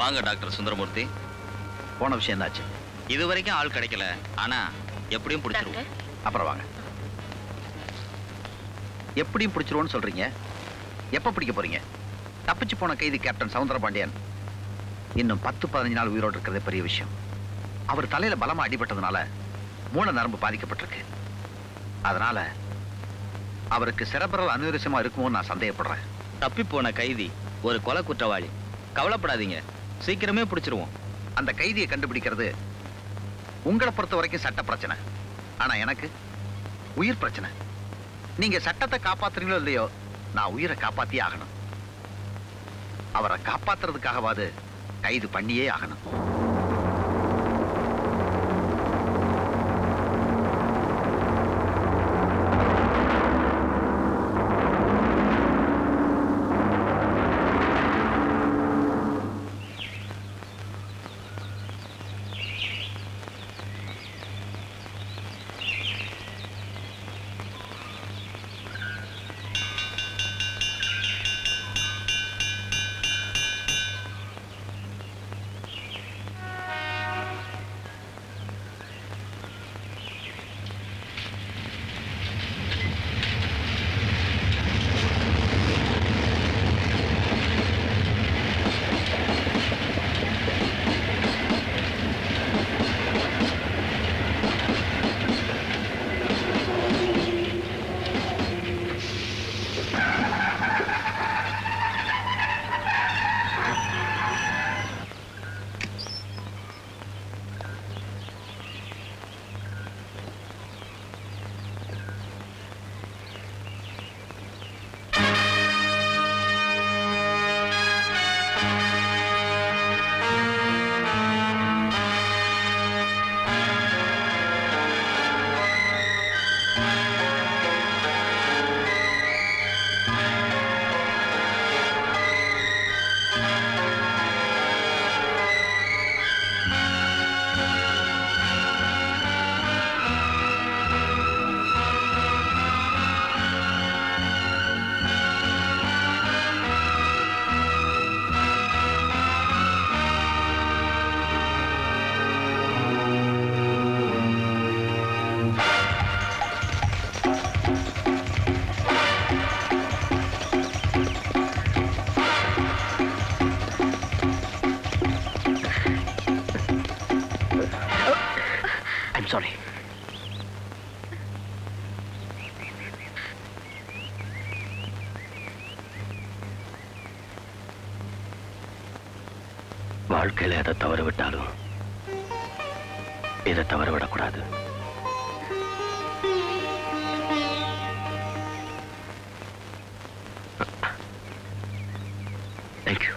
வாங்க டாக்டர் சுந்தரமூர்த்தி போன விஷயம் என்னாச்சு இது வரைக்கும் ஆள் கிடைக்கல ஆனா எப்படியும் பிடிச்சிருவோம் அப்புறம் வாங்க எப்படியும் பிடிச்சிருவோன்னு சொல்றீங்க எப்ப பிடிக்க போறீங்க தப்பிச்சு போன கைதி கேப்டன் சவுந்தரபாண்டியன் இன்னும் பத்து பதினஞ்சு நாள் உயிரோடு இருக்கிறதே பெரிய விஷயம் அவர் தலையில பலமா அடிபட்டதுனால மூல நரம்பு பாதிக்கப்பட்டிருக்கு அதனால அவருக்கு செரபரல் அனுவரிசமா இருக்குமோ நான் சந்தேகப்படுறேன் தப்பி போன கைதி ஒரு கொலை குற்றவாளி கவலைப்படாதீங்க சீக்கிரமே பிடிச்சிருவோம் அந்த கைதியை கண்டுபிடிக்கிறது உங்களை பொறுத்த வரைக்கும் சட்ட பிரச்சனை ஆனா எனக்கு உயிர் பிரச்சனை நீங்க சட்டத்தை காப்பாத்துறீங்களோ இல்லையோ நான் உயிரை காப்பாத்தியே ஆகணும் அவரை காப்பாத்துறதுக்காகவாது கைது பண்ணியே ஆகணும் ஐம் சாரி வாழ்க்கையில எதை தவற விட்டாலும் இதை தவற விடக்கூடாது தேங்க்யூ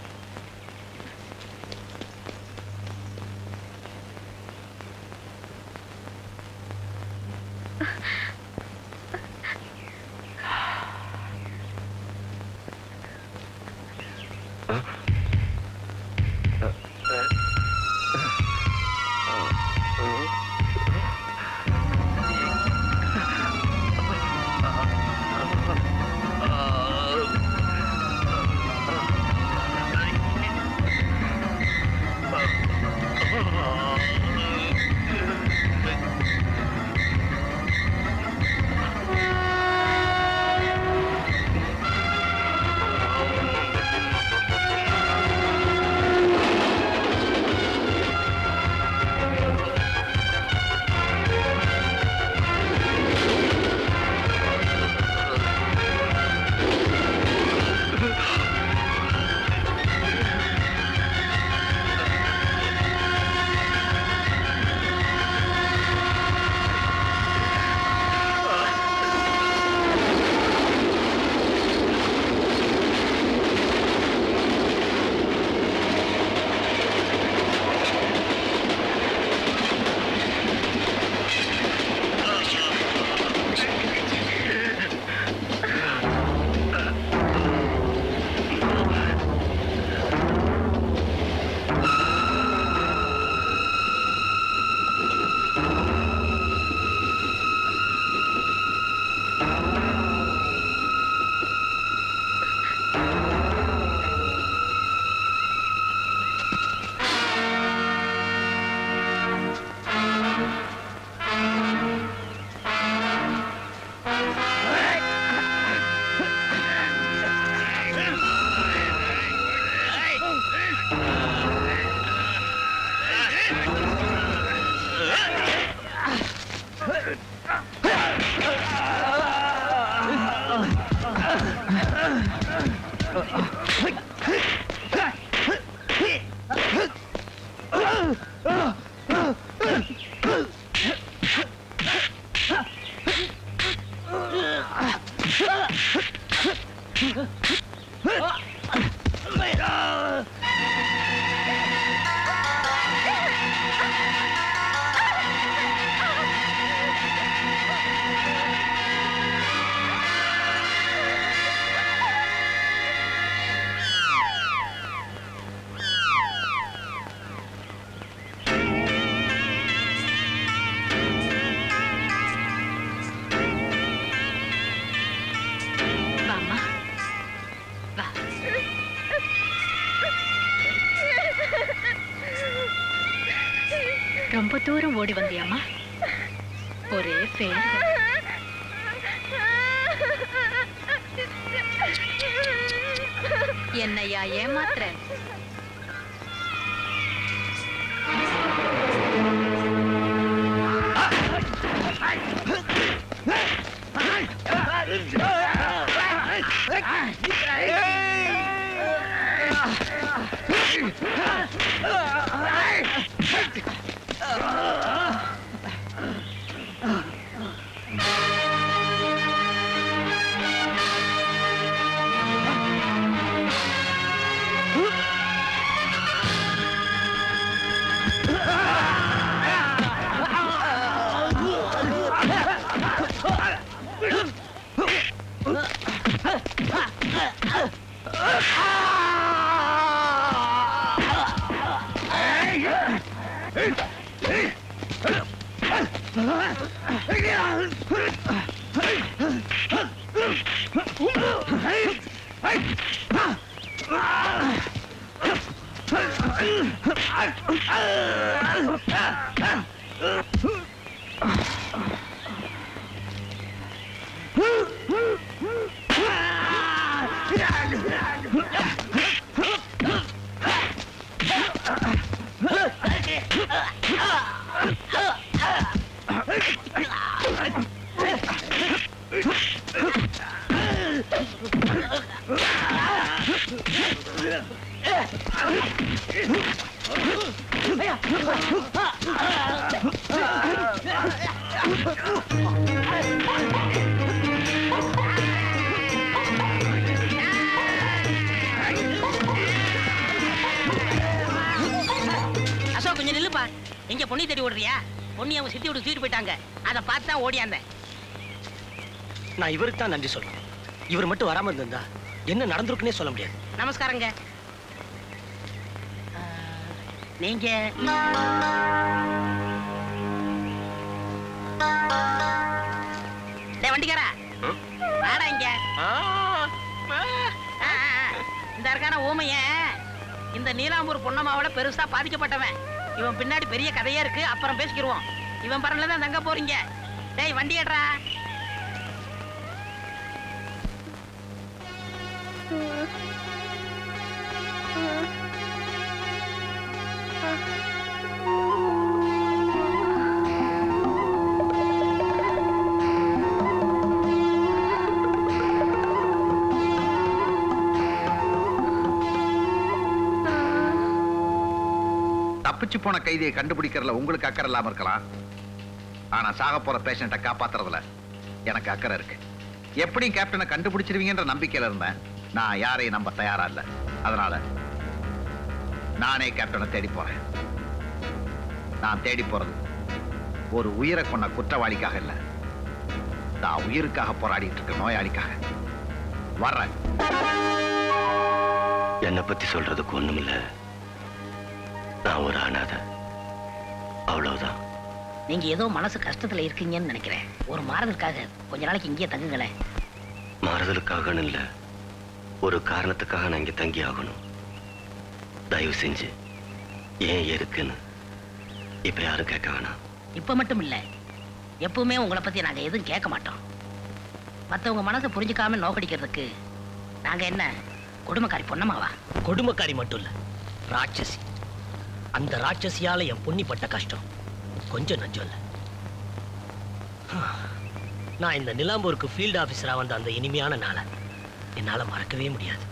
தூரம் ஓடி வந்தியாம்மா ஒரே ஃபெயில் என்னையா ஏமாத்துற அசோக் கொஞ்சம் நில்லுப்பா எங்க பொண்ணி தேடி ஓடுறியா பொண்ணி அவங்க சித்தி விட்டு தூக்கிட்டு போயிட்டாங்க அதை பார்த்து தான் ஓடியாந்தேன் நான் இவருக்கு தான் நன்றி சொல்றேன் இவர் மட்டும் வராம இருந்திருந்தா என்ன நடந்திருக்குன்னே சொல்ல முடியாது நமஸ்காரங்க ஆ, நீங்க டேய் வண்டிக்காரா வாடா இங்க ஆ, ஆ, இந்த இருக்கான ஊமைய இந்த நீலாம்பூர் பொன்னம்மாவோட பெருசா பாதிக்கப்பட்டவன் இவன் பின்னாடி பெரிய கதையே இருக்கு அப்புறம் பேசிக்கிருவோம் இவன் பரன்ல தான் தங்க போறீங்க டேய் வண்டி ஏட்றா தப்பிச்சு போன கைதியை கண்டுபிடிக்கிறதுல உங்களுக்கு அக்கறை இல்லாம இருக்கலாம் ஆனா சாக போற பேஷண்ட்டை காப்பாத்துறதுல எனக்கு அக்கறை இருக்கு எப்படியும் கேப்டனை கண்டுபிடிச்சிருவீங்கன்ற நம்பிக்கையில இருந்தேன் நான் யாரையும் நம்ப தயாரா இல்ல அதனால நானே கேப்டனை தேடி போறேன் நான் தேடி போறது ஒரு உயிரை கொண்ட குற்றவாளிக்காக இல்ல நான் உயிருக்காக போராடிட்டு இருக்க நோயாளிக்காக வர்றேன் என்னை பத்தி சொல்றதுக்கு ஒண்ணுமில்ல நான் ஒரு அனாதை அவ்வளவுதான் நீங்க ஏதோ மனசு கஷ்டத்துல இருக்கீங்கன்னு நினைக்கிறேன் ஒரு மாறுதலுக்காக கொஞ்ச நாளைக்கு இங்கேயே தங்குங்களேன் மாறுதலுக்காகன்னு இல்ல ஒரு காரணத்துக்காக நான் இங்க தங்கி ஆகணும் தயவு செஞ்சு ஏன் இருக்குன்னு இப்ப யாரும் கேட்க வேணாம் இப்ப மட்டும் இல்ல எப்பவுமே உங்களை பத்தி நாங்க எதுவும் கேட்க மாட்டோம் மத்தவங்க மனசை புரிஞ்சுக்காம நோக்கடிக்கிறதுக்கு நாங்க என்ன குடும்பக்காரி பொண்ணமாவா கொடுமைக்காரி மட்டும் இல்ல ராட்சசி அந்த ராட்சசியால என் பொன்னிப்பட்ட கஷ்டம் கொஞ்சம் நஞ்சம் இல்ல நான் இந்த நிலாம்பூருக்கு ஃபீல்டு ஆபீசரா வந்த அந்த இனிமையான நாளை என்னால மறக்கவே முடியாது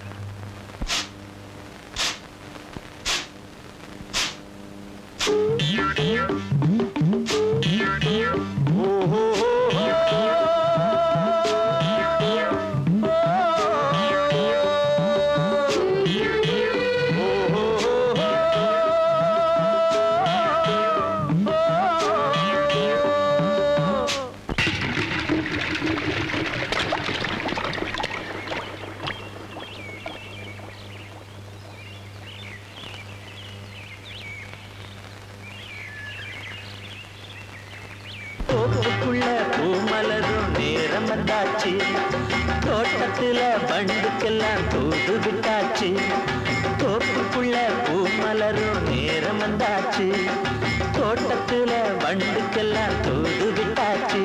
தோப்புக்குள்ள பூமலரும் நேரம் வந்தாச்சு தோட்டத்துல பண்டுக்கெல்லாம் தூது விட்டாச்சு தோப்புக்குள்ள பூமலரும் நேரம் வந்தாச்சு தோட்டத்துல வண்டுக்கெல்லாம் தூது விட்டாச்சு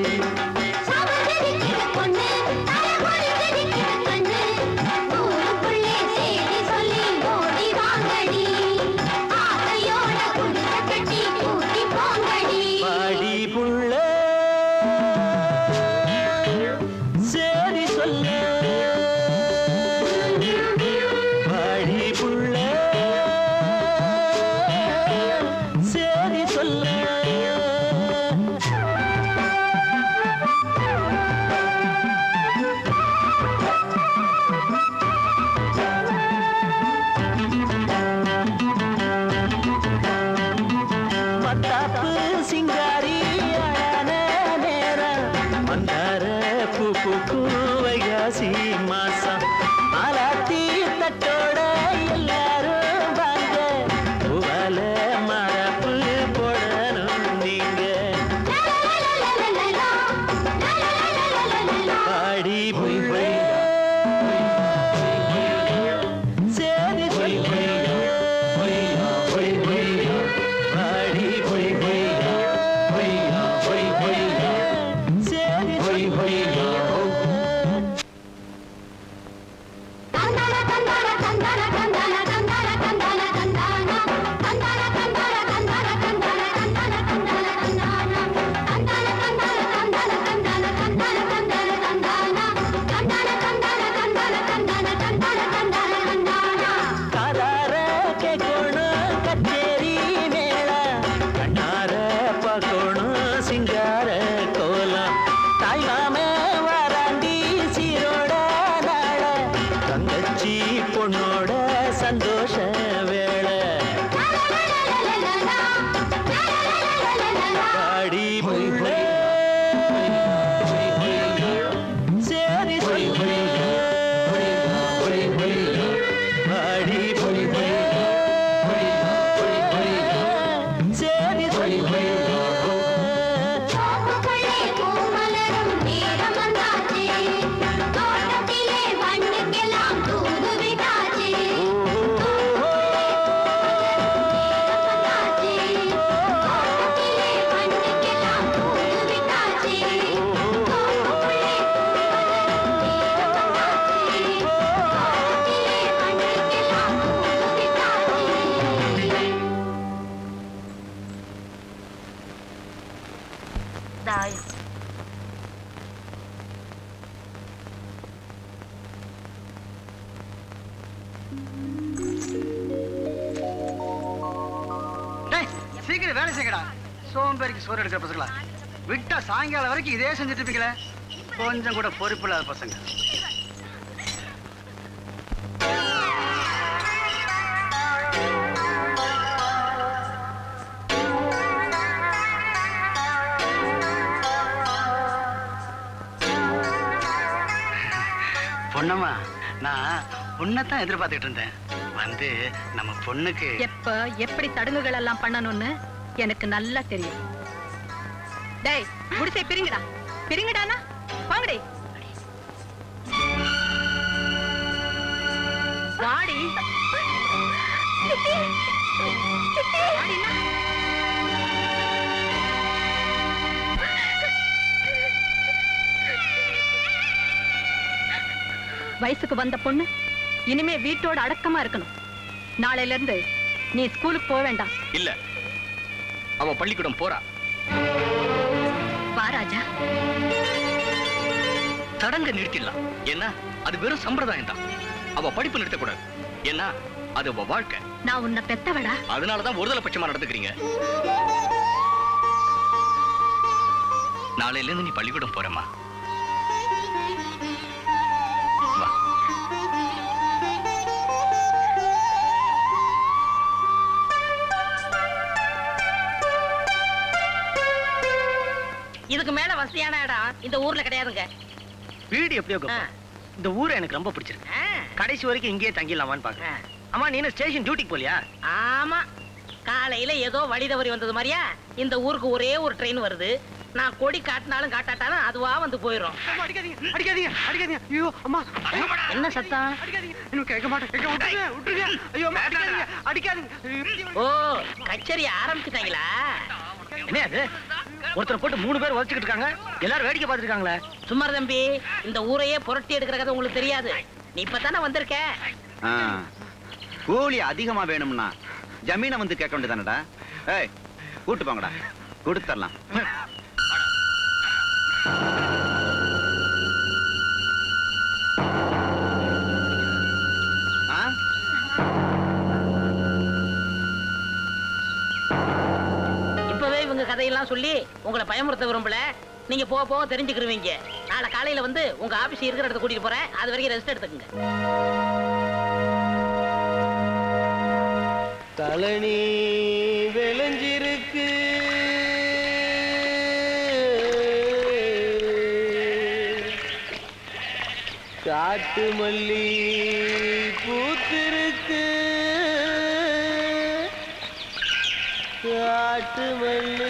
பாடி புள்ள சரி சொல்ல பாடி புள்ள சரி சொல்ல மத்தாப்பு சிங்காரி அழான நேரம் மந்தார பூ பூக்கும் வைகாசி மாசம் ஆலாத்தி தட்டோட எல்லாரும் வாங்க பூவால மரப்பு போடணும் நீங்க பாடி புள்ள சரி சொல்ல பாடி புள்ள சரி சொல்ல காதார கேட்கணும் கச்சேரி மேள கண்ணார பார்க்கணும் சிங்கார கோலம் தாய் மாம வாராண்டி சீரோட நாள தங்கச்சி பொண்ணோட சந்தோஷ வேளை பாடி புள்ள சரி சொல்ல பாடி புள்ள சரி சொல்ல தாயம் டேய் சீக்கிரம் வேலை செய்யடா சோம்பேறிக்கு சோறு எடுக்கிற பசங்களா விட்டா சாயங்காலம் வரைக்கும் இதே செஞ்சுட்டு இருப்பீங்களே கொஞ்சம் கூட பொறுப்பு இல்லாத பசங்க பொண்ணம்மா நான் உன்னைத்தான் எதிர்பார்த்துட்டு இருந்தேன் வந்து நம்ம பொண்ணுக்கு எப்ப எப்படி சடங்குகள் எல்லாம் பண்ணணும்னு எனக்கு நல்லா தெரியும் டேய் குடிசை பிரிங்கடா பிரிங்கடானா வாங்கடி வாடி வாடின்னா. வயசுக்கு வந்த பொண்ணு இனிமே வீட்டோட அடக்கமா இருக்கணும் நாளையில இருந்து நீ ஸ்கூலுக்கு போக வேண்டாம் இல்ல அவ பள்ளிக்கூடம் போறா வா ராஜா சடங்க நிறுத்திடலாம் ஏன்னா அது வெறும் சம்பிரதாயம் தான் அவ படிப்பு நிறுத்தக்கூடாது ஏன்னா அது அவ வாழ்க்கை நான் உன்னை பெத்தவடா அதனாலதான் ஒருதலை பட்சமா நடந்துக்கிறீங்க நாளையில இருந்து நீ பள்ளிக்கூடம் போறேம்மா வா இதுக்கு மேல வசதியான இடம் இந்த ஊர்ல கிடையாதுங்க வீடு எப்படியோ ஆ. கோபா. இந்த ஊரை எனக்கு ரொம்ப பிடிச்சிருக்கு ஆ, கடைசி வரைக்கும் இங்கேயே தங்கிடலாமான்னு பாக்குறேன் ஆ. அம்மா நீ ஸ்டேஷன் டியூட்டிக்கு போலியா ஆமா காலையில ஏதோ வழி தவறி வந்தது மாதிரியா இந்த ஊருக்கு ஒரே ஒரு ட்ரெயின் வருது நான் கொடி காட்டினாலும் காட்டாட்டாலும் அதுவா வந்து போயிடும் அடிக்காதீங்க அடிக்காதீங்க அடிக்காதீங்க ஐயோ அம்மா என்ன சத்தம் அடிக்காதீங்க இன்னும் கேட்க மாட்டேன் கேட்க விட்டுருங்க விட்டுருங்க ஐயோ அம்மா, அடிக்காதீங்க அடிக்காதீங்க ஓ கச்சேரி ஆரம்பிச்சுட்டாங்களா என்ன அது ஒருத்தர் போட்டு மூணு பேர் வச்சுக்கிட்டு இருக்காங்க எல்லாரும் வேடிக்கை பார்த்துட்டு இருக்காங்களே சும்மா இரு தம்பி இந்த ஊரையே புரட்டி எடுக்கிற கதை உங்களுக்கு தெரியாது நீ இப்பதானே வந்திருக்க ஆ, கூலி அதிகமா வேணும்னா ஜமீனை வந்து கேட்க வேண்டியதானடா ஏய் கூட்டு போங்கடா கொடுத்துடலாம் ஆ இப்பவே இவங்க கதையெல்லாம் சொல்லி உங்களை பயமுறுத்த விரும்பல நீங்க போக போக தெரிஞ்சுக்கிருவீங்க நாளை காலையில வந்து உங்க ஆபீஸ் இருக்கிற இடத்த கூட்டிட்டு போறேன் அது வரைக்கும் ரெஸ்ட் எடுத்துக்கங்க தலனி விளைஞ்சிருக்கு காட்டு மல்லி பூத்திருக்கு காட்டு மல்லி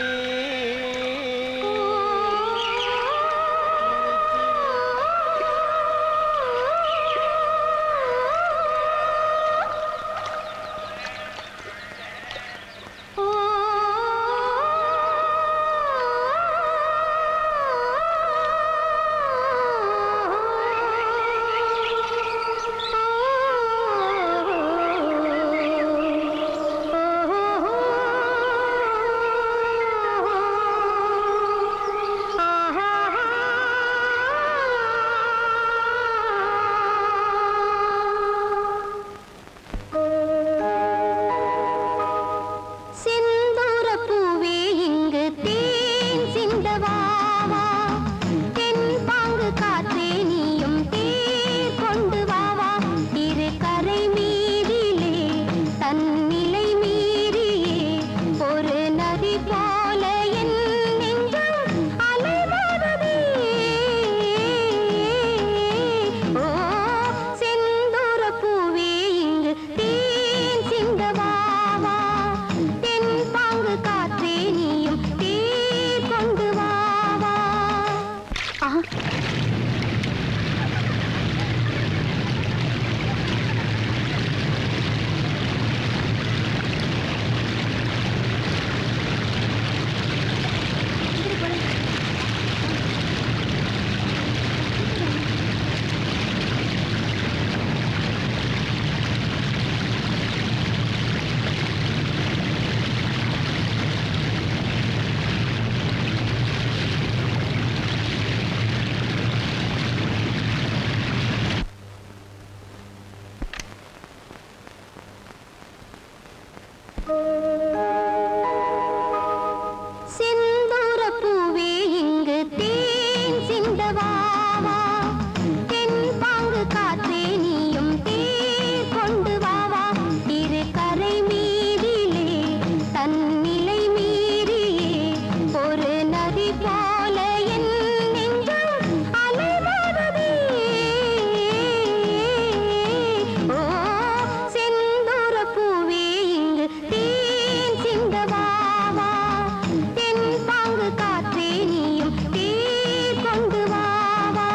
செந்தூர பூவே இங்கு தேன் சிந்தவாவா தென் பாங்கு காற்றே நீயும் தேர் கொண்டு வாவா இரு கரை மீதிலே தன்னிலை மீறியே ஒரு நதி போல என் நெஞ்சம் அலைமோதுதே ஓ செந்தூர பூவே இங்கு தேன் சிந்தவாவா தென் பாங்கு காற்றே நீயும் தேர் கொண்டு வாவா செந்தூர பூவே இங்கு தேன் சிந்தவாவா தென் பாங்கு காற்றே நீயும் தேர் கொண்டு வாவா இரு கரை மீதிலே தன்னிலை மீறியே ஒரு நதி போல என் நெஞ்சம் அலைமோதுதே ஓ செந்தூர பூவே இங்கு தேன் சிந்தவாவா தென் பாங்கு காற்றே நீயும் தேர் கொண்டு வாவா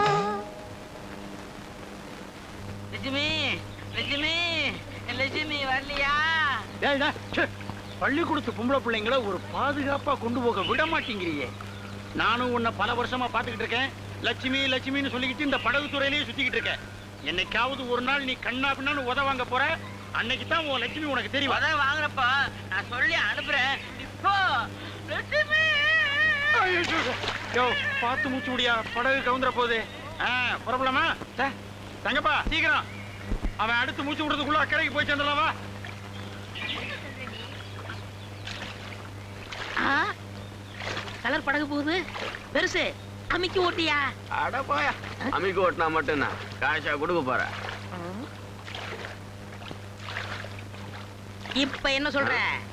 லட்சுமி லட்சுமி லட்சுமி வரலையா டேய், டேய், ச்சே. பள்ளிக்கூடத்து பொம்பளை பிள்ளைங்கள ஒரு பாதுகாப்பா கொண்டு போக விட மாட்டேங்கிறியே நானும் உன்னை பல வருஷமா பாத்துக்கிட்டு இருக்கேன் லட்சுமி லட்சுமின்னு சொல்லிக்கிட்டு இந்த படகு துறையிலேயே சுத்திக்கிட்டு இருக்கேன் என்னைக்காவது ஒரு நாள் நீ கண்ணா பின்னான்னு உத வாங்க போற அன்னைக்கு தான் உன் லட்சுமி உனக்கு தெரியும் உதவி வாங்குறப்ப நான் சொல்லி அனுப்புறேன் இப்போ லட்சுமி ஐயோ, யோ பார்த்து மூச்சு முடியா படகு கவுந்துற போகுது ஆ புறப்படலாமா டே, தங்கப்பா சீக்கிரம் அவன் அடுத்து மூச்சு விடுறதுக்குள்ள அக்கறைக்கு போய் சேர்ந்துடலாம் வா ஆ, கலர் படகு போகுது பெருசு அமுக்கி ஓட்டியா அட போயா அமிக்கு ஓட்டினா மட்டும்தான் காசா கொடுக்க போற இப்ப என்ன சொல்ற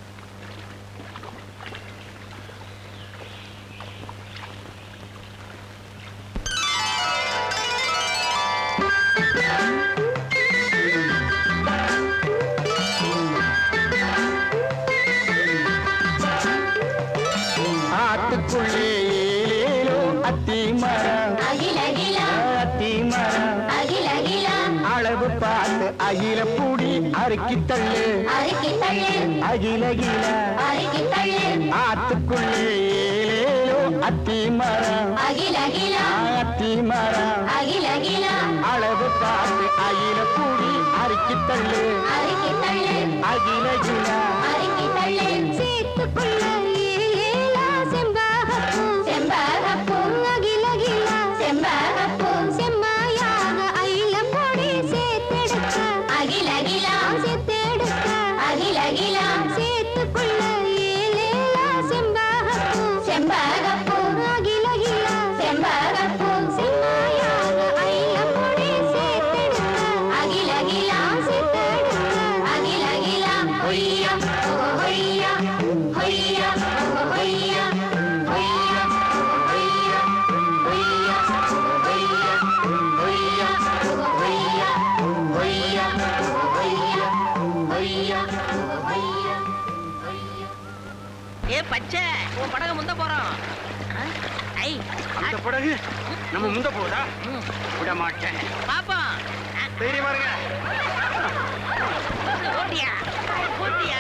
ஆத்துக்குள்ளே ஏலேலோ அத்தி மரம் அகில அகில அத்தி மரம் அகில அகில அளவு பார்த்து அகில பூடி அறுக்கி தள்ளு அறுக்கி தள்ளு அகில கில அறுக்கி தள்ளு ஆத்துக்குள்ளே ஏலேலோ அத்தி மரம் அகில அகில அத்தி மரம் அகில அகில அளவு பார்த்து அகில கூடி அறுக்கி தள்ளு அறுக்கி தள்ளு அகில கில அறுக்கி தள்ளு சேத்துக்குள்ள ஏலேலா செம்பகப்பூ செம்பகப்பூ அகில அகில செம்பகப்பூ செம்மாயாக அயில பொடி சேத்தெடுக்க அகில அகில சேத்தெடுக்க அகில அகில சேத்துக்குள்ள ஏலேலா செம்பகப்பூ செம்பகப்பூ அகில அகில செம்பகப்பூ செம்மாயாக அயில பொடி சேத்தெடுக்க அகில அகில சேத்தெடுக்க அகில அகில ஹொய்யா ஓ ஹொய்யா ஹொய்யா ஓ ஹொய்யா ஹொய்யா ஹொய்யா ஹொய்யா ஹொய்யா ஹொய்யா ஹொய்யா ஹொய்யா ஹொய்யா ஹொய்யா ஹொய்யா ஏ பச்சை உன் படகு முந்த போறோம் ஆ? ஐ அந்த படகு நம்ம முந்த போதா விட மாட்டேன் பாப்போம் தைரியமா இருங்க ஓட்டியா ஓட்டியா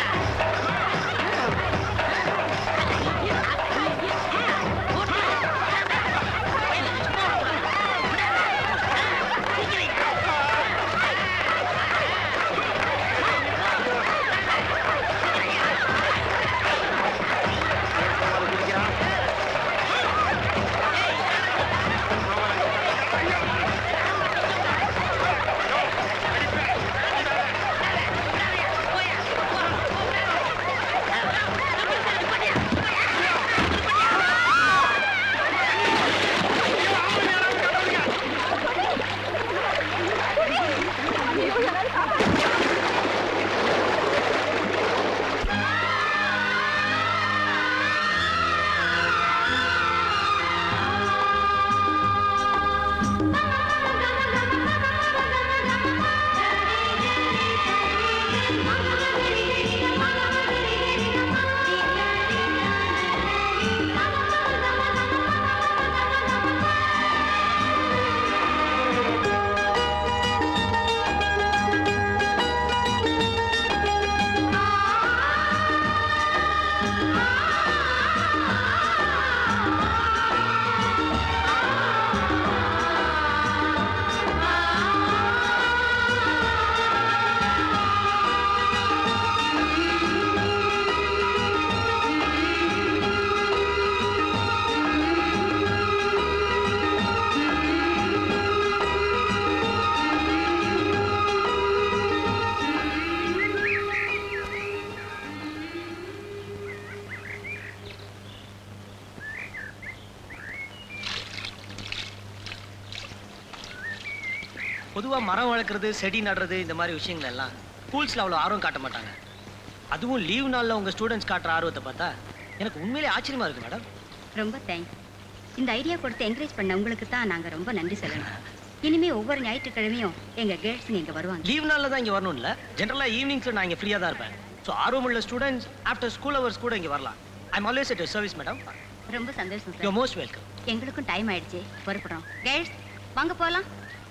பொதுவா மரம் வளர்க்குறது செடி நடுறது இந்த மாதிரி விஷயங்கள் எல்லாம் ஸ்கூல்ஸ்ல அவ்வளோ ஆர்வம் காட்ட மாட்டாங்க அதுவும் லீவ் நாள்ல உங்க ஸ்டூடெண்ட்ஸ் காட்டுற ஆர்வத்தை பார்த்தா எனக்கு உண்மையிலே ஆச்சரியமா இருக்கு மேடம் ரொம்ப தேங்க்ஸ் இந்த ஐடியா கொடுத்து என்கரேஜ் பண்ண உங்களுக்கு தான் நாங்க ரொம்ப நன்றி சொல்லணும் இனிமே ஒவ்வொரு ஞாயிற்றுக்கிழமையும் எங்க கேர்ள்ஸ் இங்க வருவாங்க லீவ் நாள்ல தான் இங்க வரணும் இல்ல ஜென்ரலா ஈவினிங்ஸ்ல நான் இங்க ஃப்ரீயா தான் இருப்பேன் ஸோ ஆர்வமுள்ள ஸ்டூடெண்ட்ஸ் ஆஃப்டர் ஸ்கூல் ஹவர்ஸ் கூட இங்க வரலாம் I'm always at service madam ரொம்ப சந்தோஷம் யூ சார் மோஸ்ட் வெல்கம் எங்களுக்கும் டைம் ஆயிடுச்சு புறப்படுறோம் கேர்ள்ஸ் வாங்க போலாம்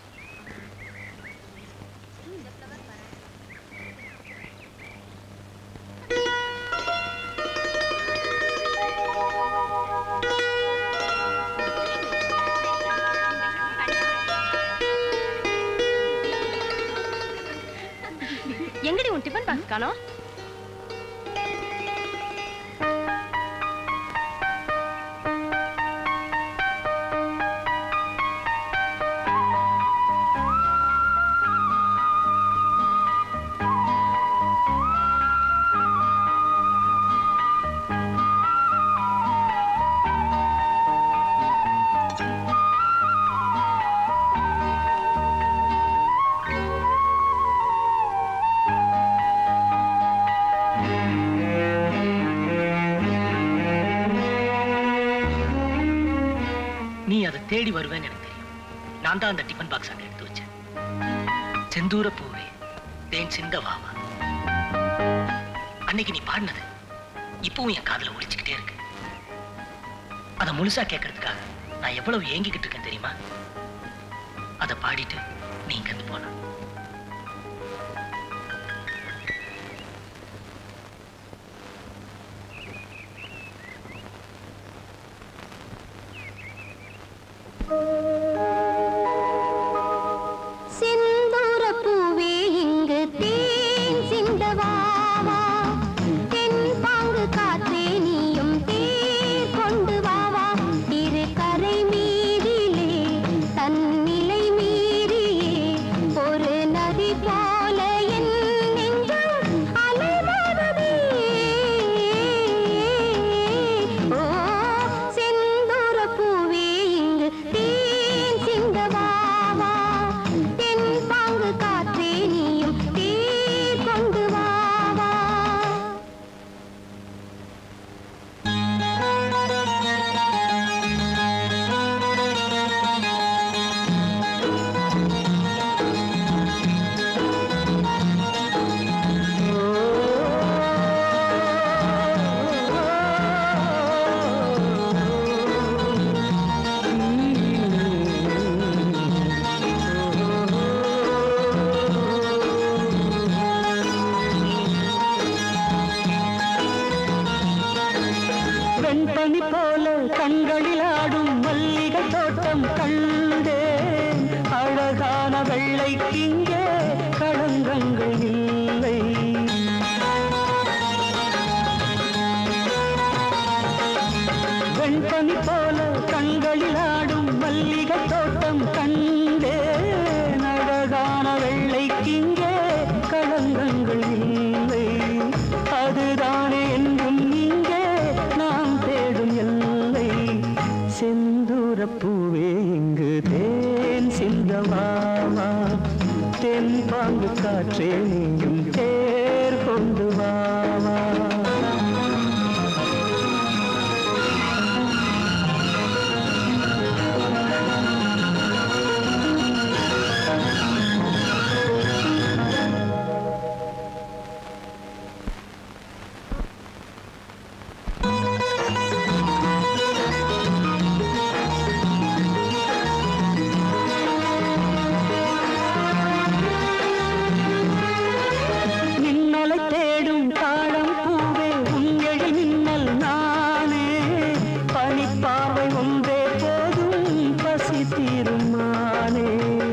எங்கடி உன் டிஃபன் பாக்ஸ் காணோம் நீ அதை தேடி வருவேன்னு எனக்கு தெரியும் நான் தான் அந்த டிஃபன் பாக்ஸ் அங்க எடுத்து வச்சேன் செந்தூர பூவே தேன் சிந்த வாவா அன்னைக்கு நீ பாடினது இப்பவும் என் காதுல ஒலிச்சுக்கிட்டே இருக்கு அதை முழுசா கேட்கறதுக்காக நான் எவ்வளவு ஏங்கிக்கிட்டு இருக்கேன் தெரியுமா அதை பாடிட்டு நீ இங்க இருந்து போன கண்களில் ஆடும் மல்லிகை தோட்டம் கண்டேன் அழகான வெள்ளைக்கிங்கே களங்கங்கள் இல்லை வெண்பனி போல கண்களில் ஆடும் மல்லிகை தோட்டம் கண்டேன் அழகான வெள்ளைக்கிங்கே களங்கங்கள் இல்லை அதுதானே என்றும் இங்கே நாம் தேடும் எல்லை செந்தூர பூவே இங்கு தேன் சிந்தமாமா தென் பாங்கு காற்றே நீயும் தேர் கொண்டு வாமா மின்னலை தேடும் தாழம் பூவே உங்கழி மின்னல் நானே பனிப்பாவை ஒன்றே போதும் பசி தீருமானே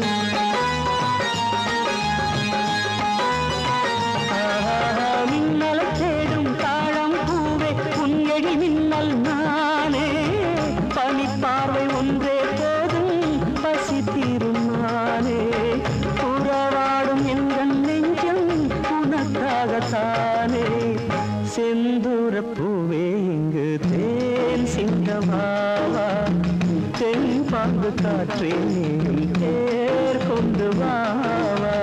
மின்னலை தேடும் தாழம் பூவே உங்கழி மின்னல் நானே பனிப்பார்வை ஒன்றே போதும் பசி தீருமானே உறவாடும் எங்கள் நெஞ்சம் உனக்காகத்தானே செந்தூர பூவே இங்கு தேன் சிங்கமாவா தென் பாம்பு காற்றே நீயும் தேர் கொண்டு வாவா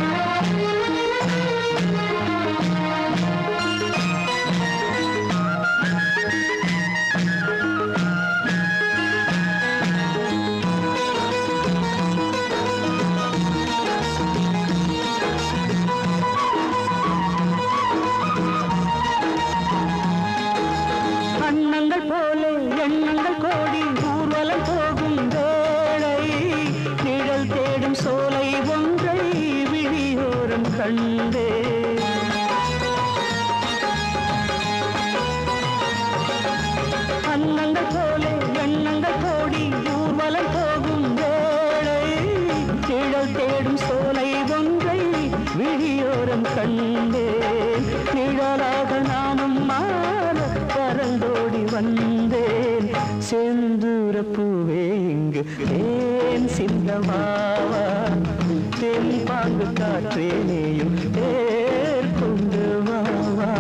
அண்ணங்கள் போல எண்ணங்கள் கோடி ஊர்வலம் போகும் வேளை நிழல் தேடும் சோலை ஒன்றை விழியோரம் கண்டே அண்ணங்கள் போல எண்ணங்கள் கோடி ஊர்வலம் போகும் வேளை நிழல் தேடும் சோலை ஒன்றை விழியோரம் கண்டேன் நிழலாக நானும் மாற பறந்தோடி வந்தேன் செந்தூர பூவே இங்கு தேன் சிந்தமாவா தென் பாங்கு காற்றே நீயும் தேர் கொண்டு வாவா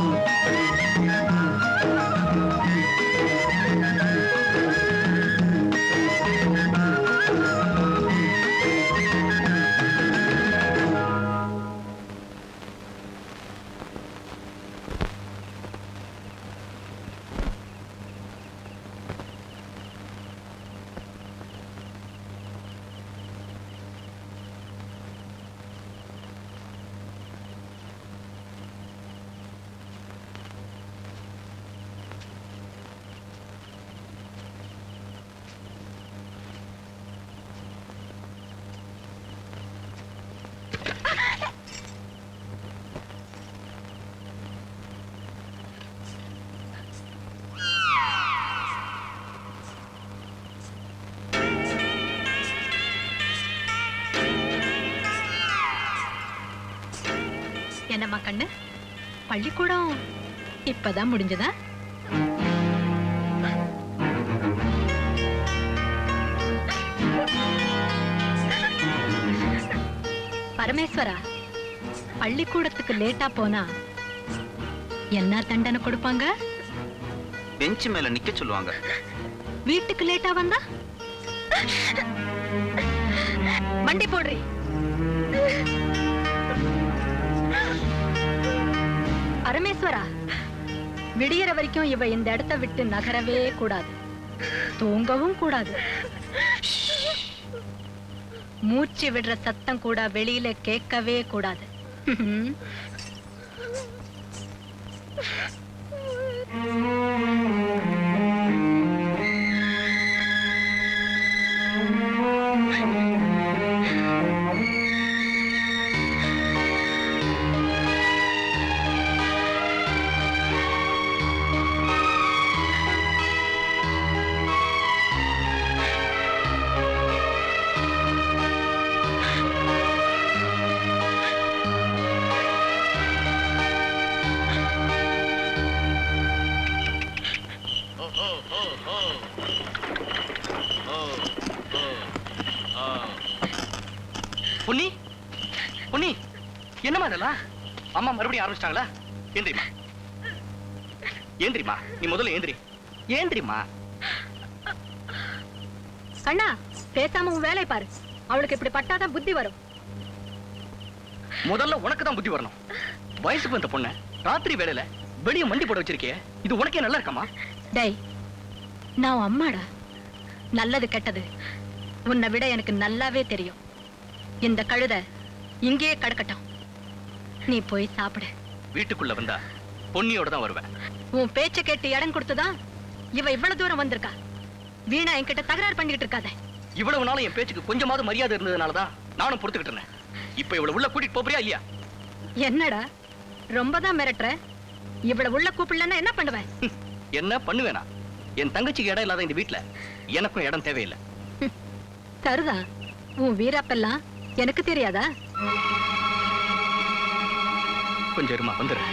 என்னம்மா கண்ணு பள்ளிக்கூடம் இப்பதான் முடிஞ்சதா பரமேஸ்வரா பள்ளிக்கூடத்துக்கு லேட்டா போனா என்ன தண்டனை கொடுப்பாங்க பெஞ்ச் மேல நிக்க சொல்லுவாங்க வீட்டுக்கு லேட்டா வந்தா வண்டி போடுறி பரமேஸ்வரா விடியற வரைக்கும் இவ இந்த இடத்தை விட்டு நகரவே கூடாது தூங்கவும் கூடாது மூச்சு விடுற சத்தம் கூட வெளியில கேட்கவே கூடாது பொன்னி பொன்னி என்னம்மா இதெல்லாம் அம்மா மறுபடியும் ஆரம்பிச்சிட்டாங்களா ஏந்திரிமா ஏந்திரிமா நீ முதல்ல ஏந்திரி ஏந்திரிமா கண்ணா பேசாம உன் வேலையை பாரு அவளுக்கு இப்படி பட்டாதான் புத்தி வரும் முதல்ல உனக்கு தான் புத்தி வரணும் வயசுக்கு வந்த பொண்ணு ராத்திரி வேலையில வெளிய மண்டி போட வச்சிருக்கியே இது உனக்கே நல்லா இருக்காமா டேய் நான் உன் அம்மாடா நல்லது கெட்டது உன்னை விட எனக்கு நல்லாவே தெரியும் இந்த கழுதை இங்கேயே கடக்கட்டும் நீ போய் சாப்பிடு வீட்டுக்குள்ள வந்தா பொன்னியோட தான் வருவேன் உன் பேச்ச கேட்டு இடம் கொடுத்துதான் இவ இவ்வளவு தூரம் வந்திருக்கா வீணா என்கிட்ட தகராறு பண்ணிக்கிட்டு இருக்காத இவ்வளவு நாளும் என் பேச்சுக்கு கொஞ்சமாவது மரியாதை இருந்ததுனால தான் நானும் பொறுத்துக்கிட்டு இருந்தேன் இப்ப இவ்வளவு உள்ள கூட்டிட்டு போறியா இல்லையா என்னடா ரொம்ப தான் மிரட்டுற இவ்வளவு உள்ள கூப்பிடலன்னா என்ன பண்ணுவேன் என்ன பண்ணுவேனா என் தங்கச்சிக்கு இடம் இல்லாத இந்த வீட்ல எனக்கும் இடம் தேவையில்லை தருதா உன் வீராப்பெல்லாம் எனக்கு தெரியாதா கொஞ்சம் இருமா வந்துடுறேன்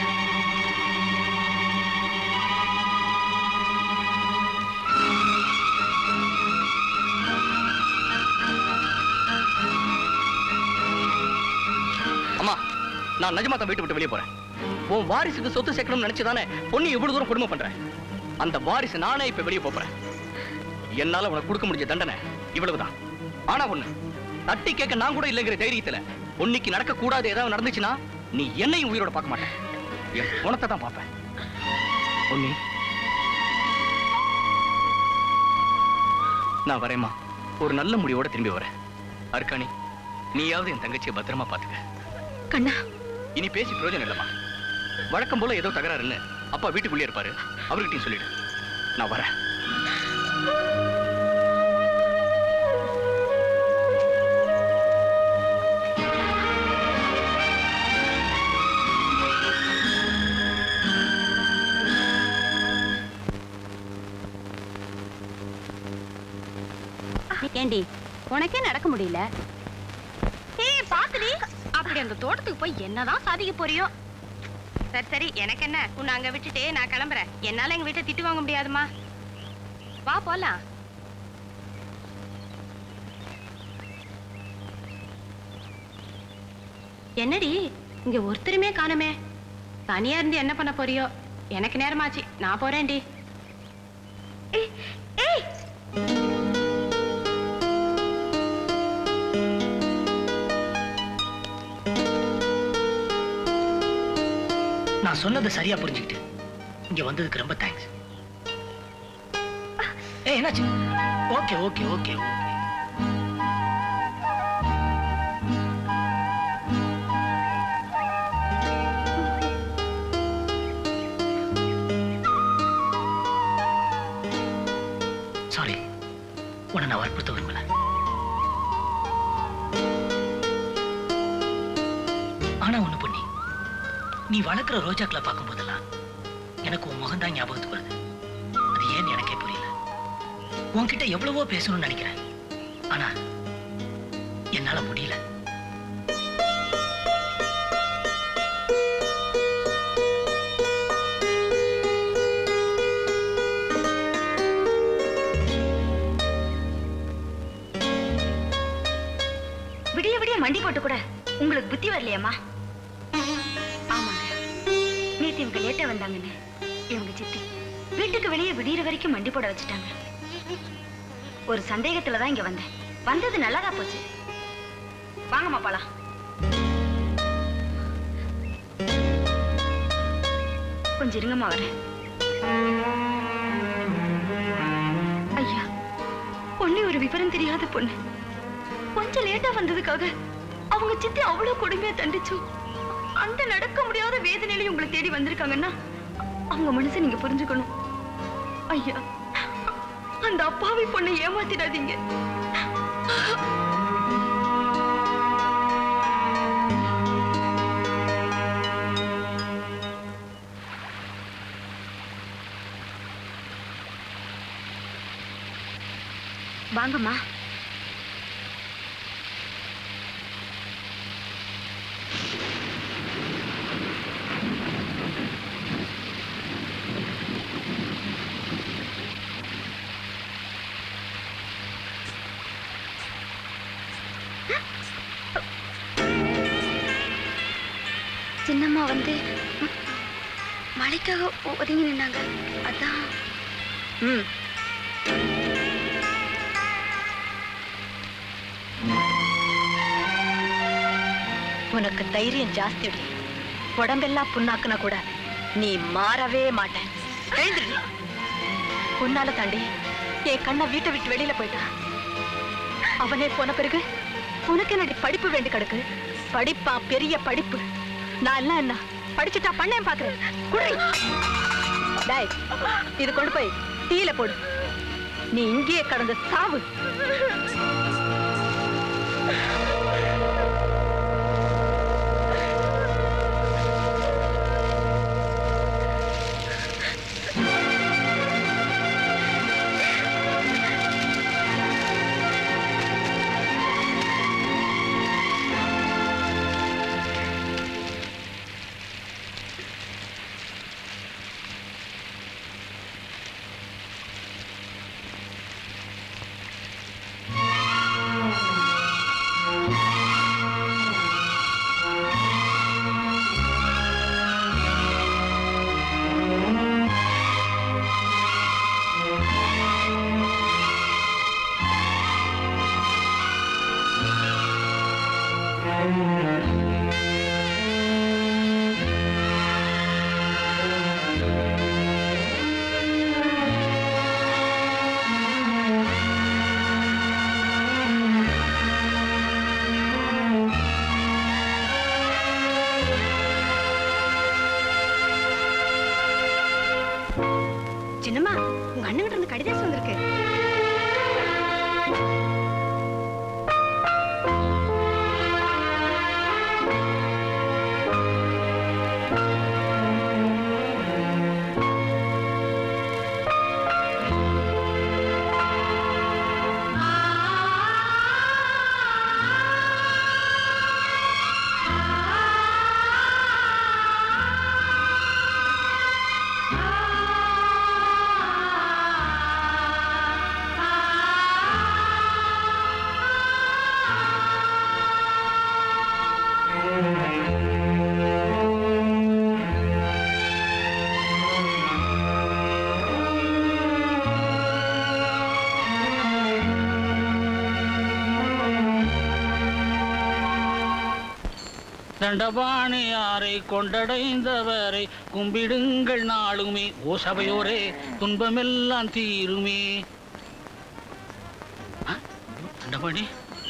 அம்மா நான் நிஜமா தான் வீட்டு விட்டு வெளியே போறேன் உன் வாரிசுக்கு சொத்து சேர்க்கணும்னு நினைச்சுதானே பொண்ணு இவ்வளவு தூரம் கொடுமை பண்றேன் அந்த வாரிசு நானே இப்ப வெளியே போறேன் என்னால உனக்கு கொடுக்க முடிஞ்ச தண்டனை இவ்வளவுதான் ஆனா ஒண்ணு தட்டி கேட்க நான் கூட இல்லைங்கிற தைரியத்துல பொன்னிக்கு நடக்க கூடாது ஏதாவது நடந்துச்சுன்னா நீ என்னையும் உயிரோட பார்க்க மாட்டேன் என் குணத்தை தான் பார்ப்பேன் பொன்னி நான் வரேம்மா ஒரு நல்ல முடிவோட திரும்பி வரேன் அர்க்காணி நீயாவது என் தங்கச்சியை பத்திரமா பாத்துக்க கண்ணா இனி பேசி பிரயோஜனம் இல்லம்மா வழக்கம் போல ஏதோ தகராறுன்னு அப்பா வீட்டுக்குள்ளே இருப்பாரு அவர்கிட்டயும் சொல்லிடு நான் வரேன் ஏண்டி உனக்கே நடக்க முடியல ஏய் பாத்துடி அப்படி அந்த தோட்டத்துக்கு போய் என்னதான் சாதிக்க போறியோ சரி சரி எனக்கு என்ன உன்னை அங்க விட்டுட்டு நான் கிளம்புறேன் என்னால எங்க வீட்டை திட்டு வாங்க முடியாதுமா வா போலாம் என்னடி இங்க ஒருத்தருமே காணுமே தனியா இருந்து என்ன பண்ண போறியோ எனக்கு நேரமாச்சு நான் போறேன்டி ஏய் ஏய் நான் சொன்னதை சரியா புரிஞ்சுக்கிட்டு இங்க வந்ததுக்கு ரொம்ப தேங்க்ஸ் ஏய் என்னாச்சு okay okay okay okay sorry உன்னை நான் வற்புறுத்த விரும்பல ஆனா ஒண்ணு பொண்ணி நீ வளர்க்குற ரோஜாக்களை பார்க்கும் போதெல்லாம் எனக்கு உன் முகம் தான் ஞாபகத்துக்கு வருது அது ஏன்னு எனக்கே புரியல உன்கிட்ட எவ்வளவோ பேசணும்னு நினைக்கிறேன் ஆனா என்னால முடியல விடிய விடிய மண்டி போட்டு கூட உங்களுக்கு புத்தி வரலையாம்மா ஆமாங்க நேத்து இவங்க லேட்டா வந்தாங்கன்னு இவங்க சித்தி வீட்டுக்கு வெளியே விடியற வரைக்கும் மண்டி போட வச்சுட்டாங்க ஒரு சந்தேகத்துல தான் இங்க வந்தேன் வந்தது நல்லதா போச்சு வாங்கம்மா போலாம் கொஞ்சம் இருங்கம்மா வரேன் ஐயா பொண்ணு ஒரு விவரம் தெரியாத பொண்ணு கொஞ்சம் லேட்டா வந்ததுக்காக அவங்க சித்தி அவ்வளவு கொடுமையா தண்டிச்சும் அந்த நடக்க முடியாத வேதனையில உங்களை தேடி வந்திருக்காங்கன்னா அவங்க மனசை நீங்க புரிஞ்சுக்கணும் ஐயா அந்த அப்பாவி பொண்ணை ஏமாத்திடாதீங்க வாங்கம்மா சின்னம்மா வந்து ம், மழைக்காக ஒ- ஒதுங்கி நின்னாங்க அதான் ம் உனக்கு தைரியம் ஜாஸ்திடி உடம்பெல்லாம் புண்ணாக்குனா கூட நீ மாறவே மாட்ட எழுந்துடு உன்னால தாண்டி என் கண்ணை வீட்டை விட்டு வெளியில போயிட்டான் அவனே போன பிறகு உனக்கு என்னடி படிப்பு வேண்டி கிடக்கு படிப்பா பெரிய படிப்பு நான் எல்லாம் என்ன படிச்சுட்டா பண்ணேன் பாக்குறேன் குடி டேய் இது கொண்டு போய் தீயில போடு நீ இங்கேயே கடந்து சாவு சின்னம்மா உங்க அண்ணன் இருந்து கடிதாசம் வந்திருக்கு தண்டபாணியாரை கொண்டடைந்தவரை கும்பிடுங்கள் நாளுமே ஓ சபையோரே துன்பமெல்லாம் தீருமே ஆ, தண்டபாணி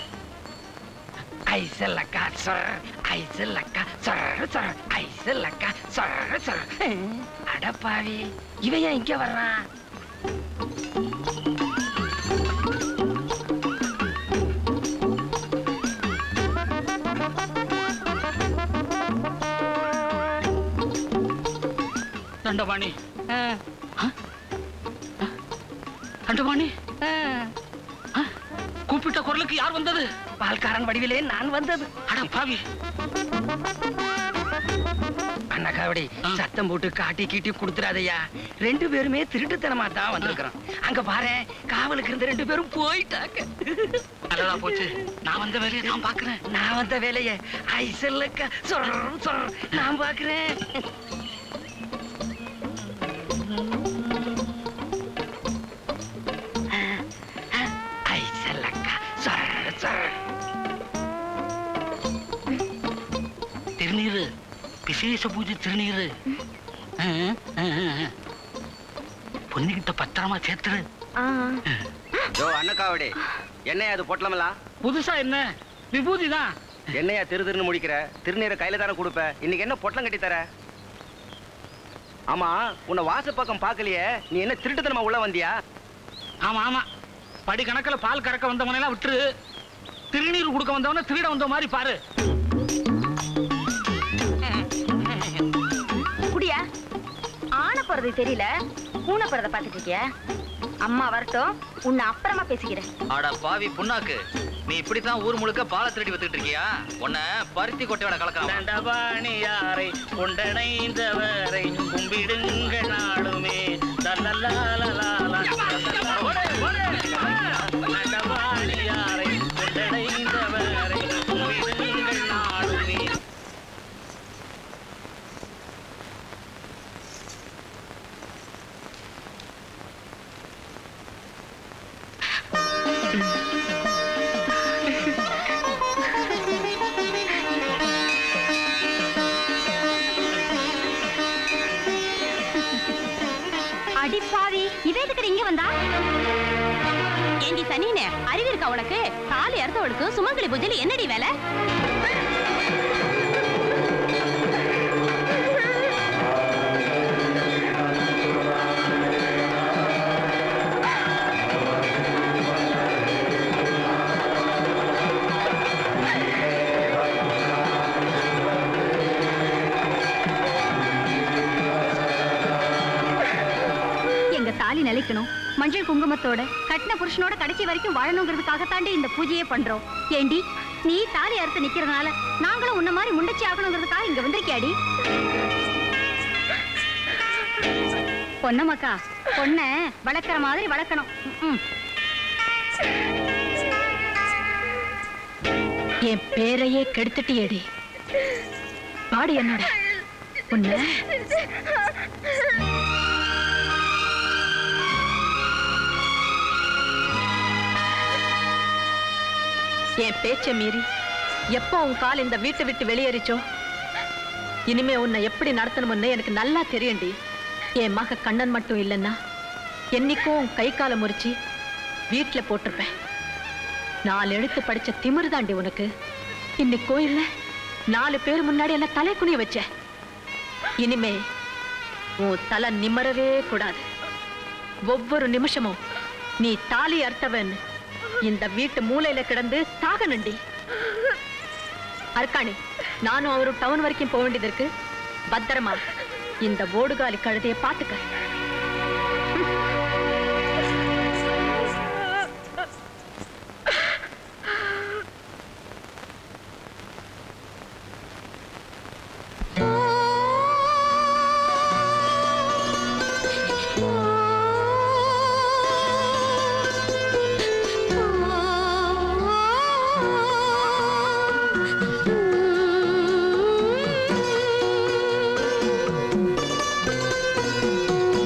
ஐசல்லக்கா சொர் ஐசல்லக்கா சொர் சொர் ஐசல்லக்கா சொர் சொர் அடப்பாவி இவன் ஏன் இங்க வர்றான் தண்டபாணி ஆ? ஆ? தண்டபாணி ஆ? கூப்பிட்ட குரலுக்கு யார் வந்தது பால்காரன் வடிவிலே நான் வந்தது அட பாவி அண்ணகாவடி சத்தம் போட்டு காட்டி கீட்டி கொடுத்துறாதய்யா ரெண்டு பேருமே திருட்டுத்தனமா தான் வந்திருக்கிறோம் அங்க பாரு காவலுக்கு இருந்த ரெண்டு பேரும் போயிட்டாங்க அடடா போச்சு நான் வந்த வேலையை நான் பாக்குறேன் நான் வந்த வேலைய ஐசல்லக்கா சொர் சொர் நான் பாக்குறேன் ஐசல்லக்கா சொர் சொர் திருநீரு விசேஷ பூஜை திருநீரு ஆ, ஆ, ஆ, ஆ. பொண்ணுகிட்ட பத்திரமா சேர்த்துரு யோ அண்ணக்காவடி என்னையா அது பொட்டலமெல்லாம் புதுசா என்ன விபூதி தான் என்னையா திரு திருன்னு முடிக்கிற திருநீரை கையில தானே கொடுப்ப இன்னைக்கு என்ன பொட்டலம் கட்டி தர ஆமா உன்னை வாச பக்கம் பார்க்கலையே நீ என்ன திருட்டுத்தனமா உள்ள வந்தியா ஆமா ஆமா படி கணக்குல பால் கறக்க வந்தவனை எல்லாம் விட்டுரு திருநீர் கொடுக்க வந்தவன திருட வந்த மாதிரி பாரு குடியா ஆனை போறது தெரியல பூனை போறத பாத்துட்டு இருக்கியா அம்மா வரட்டும் உன்னை அப்புறமா பேசிக்கிறேன் அட பாவி புண்ணாக்கு நீ இப்படித்தான் ஊர் முழுக்க பாலை திருடி வித்துட்டு இருக்கியா உன்னை பருத்தி கொட்டையோட கலக்கலாம் தண்டபாணியாரை கொண்டடைந்தவரை கும்பிடுங்க நாடுமே தல்லல்லாலலாலா. தண்டபாணியாரை கொண்டடைந்தவரை கும்பிடுங்கள் நாடுமே எதுக்கடி இங்க வந்தா ஏண்டி சனினே அறிவு இருக்கா உனக்கு தாலி அறுத்தவளுக்கு சுமங்கலி பூஜையில என்னடி வேலை எங்க தாலி நிலைக்கணும் மஞ்சள் குங்குமத்தோட கட்டின புருஷனோட கடைசி வரைக்கும் வாழணுங்கிறதுக்காக தாண்டி இந்த பூஜையே பண்றோம் ஏண்டி நீ தாலி அறுத்து நிக்கிறதுனால நாங்களும் உன்ன மாதிரி முண்டச்சி ஆகணுங்கிறதுக்காக இங்க வந்திருக்கியாடி பொன்னம்மாக்கா பொண்ண வளர்க்குற மாதிரி வளர்க்கணும் ம்ம். என் பேரையே கெடுத்துட்டியேடி பாடி என்னோட உன்னை என் பேச்சை மீறி எப்போ உன் கால் இந்த வீட்டை விட்டு வெளியேறிச்சோ இனிமே உன்னை எப்படி நடத்தணும்னு எனக்கு நல்லா தெரியும்டி என் மக கண்ணன் மட்டும் இல்லைன்னா என்னைக்கும் உன் கை காலை முறிச்சு வீட்டுல போட்டிருப்பேன் நாலு எழுத்து படிச்ச திமிரு தாண்டி உனக்கு இன்னைக்கு கோயில்ல நாலு பேர் முன்னாடி என்ன தலை குனிய வச்ச இனிமே உன் தலை நிமரவே கூடாது ஒவ்வொரு நிமிஷமும் நீ தாலி அர்த்தவன் இந்த வீட்டு மூலையில கிடந்து சாகனண்டி அர்க்காணி நானும் அவரும் டவுன் வரைக்கும் போக வேண்டியது இருக்கு பத்திரமா இந்த ஓடுகாலி கழுதைய பாத்துக்க ஆ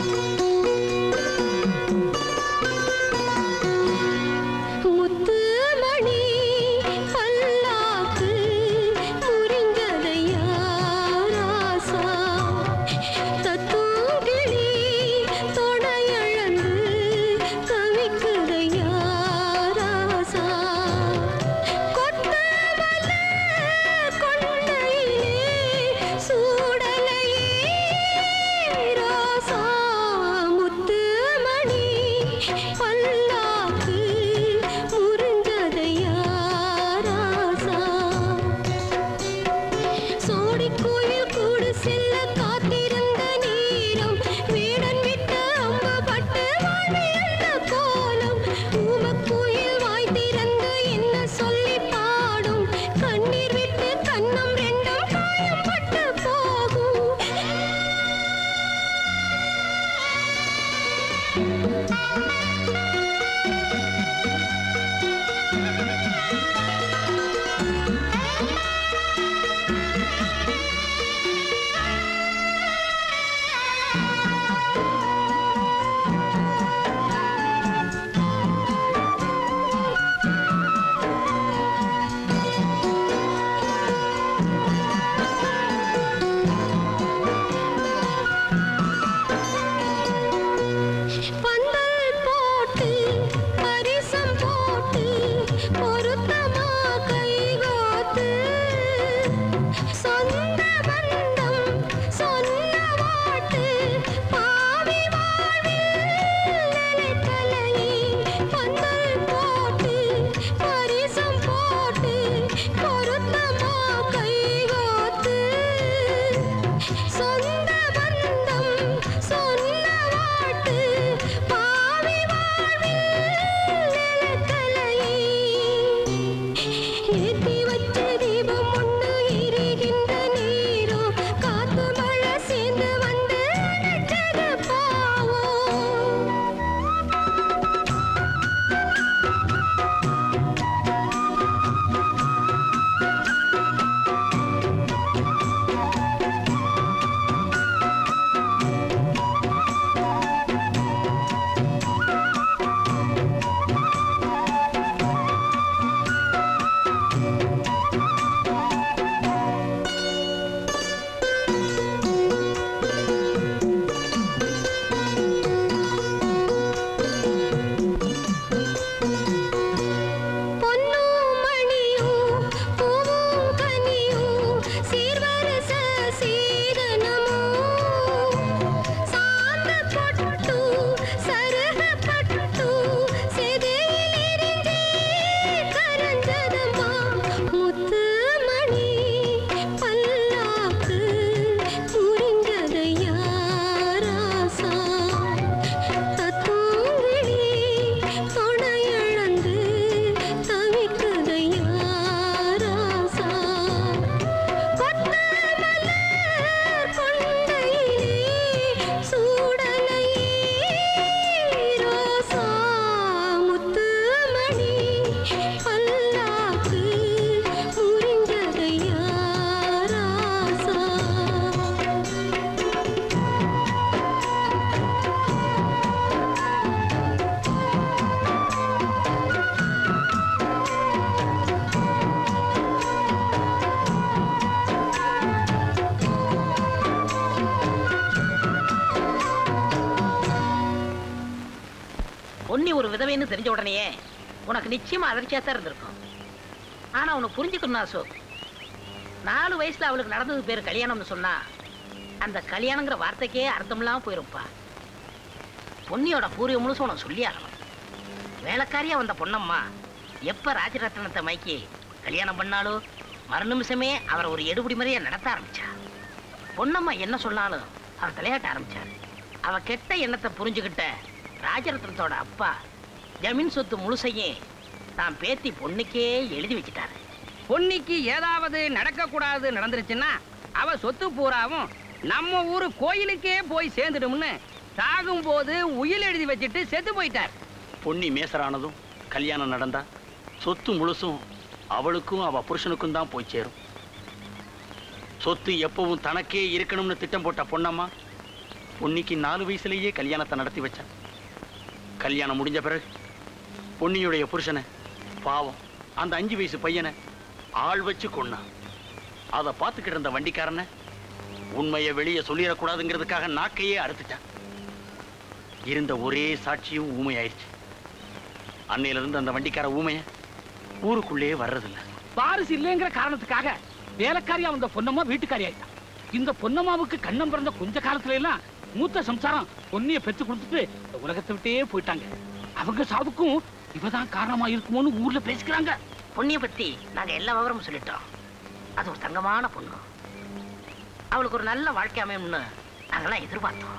விதவைன்னு தெரிஞ்ச உடனேயே உனக்கு நிச்சயமா அதிர்ச்சியா தான் இருந்திருக்கும் ஆனா உனக்கு புரிஞ்சுக்கணும் அசோக் நாலு வயசுல அவளுக்கு நடந்தது பேர் கல்யாணம்னு சொன்னா அந்த கல்யாணங்கிற வார்த்தைக்கே அர்த்தமில்லாம போயிருப்பா பொன்னியோட பூர்வ முழுசும் உனக்கு சொல்லி ஆகணும் வேலைக்காரியா வந்த பொன்னம்மா எப்ப ராஜரத்னத்தை மைக்கி கல்யாணம் பண்ணாலோ மறு நிமிஷமே அவரை ஒரு எடுபடி மாதிரியே நடத்த ஆரம்பிச்சா பொன்னம்மா என்ன சொன்னாலும் அவர் தலையாட்ட ஆரம்பிச்சாரு அவ கெட்ட எண்ணத்தை புரிஞ்சுக்கிட்ட ராஜரத்னத்தோட அப்பா ஜமீன் சொத்து முழுசையும் தான் பேத்தி பொண்ணுக்கே எழுதி வச்சிட்டாரு பொன்னிக்கு ஏதாவது நடக்கக்கூடாது நடந்துருச்சுன்னா அவ சொத்து பூராவும் நம்ம ஊரு கோயிலுக்கே போய் சேர்ந்துடும்னு சாகும்போது உயில் எழுதி வச்சுட்டு செத்து போயிட்டார் பொன்னி மேசரானதும் கல்யாணம் நடந்தா சொத்து முழுசும் அவளுக்கும் அவ புருஷனுக்கும் தான் போய் சேரும் சொத்து எப்பவும் தனக்கே இருக்கணும்னு திட்டம் போட்ட பொன்னம்மா பொன்னிக்கு நாலு வயசுலயே கல்யாணத்தை நடத்தி வச்சா கல்யாணம் முடிஞ்ச பிறகு பொன்னியுடைய புருஷனை பாவம் அந்த அஞ்சு வயசு பையனை ஆள் வச்சு கொன்னான் அதை பார்த்துக்கிட்டு இருந்த வண்டிக்காரனை உண்மையை வெளியே சொல்லிடக்கூடாதுங்கிறதுக்காக நாக்கையே அறுத்துட்டான் இருந்த ஒரே சாட்சியும் ஊமையாயிருச்சு அன்னையில இருந்து அந்த வண்டிக்கார ஊமைய ஊருக்குள்ளேயே வர்றதில்ல வாரிசு இல்லைங்கிற காரணத்துக்காக வேலைக்காரியா வந்த பொன்னம்மா வீட்டுக்காரி ஆயிட்டா இந்த பொன்னம்மாவுக்கு கண்ணம் பிறந்த கொஞ்ச காலத்துல எல்லாம் மூத்த சம்சாரம் பொன்னிய பெத்து கொடுத்துட்டு இந்த உலகத்தை விட்டே போயிட்டாங்க அவங்க சாவுக்கும் இவதான் காரணமா இருக்குமோன்னு ஊர்ல பேசிக்கிறாங்க பொன்னிய பத்தி நாங்க எல்லா விவரமும் சொல்லிட்டோம் அது ஒரு தங்கமான பொண்ணு அவளுக்கு ஒரு நல்ல வாழ்க்கை அமையும்னு நாங்கெல்லாம் எதிர்பார்த்தோம்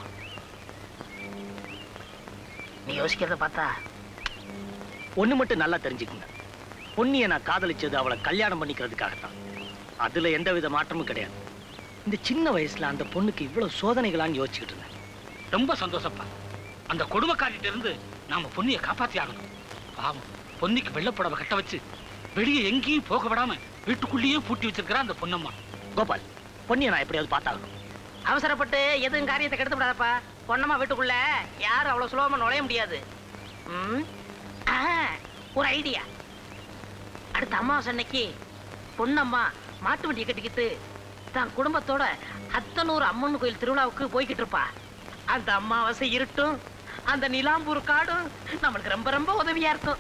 நீ யோசிக்கிறத பார்த்தா ஒண்ணு மட்டும் நல்லா தெரிஞ்சுக்கங்க பொன்னியை நான் காதலிச்சது அவளை கல்யாணம் பண்ணிக்கிறதுக்காகத்தான் அதுல எந்த வித மாற்றமும் கிடையாது இந்த சின்ன வயசுல அந்த பொண்ணுக்கு இவ்வளவு சோதனைகளான்னு யோசிச்சுக்கிட்டு இருந்தேன் ரொம்ப சந்தோஷப்பா அந்த கொடுமைக்காரிட்ட இருந்து நாம பொன்னியை காப்பாத்தி ஆகணும் பாவம் பொன்னிக்கு வெள்ளப்புடவை கட்ட வச்சு வெளியே எங்கேயும் போக விடாம வீட்டுக்குள்ளேயே பூட்டி வச்சிருக்கிறா அந்த பொன்னம்மா கோபால் பொன்னியை நான் எப்படியாவது பார்த்தாகணும் அவசரப்பட்டு எதுவும் காரியத்தை கெடுத்து விடாதப்பா பொன்னம்மா வீட்டுக்குள்ள யாரும் அவ்வளவு சுலபமா நுழைய முடியாது ம்? ஆ, ஒரு ஐடியா அடுத்த அமாவாசை அன்னைக்கு பொன்னம்மா மாட்டு வண்டியை கட்டிக்கிட்டு தான் குடும்பத்தோட அத்தனூர் அம்மன் கோயில் திருவிழாவுக்கு போய்கிட்டு இருப்பா அந்த அமாவாசை இருட்டும் அந்த நிலாம்பூர் காடும் நம்மளுக்கு ரொம்ப ரொம்ப உதவியா இருக்கும்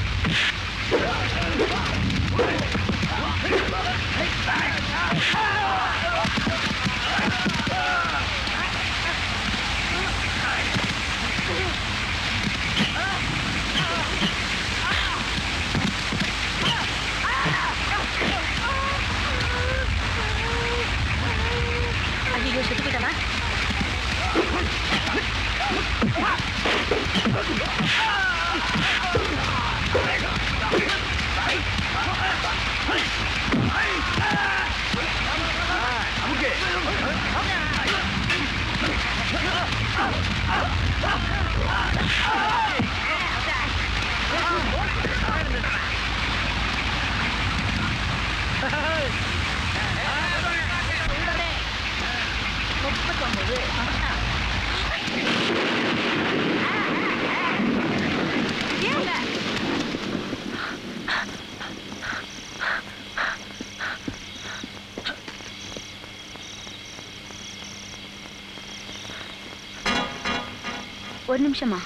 Ah! ஒரு நிமிஷமா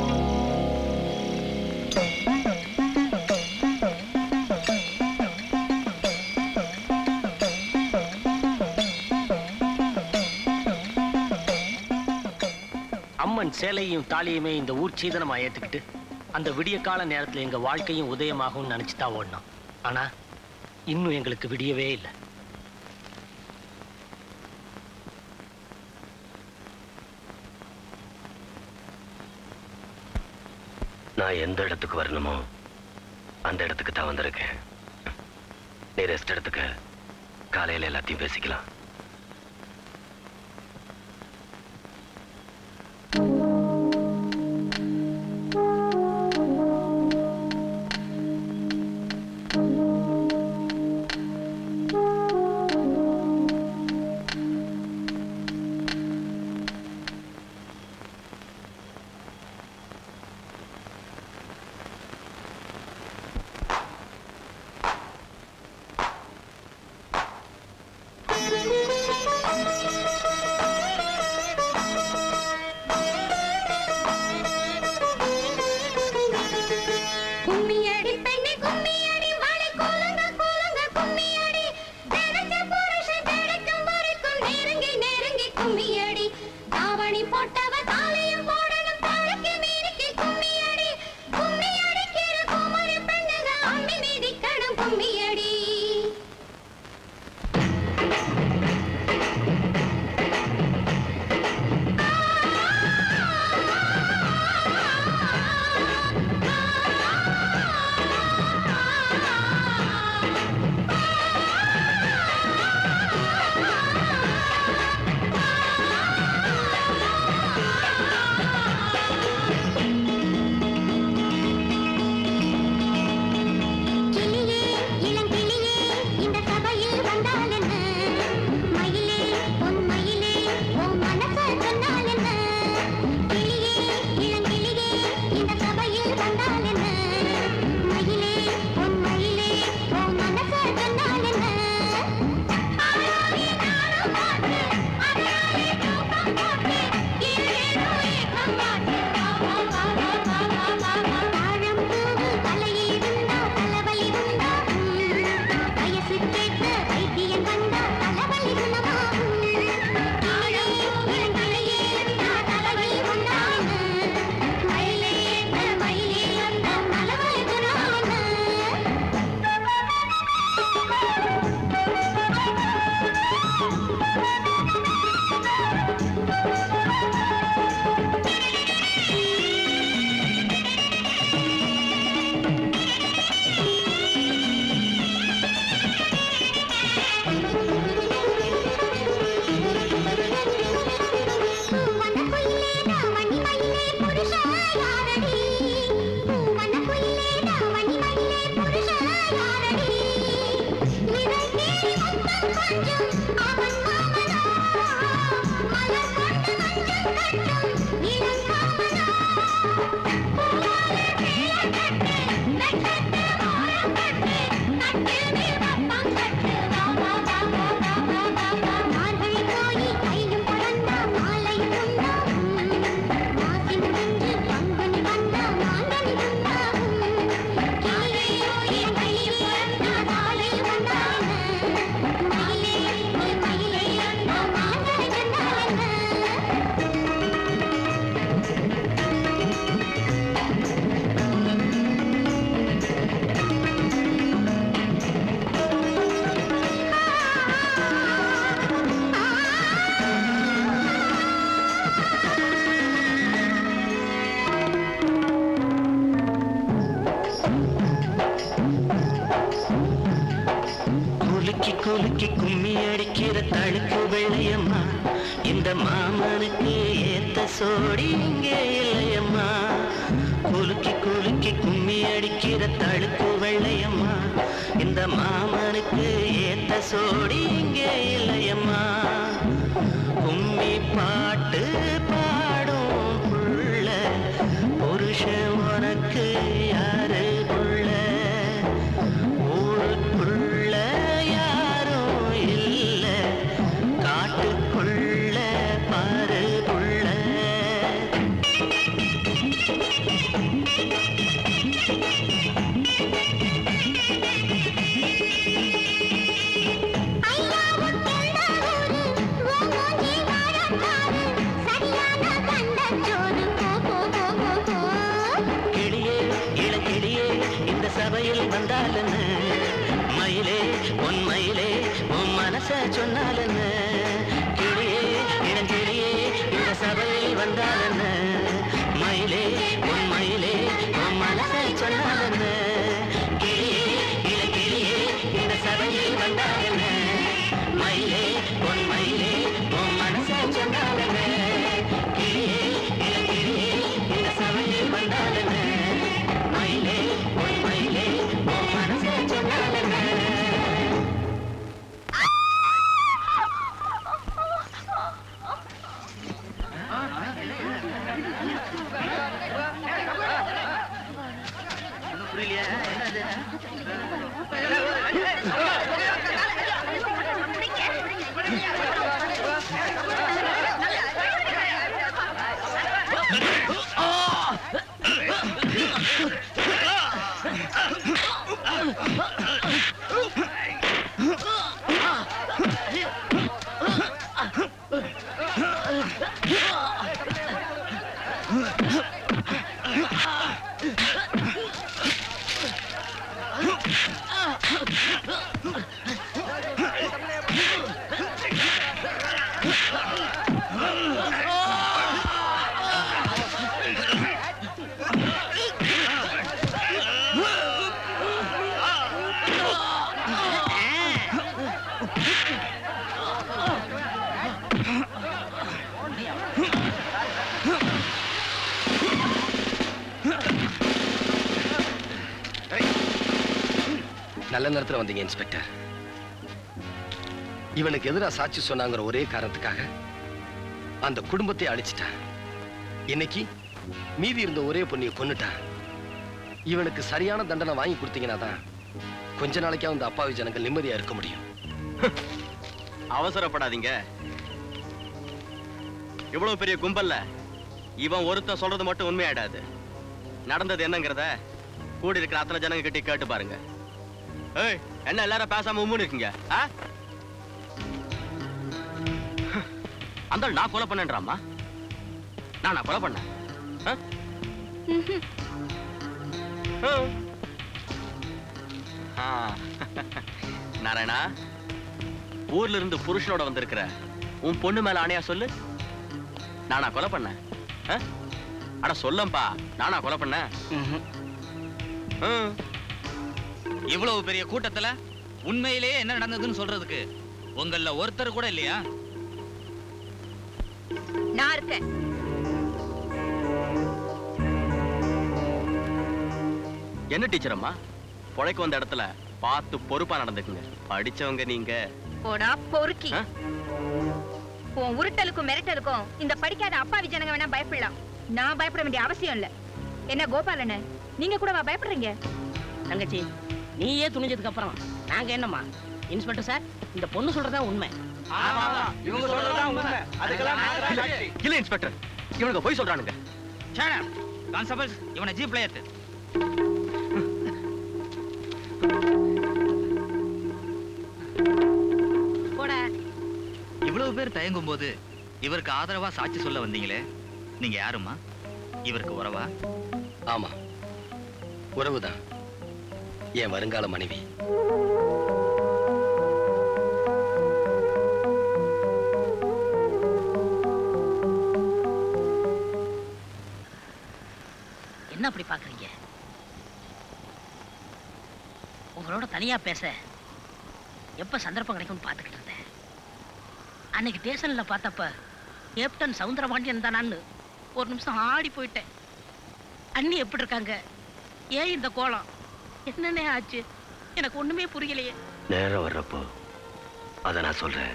அம்மன் சேலையும் தாலியுமே இந்த ஊர் சீதனமா ஏத்துக்கிட்டு அந்த விடிய கால நேரத்துல எங்க வாழ்க்கையும் உதயமாகும்னு நினைச்சு தான் ஓடினோம் ஆனா இன்னும் எங்களுக்கு விடியவே இல்லை நான் எந்த இடத்துக்கு வரணுமோ அந்த இடத்துக்கு தான் வந்திருக்கேன் நீ ரெஸ்ட் எடுத்துக்க காலையில எல்லாத்தையும் பேசிக்கலாம் கும்மியடி பெண்ணே கும்மியடி வாழை கோலங்க கோலங்க கும்மியடி நினைச்ச புருஷன் கிடைக்கும் வரைக்கும் நெருங்கி நெருங்கி கும்மியடி தாவணி போட்டவ தாலியும் போடணும் தாழைக்கு மீறிக்கு கும்மியடி கும்மியடிக்கிற குமரி பெண்ணுங்க அம்மி மிதிக்கணும் கும்மியடி கிளியே இளங்கிளியே இந்த சபையில் வந்தால் என்ன மயிலே பொன் மயிலே உன் மனச சொன்னால் என்ன கிளியே இளங்கிளியே இந்த சபையில் வந்தால் என்ன மயிலே பொன் மயிலே உன் மனச சொன்னால் என்ன ஆளாவே நானும் பாட்டு அதாவே தூக்கம் போட்டு ஏதேதோ ஏக்கம் பாட்டு வா வா வா வா வா வா வா வா தாழம் பூவு தலையிருந்தா தலைவலி உண்டா வயசு கேட்டு வைத்தியன் வந்தா தலைவலி குணமாகும் கிளியே இளங்கிளியே நான் தலைவலி வந்தான் மயிலே மயிலே வந்தா தலைவலி குணமாகும் பூவன குயிலே தாவணி மயிலே புருஷா யாரடி பூவன குயிலே தாவணி மயிலே புருஷா யாரடி நிறங்கேறி முத்தம் கொஞ்சம் அவன் மாமனோ மலர் கொண்டு மஞ்சள் கட்டும் இளங்காமனோ பூவாலே மேல கட்டு நட்சத்திர மோரம் கட்டு நட்டில் மேல் வப்பம் கட்டு வா வா வா வா வா வா வா வா மார்கழி போய் கையும் பறந்தா மாலையும் உண்டாகும் மாசி முடிஞ்சு பங்குனி வந்தா மாங்கனி உண்டாகும் கிளியே என் கையில் பிறந்தா தாளையும் வந்தான மயிலே நீ மயிலே நான் மாங்கனி கண்டான குலுக்கி குலுக்கி கும்மி அடிக்கிற தழுக்கு வெள்ளையம்மா இந்த மாமனுக்கு ஏத்த சோடி இங்கே இல்லையம்மா குலுக்கி குலுக்கி கும்மி அடிக்கிற தழுக்கு வெள்ளையம்மா இந்த மாமனுக்கு ஏத்த சோடி இங்கே இல்லையம்மா கும்மி பாட்டு பாடும் புள்ள புருஷன் உனக்கு யாரு புள்ள ஊருக்குள்ள யாரும் இல்ல காட்டுக்குள்ள பாரு புள்ள கிளியே இளங்கிளியே இந்த சபையில் வந்தாலன்னு மயிலே உன் மயிலே உன் மனச சொன்னாலன்னு கிளியே இளங்கிளியே இந்த சபையில் வந்தாலன்னு மயிலே உன் மயிலே உன் மனச சொன்னாலன்னு கிளியே இளங்கிளியே இந்த சபையில் வந்தாலன்னு மயிலே உன் மயிலே உன் மனச சொன்னாலன்னு கிளியே இளங்கிளியே இந்த சபையில் வந்தாலன்னு மயிலே உன் மயிலே உன் மனச சொன்னாலன்னு நல்ல நேரத்துல வந்தீங்க இன்ஸ்பெக்டர் இவனுக்கு எதிராக சாட்சி சொன்னாங்கிற ஒரே காரணத்துக்காக அந்த குடும்பத்தை அழிச்சிட்டான் இன்னைக்கு மீதி இருந்த ஒரே பொண்ணியை கொன்னுட்டான் இவனுக்கு சரியான தண்டனை வாங்கி கொடுத்தீங்கன்னா தான் கொஞ்ச நாளைக்கா அந்த அப்பாவி ஜனங்கள் நிம்மதியா இருக்க முடியும் அவசரப்படாதீங்க இவ்வளவு பெரிய கும்பல்ல இவன் ஒருத்தன் சொல்றது மட்டும் உண்மையாயிடாது நடந்தது என்னங்கிறத கூடி இருக்கிற அத்தனை ஜனங்க கிட்ட கேட்டு பாருங்க ஏய் என்ன எல்லாரும் பேசாம உம்முன்னு இருக்கீங்க ஆ? அந்த ஆள் நான் கொலை பண்ணேன்றாமா நான் நான் கொலை பண்ணேன் ஆ? ஆ. நாராயணா ஊர்ல இருந்து புருஷனோட வந்திருக்கிற உன் பொண்ணு மேல ஆணையா சொல்லு நானா கொலை பண்ணேன் ஆ? அட சொல்லம்பா நானா கொலை பண்ணேன் இவ்வளவு பெரிய கூட்டத்துல உண்மையிலேயே என்ன நடந்ததுன்னு சொல்றதுக்கு உங்கள ஒருத்தர் கூட இல்லையா நான் இருக்கேன் என்ன டீச்சர் அம்மா பொழைக்க வந்த இடத்துல பார்த்து பொறுப்பா நடந்துக்குங்க படிச்சவங்க நீங்க போடா பொறுக்கி உன் உருட்டலுக்கும் மிரட்டலுக்கும் இந்த படிக்காத அப்பாவி ஜனங்க வேணா பயப்படலாம் நான் பயப்பட வேண்டிய அவசியம் இல்ல என்ன கோபாலண்ண நீங்க கூடவா பயப்படுறீங்க தங்கச்சி நீயே துணிஞ்சதுக்கு அப்புறம் நாங்க என்னம்மா இன்ஸ்பெக்டர் சார் இந்த பொண்ணு சொல்றதா உண்மை இவங்க சொல்றதுதான் உண்மை. அதுக்கெல்லாம் நாங்க தான் சாட்சி. இல்ல இன்ஸ்பெக்டர் இவனுக்கு போய் சொல்றானுங்க கான்ஸ்டபிள்ஸ் இவனை ஜீப்ல ஏத்து போடா இவ்வளவு பேர் தயங்கும் போது இவருக்கு ஆதரவா சாட்சி சொல்ல வந்தீங்களே நீங்க யாருமா இவருக்கு உறவா ஆமா உறவுதான் என் வருங்கால மனைவி என்ன அப்படி பாக்குறீங்க உங்களோட தனியா பேச எப்ப சந்தர்ப்பம் கிடைக்கும்னு பார்த்துக்கிட்டு இருந்தேன் அன்னைக்கு ஸ்டேஷன்ல பார்த்தப்ப கேப்டன் சவுந்தரபாண்டியன் தானான்னு ஒரு நிமிஷம் ஆடி போயிட்டேன் அண்ணி எப்படி இருக்காங்க ஏன் இந்த கோலம் என்னென்ன ஆச்சு எனக்கு ஒண்ணுமே புரியலையே நேரம் வர்றப்போ அதை நான் சொல்றேன்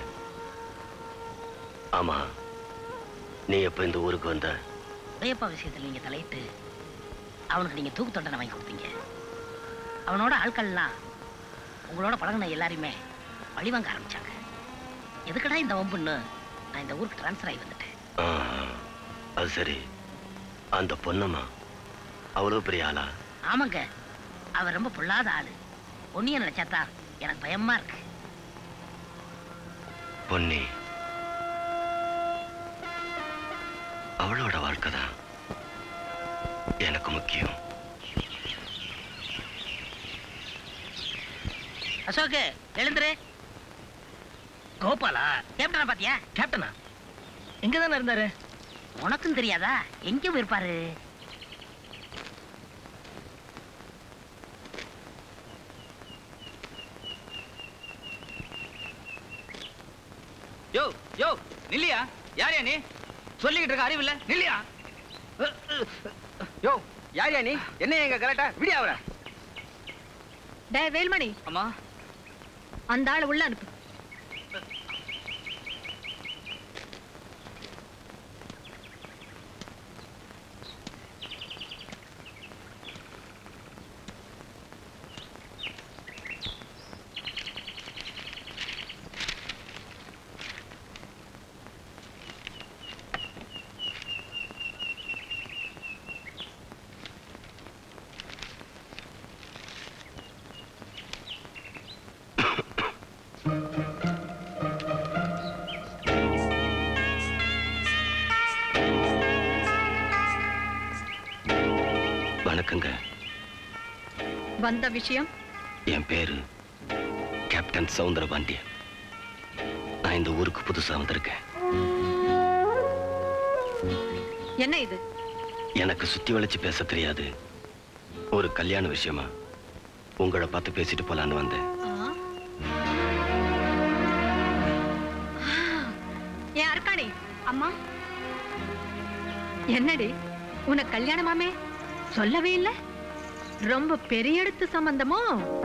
ஆமா நீ எப்ப இந்த ஊருக்கு வந்த உடையப்பா விஷயத்தில் நீங்க தலையிட்டு அவனுக்கு நீங்க தூக்கு தண்டனை வாங்கி கொடுத்தீங்க அவனோட ஆட்கள்லாம் உங்களோட பழகின எல்லாரையுமே பழிவாங்க ஆரம்பிச்சாங்க எதுக்கடா இந்த வம்புன்னு நான் இந்த ஊருக்கு ட்ரான்ஸ்ஃபர் ஆகி வந்துட்டேன் ஆஹா, அது சரி அந்த பொண்ணம்மா அவ்வளவு பெரிய ஆளா ஆமாங்க அவர் ரொம்ப பொல்லாத ஆளு பொன்னிய நினைச்சாத்தா எனக்கு பயமா இருக்கு பொன்னி அவளோட வாழ்க்கை தான் எனக்கு முக்கியம் அசோக்கு எழுந்துரு கோபாலா கேப்டனா பாத்தியா கேப்டனா எங்க தானே இருந்தாரு உனக்கும் தெரியாதா எங்கேயும் இருப்பாரு யோ யோ நில்லியா யாரையா நீ சொல்லிக்கிட்டு இருக்க அறிவில்ல நில்லியா யோ யாரியா நீ என்ன எங்க கரெக்டா விடியா அவரை டேய் வேல்மணி அம்மா அந்த ஆளை உள்ள அனுப்பு வணக்கங்க வந்த விஷயம் என் பேரு கேப்டன் சவுந்தரபாண்டியன் நான் இந்த ஊருக்கு புதுசா வந்திருக்கேன் என்ன இது எனக்கு சுத்தி வளைச்சு பேச தெரியாது ஒரு கல்யாண விஷயமா உங்களை பார்த்து பேசிட்டு போலான்னு வந்தேன் ஏன் அர்க்காணி அம்மா என்னடி உனக்கு கல்யாணமாமே சொல்லவே இல்ல ரொம்ப பெரிய இடத்து சம்பந்தமோ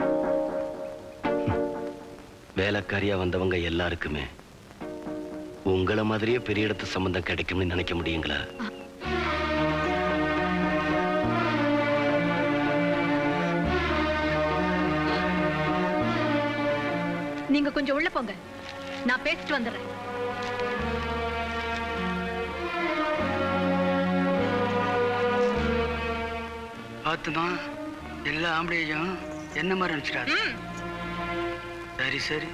வேலைக்காரியா வந்தவங்க எல்லாருக்குமே உங்களை மாதிரியே பெரிய இடத்து சம்பந்தம் கிடைக்கும்னு நினைக்க முடியுங்களா நீங்க கொஞ்சம் உள்ள போங்க நான் பேசிட்டு வந்துடுறேன் பார்த்துமா எல்லா ஆம்பளையும் என்ன மாதிரி நினைச்சிட்டாரு சரி சரி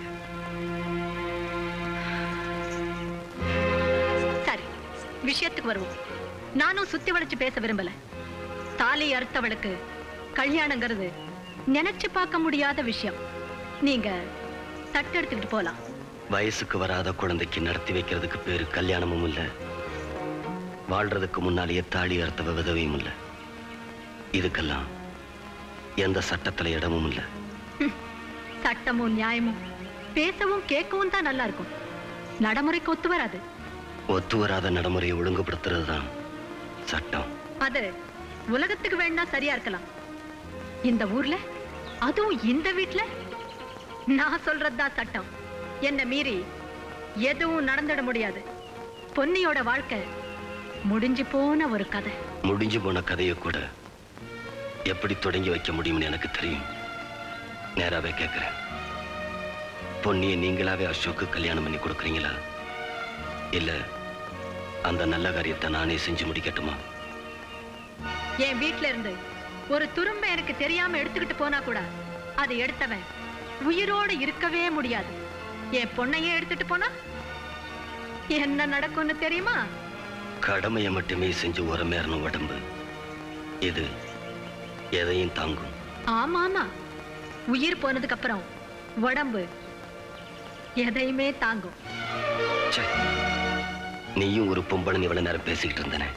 சரி விஷயத்துக்கு வருவோம் நானும் சுத்தி வளைச்சு பேச விரும்பல தாலி அறுத்தவளுக்கு கல்யாணங்கிறது நினைச்சு பார்க்க முடியாத விஷயம் நீங்க தட்டு எடுத்துக்கிட்டு போலாம் வயசுக்கு வராத குழந்தைக்கு நடத்தி வைக்கிறதுக்கு பேரு கல்யாணமும் இல்ல வாழ்றதுக்கு முன்னாலேயே தாலி அறுத்த விதவையும் இல்ல இதுக்கெல்லாம் எந்த சட்டத்துல இடமும் இல்ல சட்டமும் நியாயமும் பேசவும் கேட்கவும் தான் நல்லா இருக்கும் நடைமுறைக்கு ஒத்து வராது ஒத்து வராத நடைமுறையை ஒழுங்குபடுத்துறது தான் சட்டம் அது உலகத்துக்கு வேணா சரியா இருக்கலாம் இந்த ஊர்ல அதுவும் இந்த வீட்ல நான் சொல்றதுதான் சட்டம் என்ன மீறி எதுவும் நடந்துட முடியாது பொன்னியோட வாழ்க்கை முடிஞ்சு போன ஒரு கதை முடிஞ்சு போன கதையை கூட எப்படி தொடங்கி வைக்க முடியும்னு எனக்கு தெரியும் நேராவே கேட்கிறேன் பொன்னியை நீங்களாவே அசோக்கு கல்யாணம் பண்ணி கொடுக்குறீங்களா இல்ல அந்த நல்ல காரியத்தை நானே செஞ்சு முடிக்கட்டுமா என் வீட்ல இருந்து ஒரு துரும்ப எனக்கு தெரியாம எடுத்துக்கிட்டு போனா கூட அது எடுத்தவன் உயிரோட இருக்கவே முடியாது என் பொண்ணையே எடுத்துட்டு போனா என்ன நடக்கும்னு தெரியுமா கடமையை மட்டுமே செஞ்சு உரமேறணும் உடம்பு இது எதையும் தாங்கும் ஆமா ஆமா உயிர் போனதுக்கு அப்புறம் உடம்பு எதையுமே தாங்கும் ச்சே, நீயும் ஒரு பொம்பளை இவ்வளவு நேரம் பேசிக்கிட்டு இருந்தனே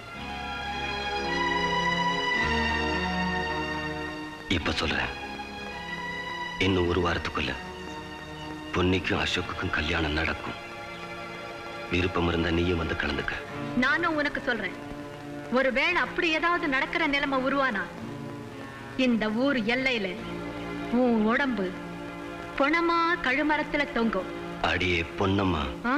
இப்ப சொல்றேன் இன்னும் ஒரு வாரத்துக்குள்ள பொன்னிக்கும் அசோக்குக்கும் கல்யாணம் நடக்கும் விருப்பம் இருந்தா நீயும் வந்து கலந்துக்க நானும் உனக்கு சொல்றேன் ஒருவேளை அப்படி ஏதாவது நடக்கிற நிலைமை உருவானா இந்த ஊர் எல்லையில உன் உடம்பு பொணமா கழுமரத்துல தொங்கும் அடியே பொன்னம்மா ஆ?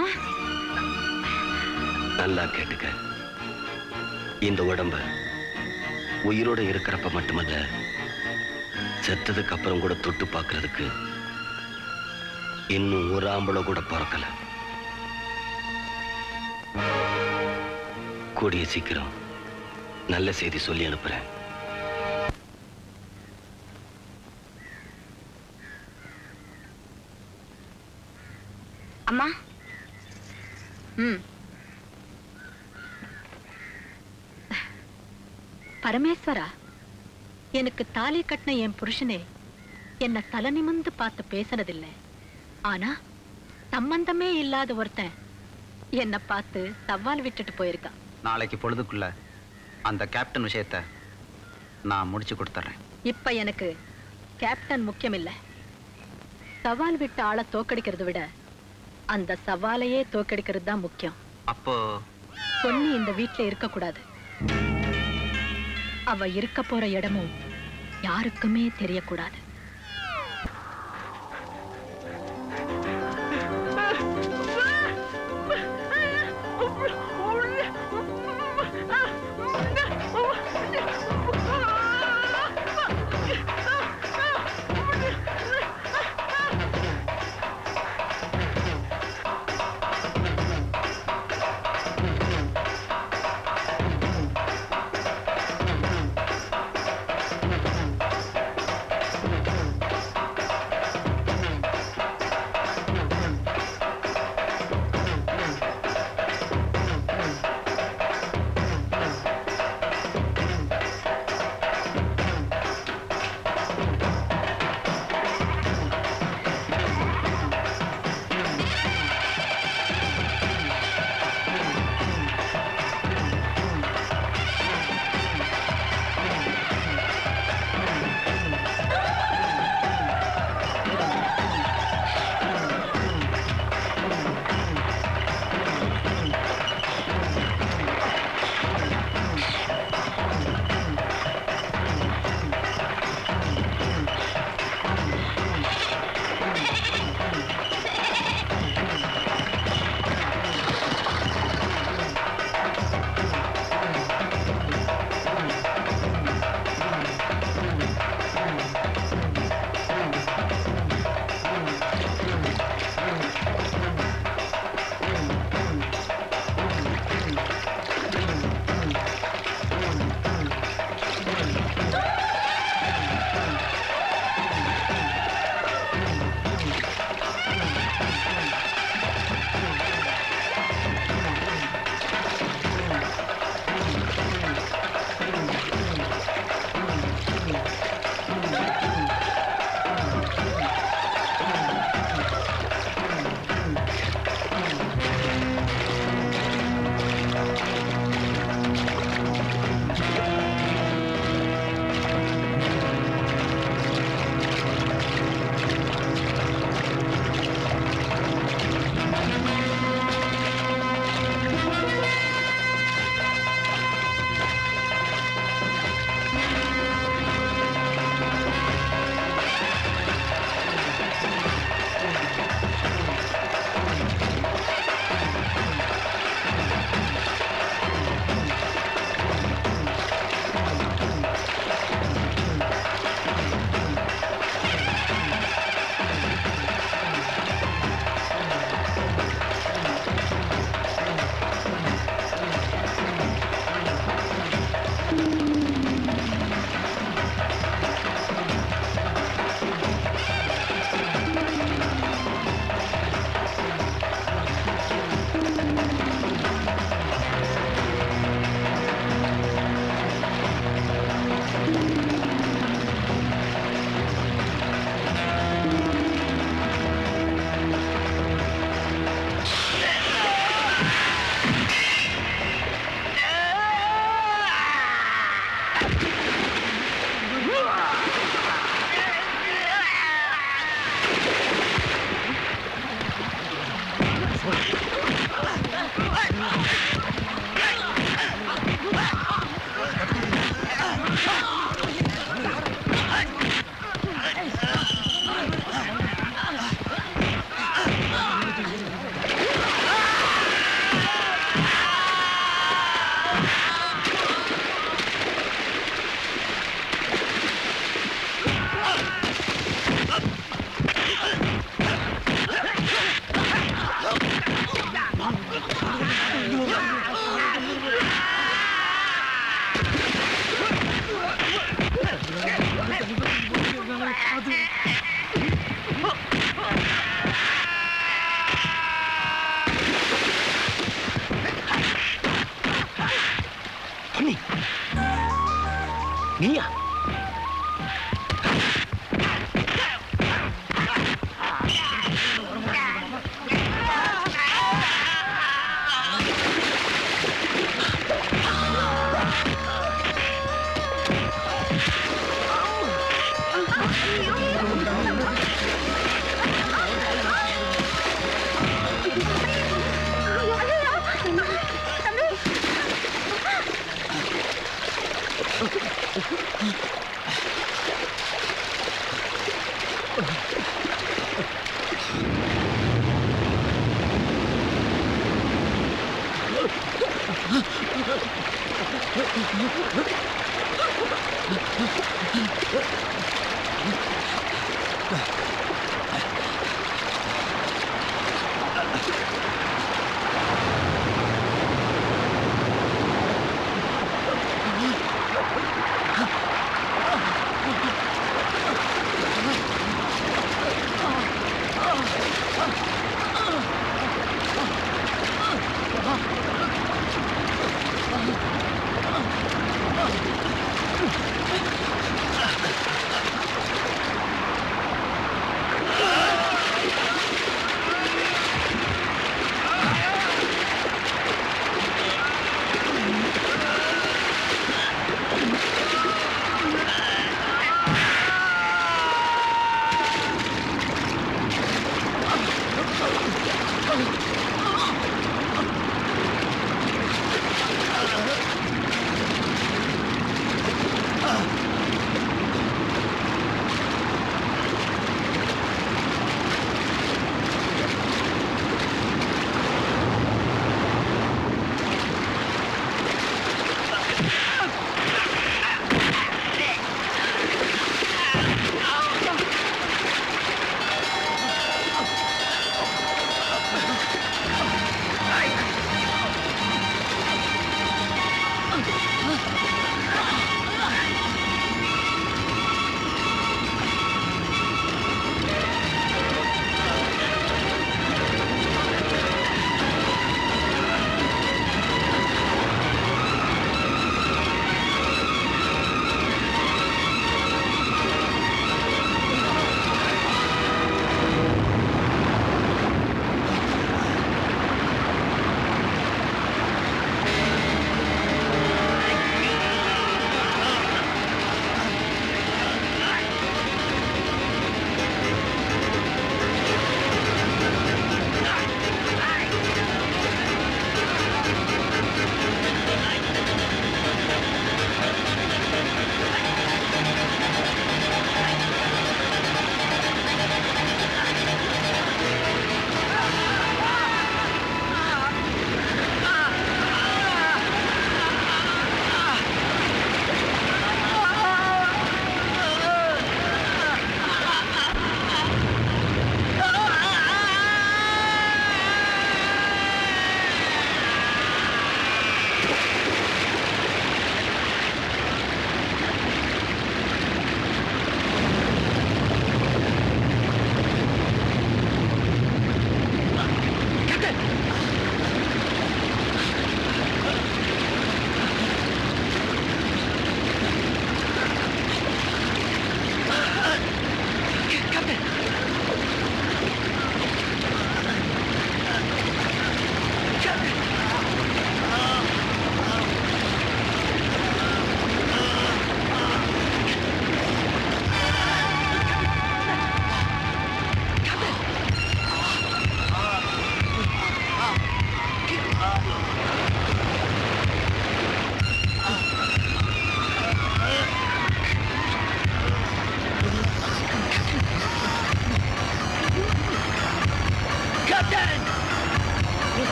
நல்லா கேட்டுக்க இந்த உடம்ப உயிரோட இருக்கிறப்ப மட்டுமல்ல செத்ததுக்கு அப்புறம் கூட தொட்டு பார்க்கிறதுக்கு இன்னும் ஒரு ஆம்பளை கூட பிறக்கல கூடிய சீக்கிரம் நல்ல செய்தி சொல்லி அனுப்புறேன் அம்மா ம் பரமேஸ்வரா எனக்கு தாலி கட்டின என் புருஷனே என்ன தலை நிமிந்து பார்த்து பேசினதில்லை ஆனா சம்பந்தமே இல்லாத ஒருத்தன் என்ன பார்த்து சவால் விட்டுட்டு போயிருக்கான் நாளைக்கு பொழுதுக்குள்ள அந்த கேப்டன் விஷயத்த நான் முடிச்சு கொடுத்துட்றேன் இப்ப எனக்கு கேப்டன் முக்கியம் இல்ல சவால் விட்டு ஆளை தோக்கடிக்கிறதை விட அந்த சவாலையே தோக்கடிக்கிறது தான் முக்கியம் அப்போ பொன்னி இந்த வீட்ல இருக்க கூடாது அவ இருக்க போற இடமும் யாருக்குமே தெரியக்கூடாது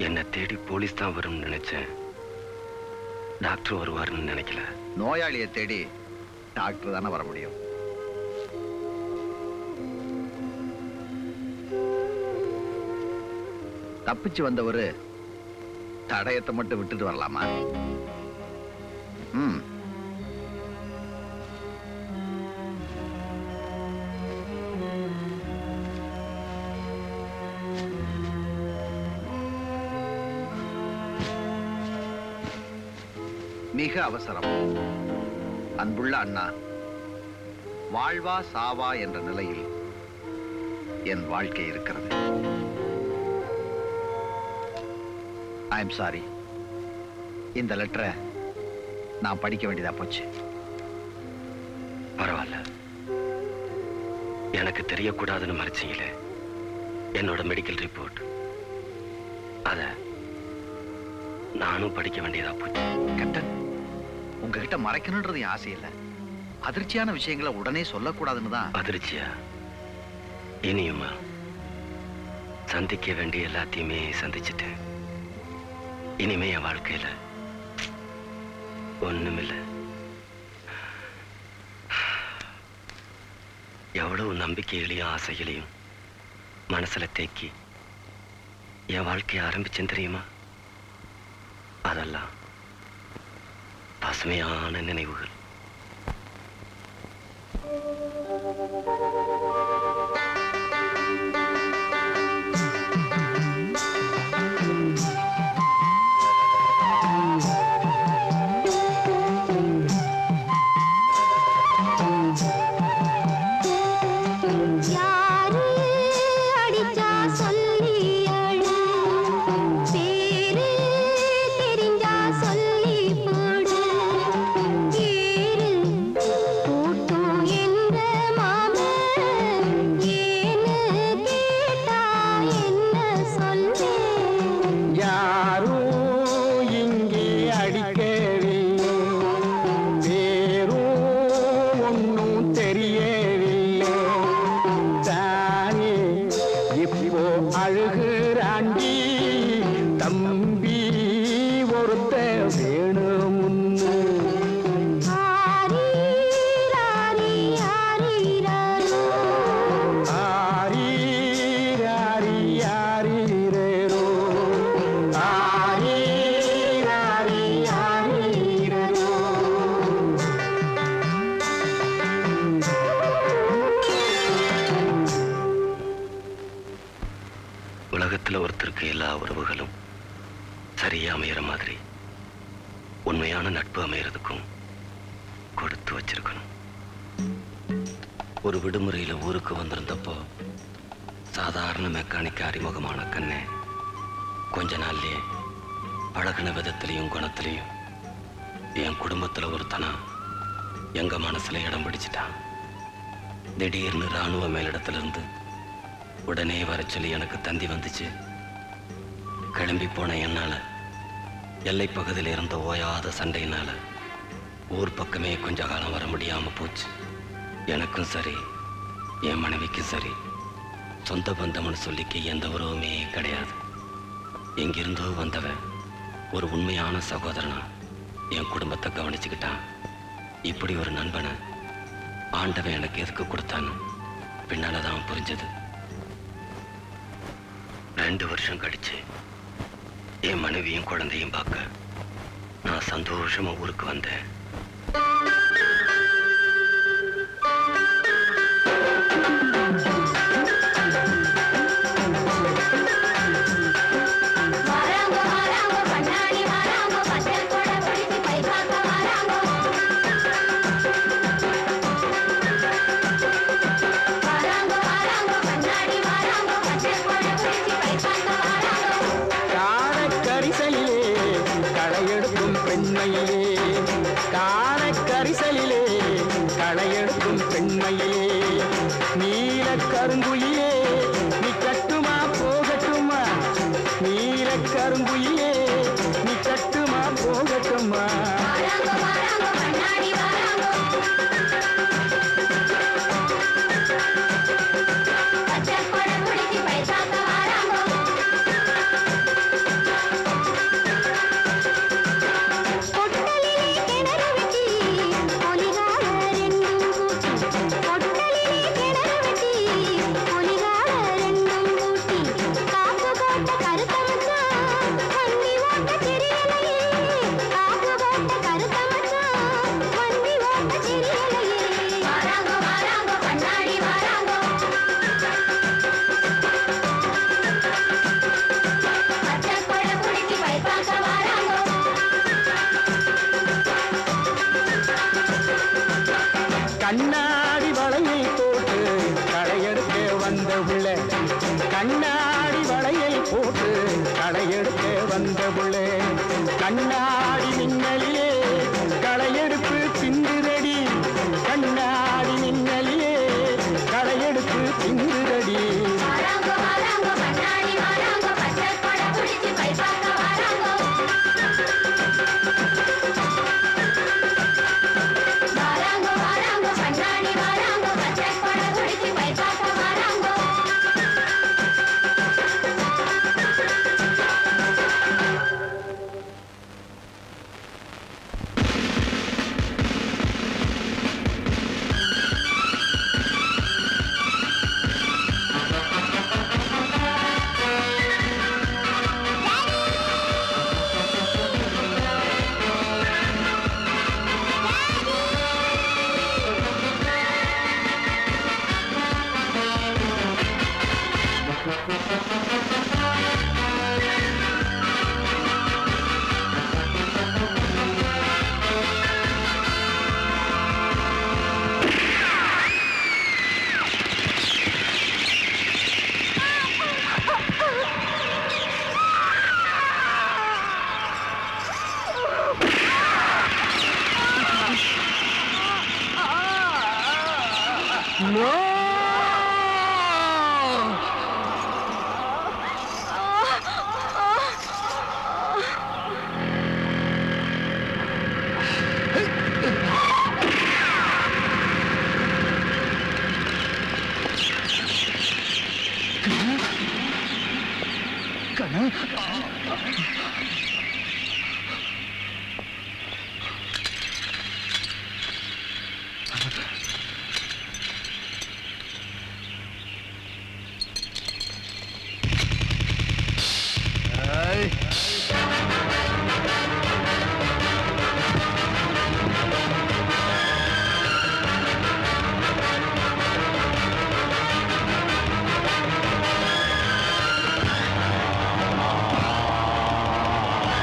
என்னை தேடி போலீஸ் தான் வரும்னு நினைச்சேன் டாக்டர் வருவாருன்னு நினைக்கல நோயாளியை தேடி டாக்டர் தானே வர முடியும் தப்பிச்சு வந்தவர் தடயத்தை மட்டும் விட்டுட்டு வரலாமா ம் மிக அவசரம் அன்புள்ள அண்ணா வாழ்வா சாவா என்ற நிலையில் என் வாழ்க்கை இருக்கிறது ஐ எம் சாரி இந்த லெட்டரை நான் படிக்க வேண்டியதா போச்சு பரவாயில்ல எனக்கு தெரியக்கூடாதுன்னு மறைச்சீங்களே என்னோட மெடிக்கல் ரிப்போர்ட் அத நானும் படிக்க வேண்டியதா போச்சு கேப்டன் உங்ககிட்ட மறைக்கணுன்றது என் ஆசை இல்லை அதிர்ச்சியான விஷயங்களை உடனே சொல்லக்கூடாதுன்னு தான் அதிர்ச்சியா இனியுமா சந்திக்க வேண்டிய எல்லாத்தையுமே சந்திச்சிட்டேன் இனிமே என் வாழ்க்கையில ஒண்ணுமில்ல எவ்வளவு நம்பிக்கைகளையும் ஆசைகளையும் மனசுல தேக்கி என் வாழ்க்கையை ஆரம்பிச்சேன் தெரியுமா அதெல்லாம் பசுமையான நினைவுகள் யாரு அடிச்சா சொல்லி அழு பேரு தெரிஞ்சா சொல்லி போடு ஏறு கூட்டும் என்ற மாமன் ஏன்னு கேட்டா என்ன சொல்வேன் யாரும் இங்கே அடிக்கவில்லை பேரும் ஒன்றும் தெரியவில்லை தானே இப்போ அழுகுறாண்டி தம்பி ஒருத்த வேணுமுன்னு ஆரீராரி ஆரீராரோ ஆரீராரி ஆரீரேரோ ஆரீராரி ஆரீரேரோ உலகத்துல ஒருத்தருக்கு எல்லா உறவுகளும் சரியா அமையற மாதிரி உண்மையான நட்பு அமையறதுக்கும் கொடுத்து வச்சிருக்கணும் ஒரு விடுமுறையில ஊருக்கு வந்திருந்தப்போ சாதாரண மெக்கானிக் அறிமுகமான கண்ணே கொஞ்ச நாள்லயே பழகின விதத்திலையும் குணத்திலையும் என் குடும்பத்துல ஒருத்தனா எங்க மனசுல இடம் பிடிச்சிட்டான் திடீர்னு ராணுவ மேலிடத்துல இருந்து உடனே வர சொல்லி எனக்கு தந்தி வந்துச்சு கிளம்பி போன என்னால எல்லை பகுதியில் இருந்த ஓயாத சண்டையினால ஊர் பக்கமே கொஞ்ச காலம் வர முடியாம போச்சு எனக்கும் சரி என் மனைவிக்கும் சரி சொந்த பந்தம்னு சொல்லிக்க எந்த உறவுமே கிடையாது எங்கிருந்தோ வந்தவன் ஒரு உண்மையான சகோதரனா என் குடும்பத்தை கவனிச்சுக்கிட்டான் இப்படி ஒரு நண்பனை ஆண்டவன் எனக்கு எதுக்கு கொடுத்தான்னு பின்னாலதான் புரிஞ்சது ரெண்டு வருஷம் கழிச்சு என் மனைவியும் குழந்தையும் பார்க்க நான் சந்தோஷமா ஊருக்கு வந்தேன் வராங்க வராங்க பண்ணாடி வராங்க பச்சல் கொட பிடிச்சு பை பார்க்க வராங்க வராங்க வராங்க பண்ணாடி வராங்க பச்சல் கொட பிடிச்சு பை பார்க்க வராங்க காரக்கரிசலிலே களையெடுக்கும் பெண்மையிலே காரக்கரிசலிலே களையெடுக்கும் பெண்மையிலே நீல கருங்குயிலே நீ கட்டுமா போகட்டுமா நீல கருங்குயிலே நீ கட்டுமா போகட்டுமா வராங்க வராங்க பண்ணாடி வராங்க பச்சல் கொட பிடிச்சு பை பார்க்க வராங்க கருத்த மச்சான் வண்டி ஓட்ட தெரியலையே காப்பு போட்ட கருத்த மச்சான் வண்டி ஓட்ட தெரியலையே வாராங்கோ வாராங்கோ கண்ணாடி வாராங்கோ பச்சை கொடை புடிச்சு பைப்பாக்க வாராங்கோ கண்ணாடி வளையை போட்டு களையெடுக்க வந்த புள்ள கண்ணாடி வளையை போட்டு களையெடுக்க வந்த புள்ள கண்ணாடி மின்னலிலே களையெடுப்பு பிந்துரடி கண்ணாடி மின்னலிலே களையெடுப்பு பிந்துரடி வாராங்கோ வாராங்கோ கண்ணாடி வாராங்கோ பச்சை கொடை புடிச்சு பைப்பாக்க வாராங்கோ வாராங்கோ வாராங்கோ கண்ணாடி வாராங்கோ பச்சை கொடை புடிச்சு பைப்பாக்க வாராங்கோ கண்ணா ஆ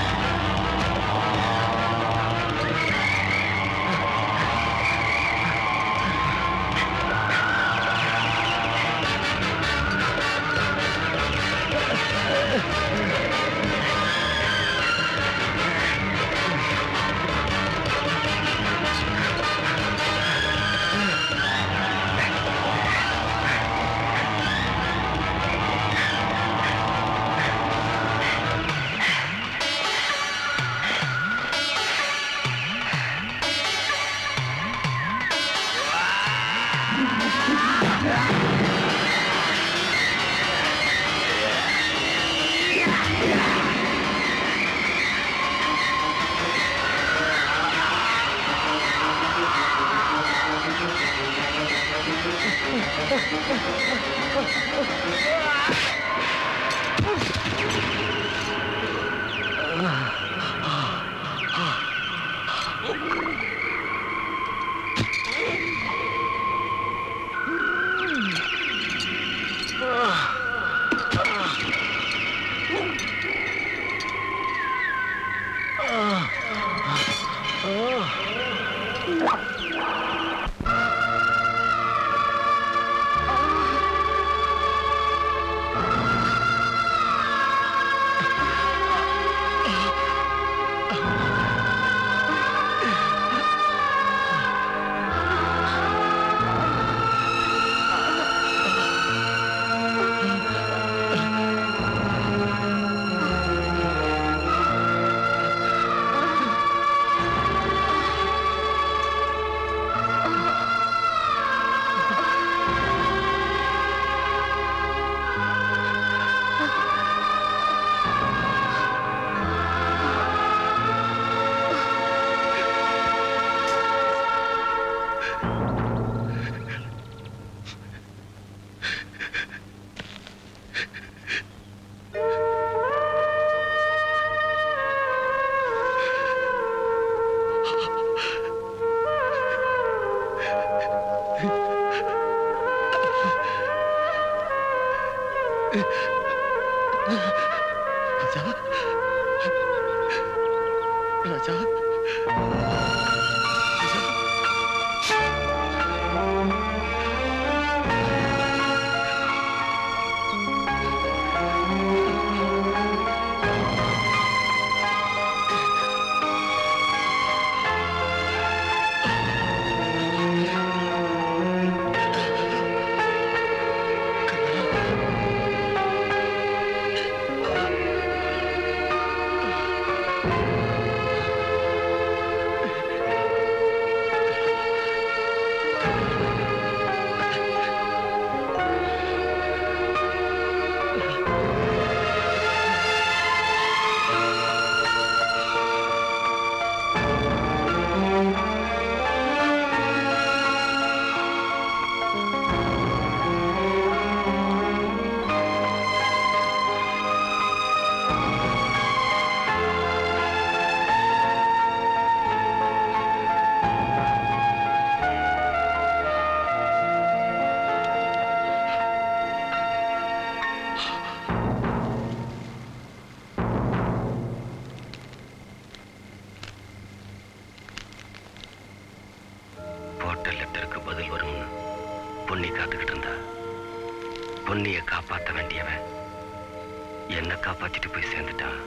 லெட்டருக்கு பதில் வரும்னு பொன்னி காத்துக்கிட்டு இருந்தா பொன்னிய காப்பாத்த வேண்டியவன் என்ன காப்பாத்திட்டு போய் சேர்ந்துட்டான்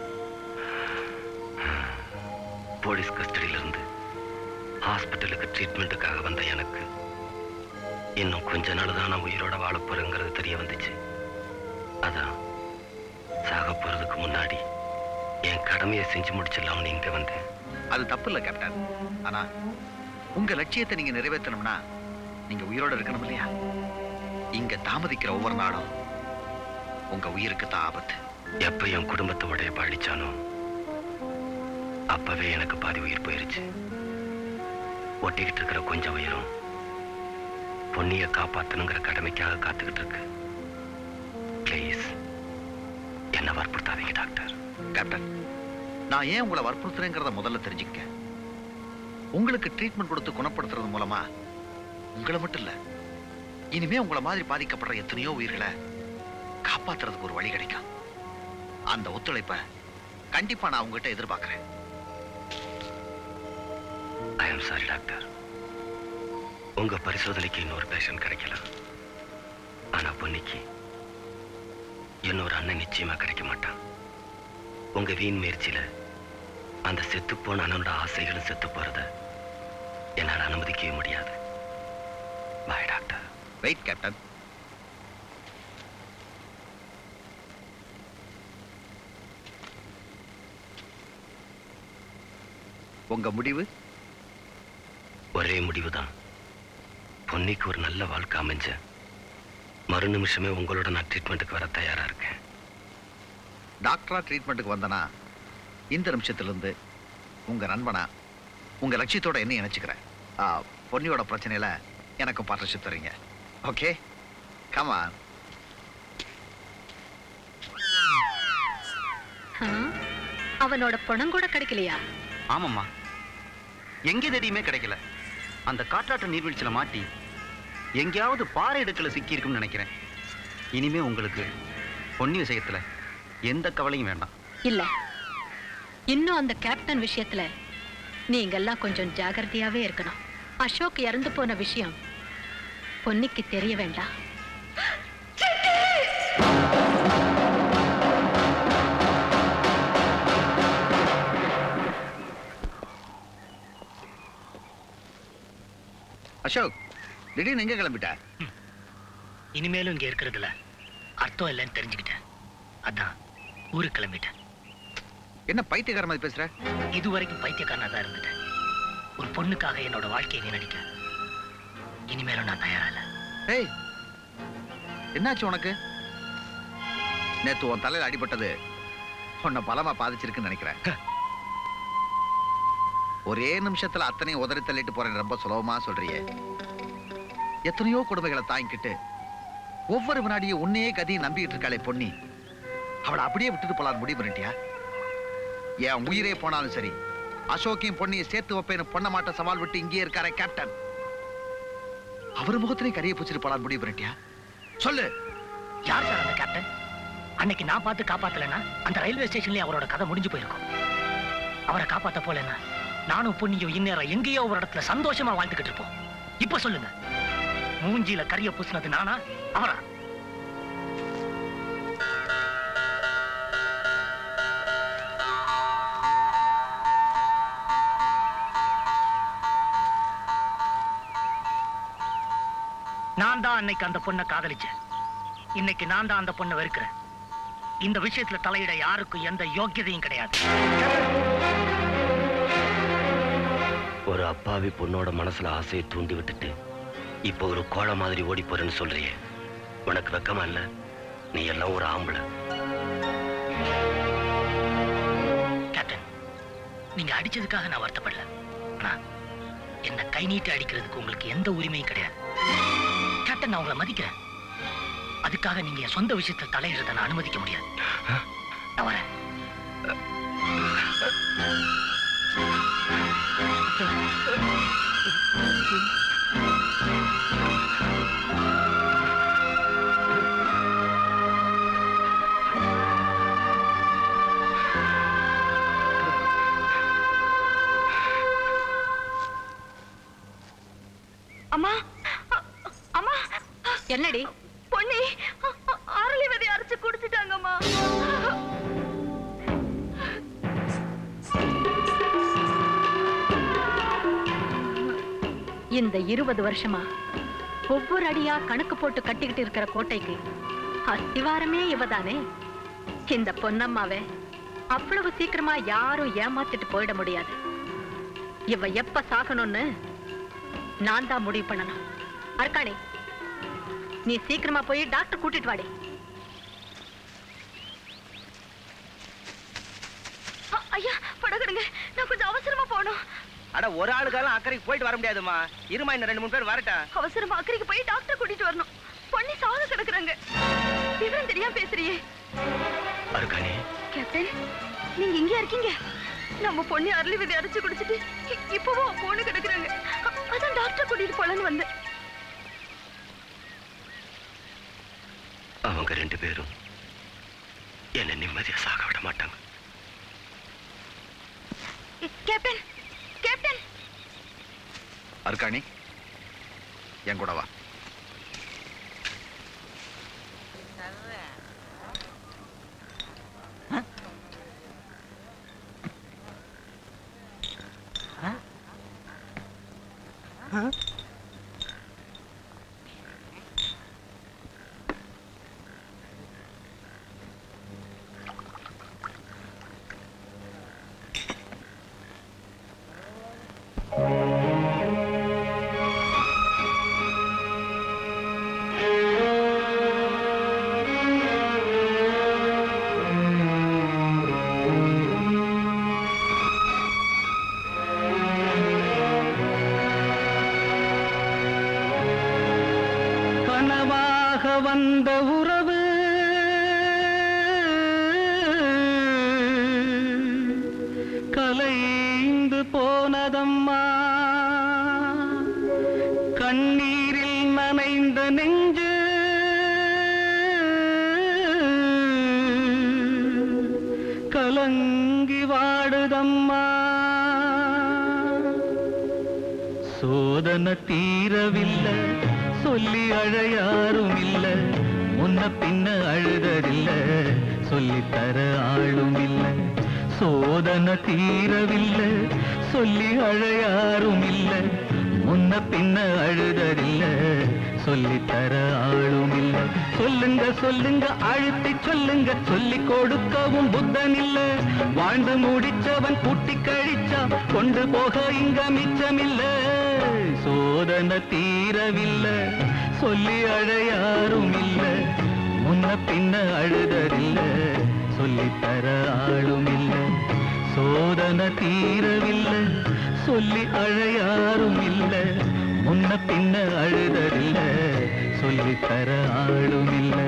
போலீஸ் கஸ்டடியில இருந்து ஹாஸ்பிட்டலுக்கு ட்ரீட்மெண்ட்டுக்காக வந்த எனக்கு இன்னும் கொஞ்ச நாள் தான் நான் உயிரோட வாழ போறேங்கிறது தெரிய வந்துச்சு அதான் சாக போறதுக்கு முன்னாடி என் கடமையை செஞ்சு முடிச்சிடலாம்னு இங்க வந்தேன் அது தப்பு இல்ல கேப்டன் ஆனா உங்க லட்சியத்தை நீங்க நிறைவேற்றணும்னா நீங்க உயிரோட இருக்கணும் இல்லையா இங்க தாமதிக்கிற ஒவ்வொரு நாளும் உங்க உயிருக்கு தான் ஆபத்து எப்ப என் குடும்பத்தை உடைய பழிச்சானோ அப்பவே எனக்கு பாதி உயிர் போயிருச்சு ஒட்டிக்கிட்டு இருக்கிற கொஞ்சம் உயிரும் பொன்னிய காப்பாத்தணுங்கிற கடமைக்காக காத்துக்கிட்டு இருக்கு ப்ளீஸ் என்ன வற்புறுத்தாதீங்க டாக்டர் கேப்டன் நான் ஏன் உங்களை வற்புறுத்துறேங்கிறத முதல்ல தெரிஞ்சுக்க உங்களுக்கு ட்ரீட்மெண்ட் கொடுத்து குணப்படுத்துறது மூலமா உங்களை மட்டும் இல்ல இனிமே உங்களை மாதிரி பாதிக்கப்படுற எத்தனையோ உயிர்களை காப்பாத்துறதுக்கு ஒரு வழி கிடைக்கும் அந்த ஒத்துழைப்பை கண்டிப்பா நான் உங்ககிட்ட எதிர்பார்க்கிறேன் ஐ எம் சாரி டாக்டர் உங்க பரிசோதனைக்கு இன்னொரு பேஷண்ட் கிடைக்கலாம் ஆனா பொன்னிக்கு இன்னொரு அண்ணன் நிச்சயமா கிடைக்க மாட்டான் உங்க வீண் முயற்சியில அந்த செத்து போன அண்ணனோட ஆசைகளும் செத்து போறத என்னால் அனுமதிக்கவே முடியாது பாய் டாக்டர் வெயிட் கேப்டன் உங்க முடிவு ஒரே முடிவுதான் பொன்னிக்கு ஒரு நல்ல வாழ்க்கை அமைஞ்ச மறு நிமிஷமே உங்களோட நான் ட்ரீட்மெண்ட்டுக்கு வர தயாரா இருக்கேன் டாக்டரா ட்ரீட்மெண்ட்டுக்கு வந்தனா இந்த நிமிஷத்துல இருந்து உங்க நண்பனா உங்க லட்சியத்தோட என்ன இணைச்சுக்கிறேன் ஆ, பொன்னியோட பிரச்சனையில எனக்கும் பார்ட்னர்ஷிப் தரீங்க ஓகே கமான் ஆ? அவனோட பணம் கூட கிடைக்கலையா ஆமாம்மா எங்கே தேடியுமே கிடைக்கல அந்த காற்றாற்று நீர்வீழ்ச்சியில மாட்டி எங்கேயாவது பாறை இடுக்கல சிக்கியிருக்கும்னு நினைக்கிறேன் இனிமே உங்களுக்கு பொன்னி விஷயத்துல எந்த கவலையும் வேண்டாம் இல்ல இன்னும் அந்த கேப்டன் விஷயத்துல நீங்கெல்லாம் கொஞ்சம் ஜாகிரதையாவே இருக்கணும் அசோக் இறந்து போன விஷயம் பொன்னிக்கு தெரிய வேண்டாம் அசோக் திடீர்னு எங்க கிளம்பிட்ட இனிமேலும் இங்க இருக்கிறதுல அர்த்தம் இல்லைன்னு தெரிஞ்சுக்கிட்டேன் அதான் ஊருக்கு கிளம்பிட்டேன் என்ன பைத்தியக்கார மாதிரி பேசுற இது வரைக்கும் பைத்தியக்காரனா தான் இருந்துட்டேன் ஒரு பொண்ணுக்காக என்னோட வாழ்க்கையை வீணடிக்க இனிமேலும் நான் தயாரா இல்ல ஏய் என்னாச்சு உனக்கு நேத்து உன் தலையில அடிபட்டது உன்னை பலமா பாதிச்சிருக்குன்னு நினைக்கிறேன் ஒரே நிமிஷத்துல அத்தனையும் உதறி தள்ளிட்டு போறேன் ரொம்ப சுலபமா சொல்றியே எத்தனையோ கொடுமைகளை தாங்கிக்கிட்டு ஒவ்வொரு வினாடியும் உன்னையே கதையும் நம்பிக்கிட்டு இருக்காளே பொன்னி அவளை அப்படியே விட்டுட்டு போலான்னு முடிவு பண்ணிட்டியா என் உயிரே போனாலும் சரி அசோக்கையும் பொன்னியை சேர்த்து வைப்பேன்னு பொண்ண மாட்ட சவால் விட்டு இங்கேயே இருக்காரே கேப்டன் அவர் முகத்திலையும் கரிய பூச்சிட்டு போலான்னு முடிவு பண்ணிட்டியா சொல்லு யார் சார் அந்த கேப்டன் அன்னைக்கு நான் பார்த்து காப்பாத்தலைன்னா அந்த ரயில்வே ஸ்டேஷன்லயே அவரோட கதை முடிஞ்சு போயிருக்கும் அவரை காப்பாத்த போலன்னா நானும் பொண்ணியும் இந்நேரம் எங்கேயோ ஒரு இடத்துல சந்தோஷமா வாழ்ந்துகிட்டு இருப்போம் இப்ப சொல்லுங்க மூஞ்சில கரிய பூசினது நானா அவரா நான் தான் அன்னைக்கு அந்த பொண்ணை காதலிச்சேன் இன்னைக்கு நான் தான் அந்த பொண்ணை வெறுக்கிறேன் இந்த விஷயத்துல தலையிட யாருக்கும் எந்த யோக்கியதையும் கிடையாது ஒரு அப்பாவி பொண்ணோட மனசுல ஆசையை தூண்டி விட்டுட்டு இப்போ ஒரு கோழை மாதிரி ஓடி போறேன்னு சொல்றியே உனக்கு வெக்கமா இல்ல நீ எல்லாம் ஒரு ஆம்பளை கேப்டன் நீங்க அடிச்சதுக்காக நான் வருத்தப்படல ஆனா என்ன கை நீட்டி அடிக்கிறதுக்கு உங்களுக்கு எந்த உரிமையும் கிடையாது கேப்டன் நான் உங்களை மதிக்கிறேன் அதுக்காக நீங்க என் சொந்த விஷயத்துல தலையிடுறத நான் அனுமதிக்க முடியாது நான் வரேன் அம்மா என்னடி பொண்ணி அ- அ- அரளி விதை அரைச்சு குடிச்சிட்டாங்கம்மா இந்த இருபது வருஷமா ஒவ்வொரு அடியா கணக்கு போட்டு கட்டிக்கிட்டு இருக்கிற கோட்டைக்கு அஸ்திவாரமே இவதானே இந்த பொன்னம்மாவை அவ்வளவு சீக்கிரமா யாரும் ஏமாத்திட்டு போயிட முடியாது இவ எப்ப சாகணும்னு நான் தான் முடிவு பண்ணணும் அர்க்காணி நீ சீக்கிரமா போய் டாக்டர் கூட்டிட்டு வாடி அ- ஐயா படகுடுங்க நான் கொஞ்சம் அவசரமா போகணும் அட ஒரு ஆளுக்காலும் அக்கறைக்கு போயிட்டு வர முடியாதுமா இருமா இன்னும் ரெண்டு மூணு பேர் வரட்டும் அவசரமா அக்கறைக்கு போய் டாக்டர் கூட்டிட்டு வரணும் பொண்ணி சாக கிடக்குறாங்க விவரம் தெரியாம பேசுறியே அருக்காணி கேப்டன் நீங்க இங்கே இருக்கீங்க நம்ம பொண்ணு அரளி விதை அரைச்சு குடிச்சிட்டு இ- இப்பவும் பொண்ணு கிடக்குறாங்க அ- அதான் டாக்டர் கூட்டிட்டு போலான்னு வந்தேன் அவங்க ரெண்டு பேரும் என்ன நிம்மதியா சாக விட மாட்டாங்க கேப்டன் கேப்டன் அர்க்காணி என் கூட வா கனவாக வந்த உறவு கலைந்து போனதம்மா கண்ணீரில் நனைந்த நெஞ்சு கலங்கி வாடுதம்மா சோதனை தீரவில்லை சொல்லி அழையாரும் இல்ல முன்ன பின்ன அழுததில்ல சொல்லித்தர ஆளும் இல்ல சோதனை தீரவில்லை சொல்லி அழையாரும் இல்ல முன்ன பின்ன அழுததில்ல சொல்லித்தர ஆளும் இல்ல சொல்லுங்க சொல்லுங்க அழுத்தி சொல்லுங்க சொல்லி கொடுக்கவும் புத்தன் இல்ல வாழ்ந்து முடிச்சவன் கூட்டி கழிச்சா கொண்டு போக இங்க மிச்சமில்ல சோதனை தீரவில்லை சொல்லி அழையாரும் இல்ல முன்ன பின்ன அழுததில்ல சொல்லித்தர ஆளும் இல்ல சோதனை தீரவில்லை சொல்லி அழையாரும் இல்ல முன்ன பின்ன அழுததில்ல சொல்லித்தர ஆளும் இல்லை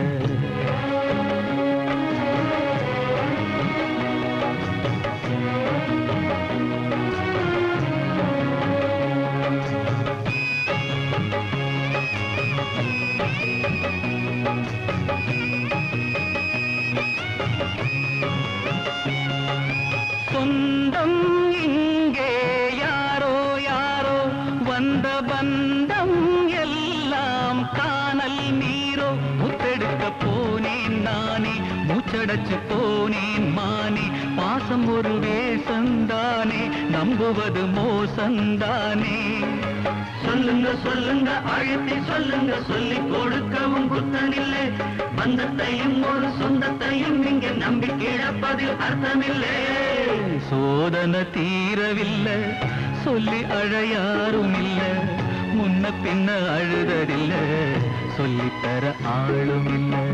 சொந்தம் இங்கே யாரோ யாரோ வந்த பந்தம் எல்லாம் காணல் நீரோ முத்தெடுக்க போனேன் நானே மூச்சடைச்சு போனேன் மானே பாசம் ஒரு வேசந்தானே நம்புவது மோசந்தானே சொல்லுங்க சொல்லுங்க அழுத்தி சொல்லுங்க சொல்லி கொடுக்கவும் குத்தனில்லை பந்தத்தையும் ஒரு சொந்தத்தையும் இங்க நம்பி கிழப்பதில் அர்த்தமில்லை சோதனை தீரவில்லை சொல்லி அழையாரும் இல்ல முன்ன பின்ன அழுததில்ல சொல்லித்தர ஆளும் இல்லை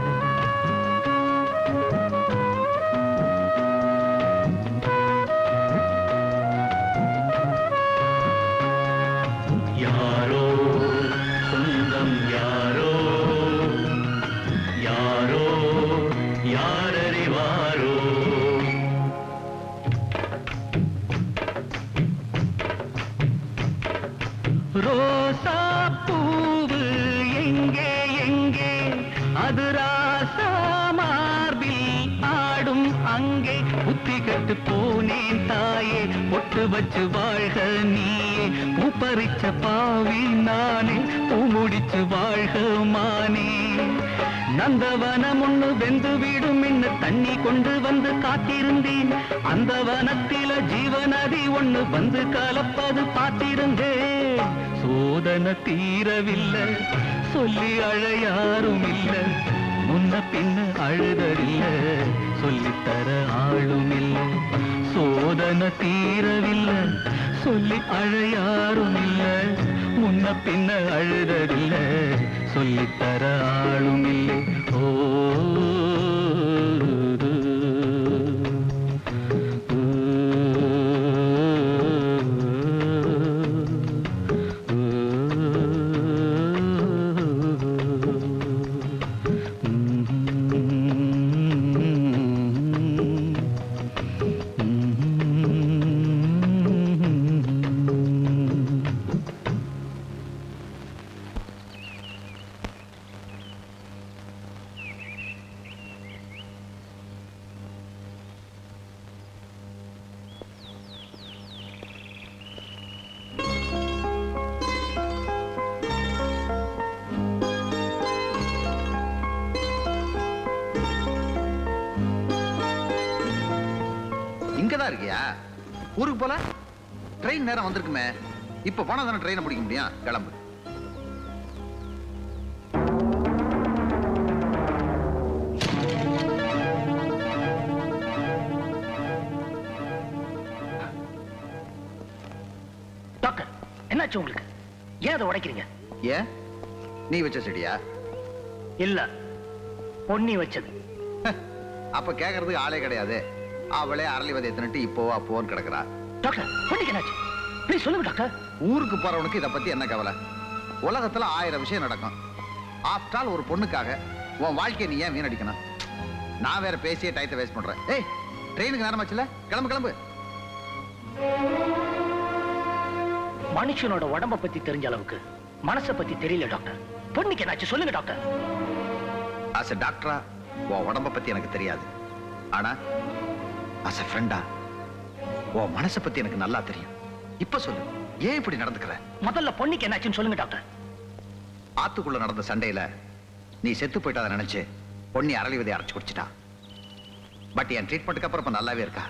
யாரோ சொந்தம் யாரோ யாரோ யாரறிவாரோ ரோசா பூவு எங்கே எங்கே அது ரா புத்தி கட்டு போனேன் தாயே பொட்டு வச்சு வாழ்க நீயே பூப்பறிச்ச பாவி நானே பூ முடிச்சு வாழ்க மானே நந்தவனம் ஒண்ணு வெந்து விடும் என்ன தண்ணி கொண்டு வந்து காத்திருந்தேன் அந்த வனத்தில ஜீவநதி ஒண்ணு வந்து கலப்பது பார்த்திருந்தேன் சோதனை தீரவில்லை சொல்லி அழ யாரும் இல்ல முன்ன பின்ன அழுதறில்ல சொல்லித்தர ஆளும் இல்ல சோதனை தீரவில்லை சொல்லி அழ யாரும் இல்ல முன்ன பின்ன அழுதறில்ல சொல்லித்தர ஆளும் இல்லை ஓ இங்கதான் இருக்கியா ஊருக்கு போல ட்ரெயின் நேரம் வந்திருக்குமே இப்ப போனா தானே ட்ரெயினை பிடிக்க முடியும் கிளம்பு டாக்டர் என்னாச்சு உங்களுக்கு ஏன் அதை உடைக்கிறீங்க ஏன் நீ வச்ச செடியா இல்ல பொன்னி வச்சது அப்ப கேக்குறதுக்கு ஆளே கிடையாது அவளே அரளி விதைய தின்னுட்டு இப்போவா அப்போன்னு கிடக்குறா டாக்டர் பொன்னிக்கு என்னாச்சு ப்ளீஸ் சொல்லுங்க டாக்டர் ஊருக்கு போறவனுக்கு இதை பத்தி என்ன கவலை உலகத்துல ஆயிரம் விஷயம் நடக்கும் ஆஃப்டர் ஆல் ஒரு பொண்ணுக்காக உன் வாழ்க்கையை நீ ஏன் வீணடிக்கணும் நான் வேற பேசியே டயத்தை வேஸ்ட் பண்றேன் ஏய் ட்ரெயினுக்கு நேரமாச்சுல கிளம்பு கிளம்பு மனுஷனோட உடம்ப பத்தி தெரிஞ்ச அளவுக்கு மனசை பத்தி தெரியல டாக்டர் பொண்ணுக்கு என்னாச்சு சொல்லுங்க டாக்டர் ஆஸ் எ டாக்டரா உன் உடம்ப பத்தி எனக்கு தெரியாது ஆனா ஆஸ் எ ஃப்ரெண்டா உன் மனசை பத்தி எனக்கு நல்லா தெரியும் இப்ப சொல்லு ஏன் இப்படி நடந்துக்கிற முதல்ல பொண்ணுக்கு என்னாச்சுன்னு சொல்லுங்க டாக்டர் ஆத்துக்குள்ள நடந்த சண்டையில நீ செத்து போயிட்டதை நினைச்சு பொண்ணி அரளி விதை அரைச்சு குடிச்சிட்டா பட் என் ட்ரீட்மெண்ட்டுக்கு அப்புறம் இப்ப நல்லாவே இருக்கா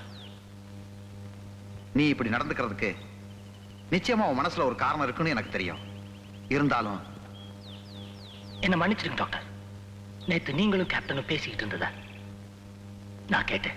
நீ இப்படி நடந்துக்கிறதுக்கு நிச்சயமா உன் மனசுல ஒரு காரணம் இருக்குன்னு எனக்கு தெரியும் இருந்தாலும் என்ன மன்னிச்சிருங்க டாக்டர் நேத்து நீங்களும் கேப்டனும் பேசிக்கிட்டு இருந்தத நான் கேட்டேன்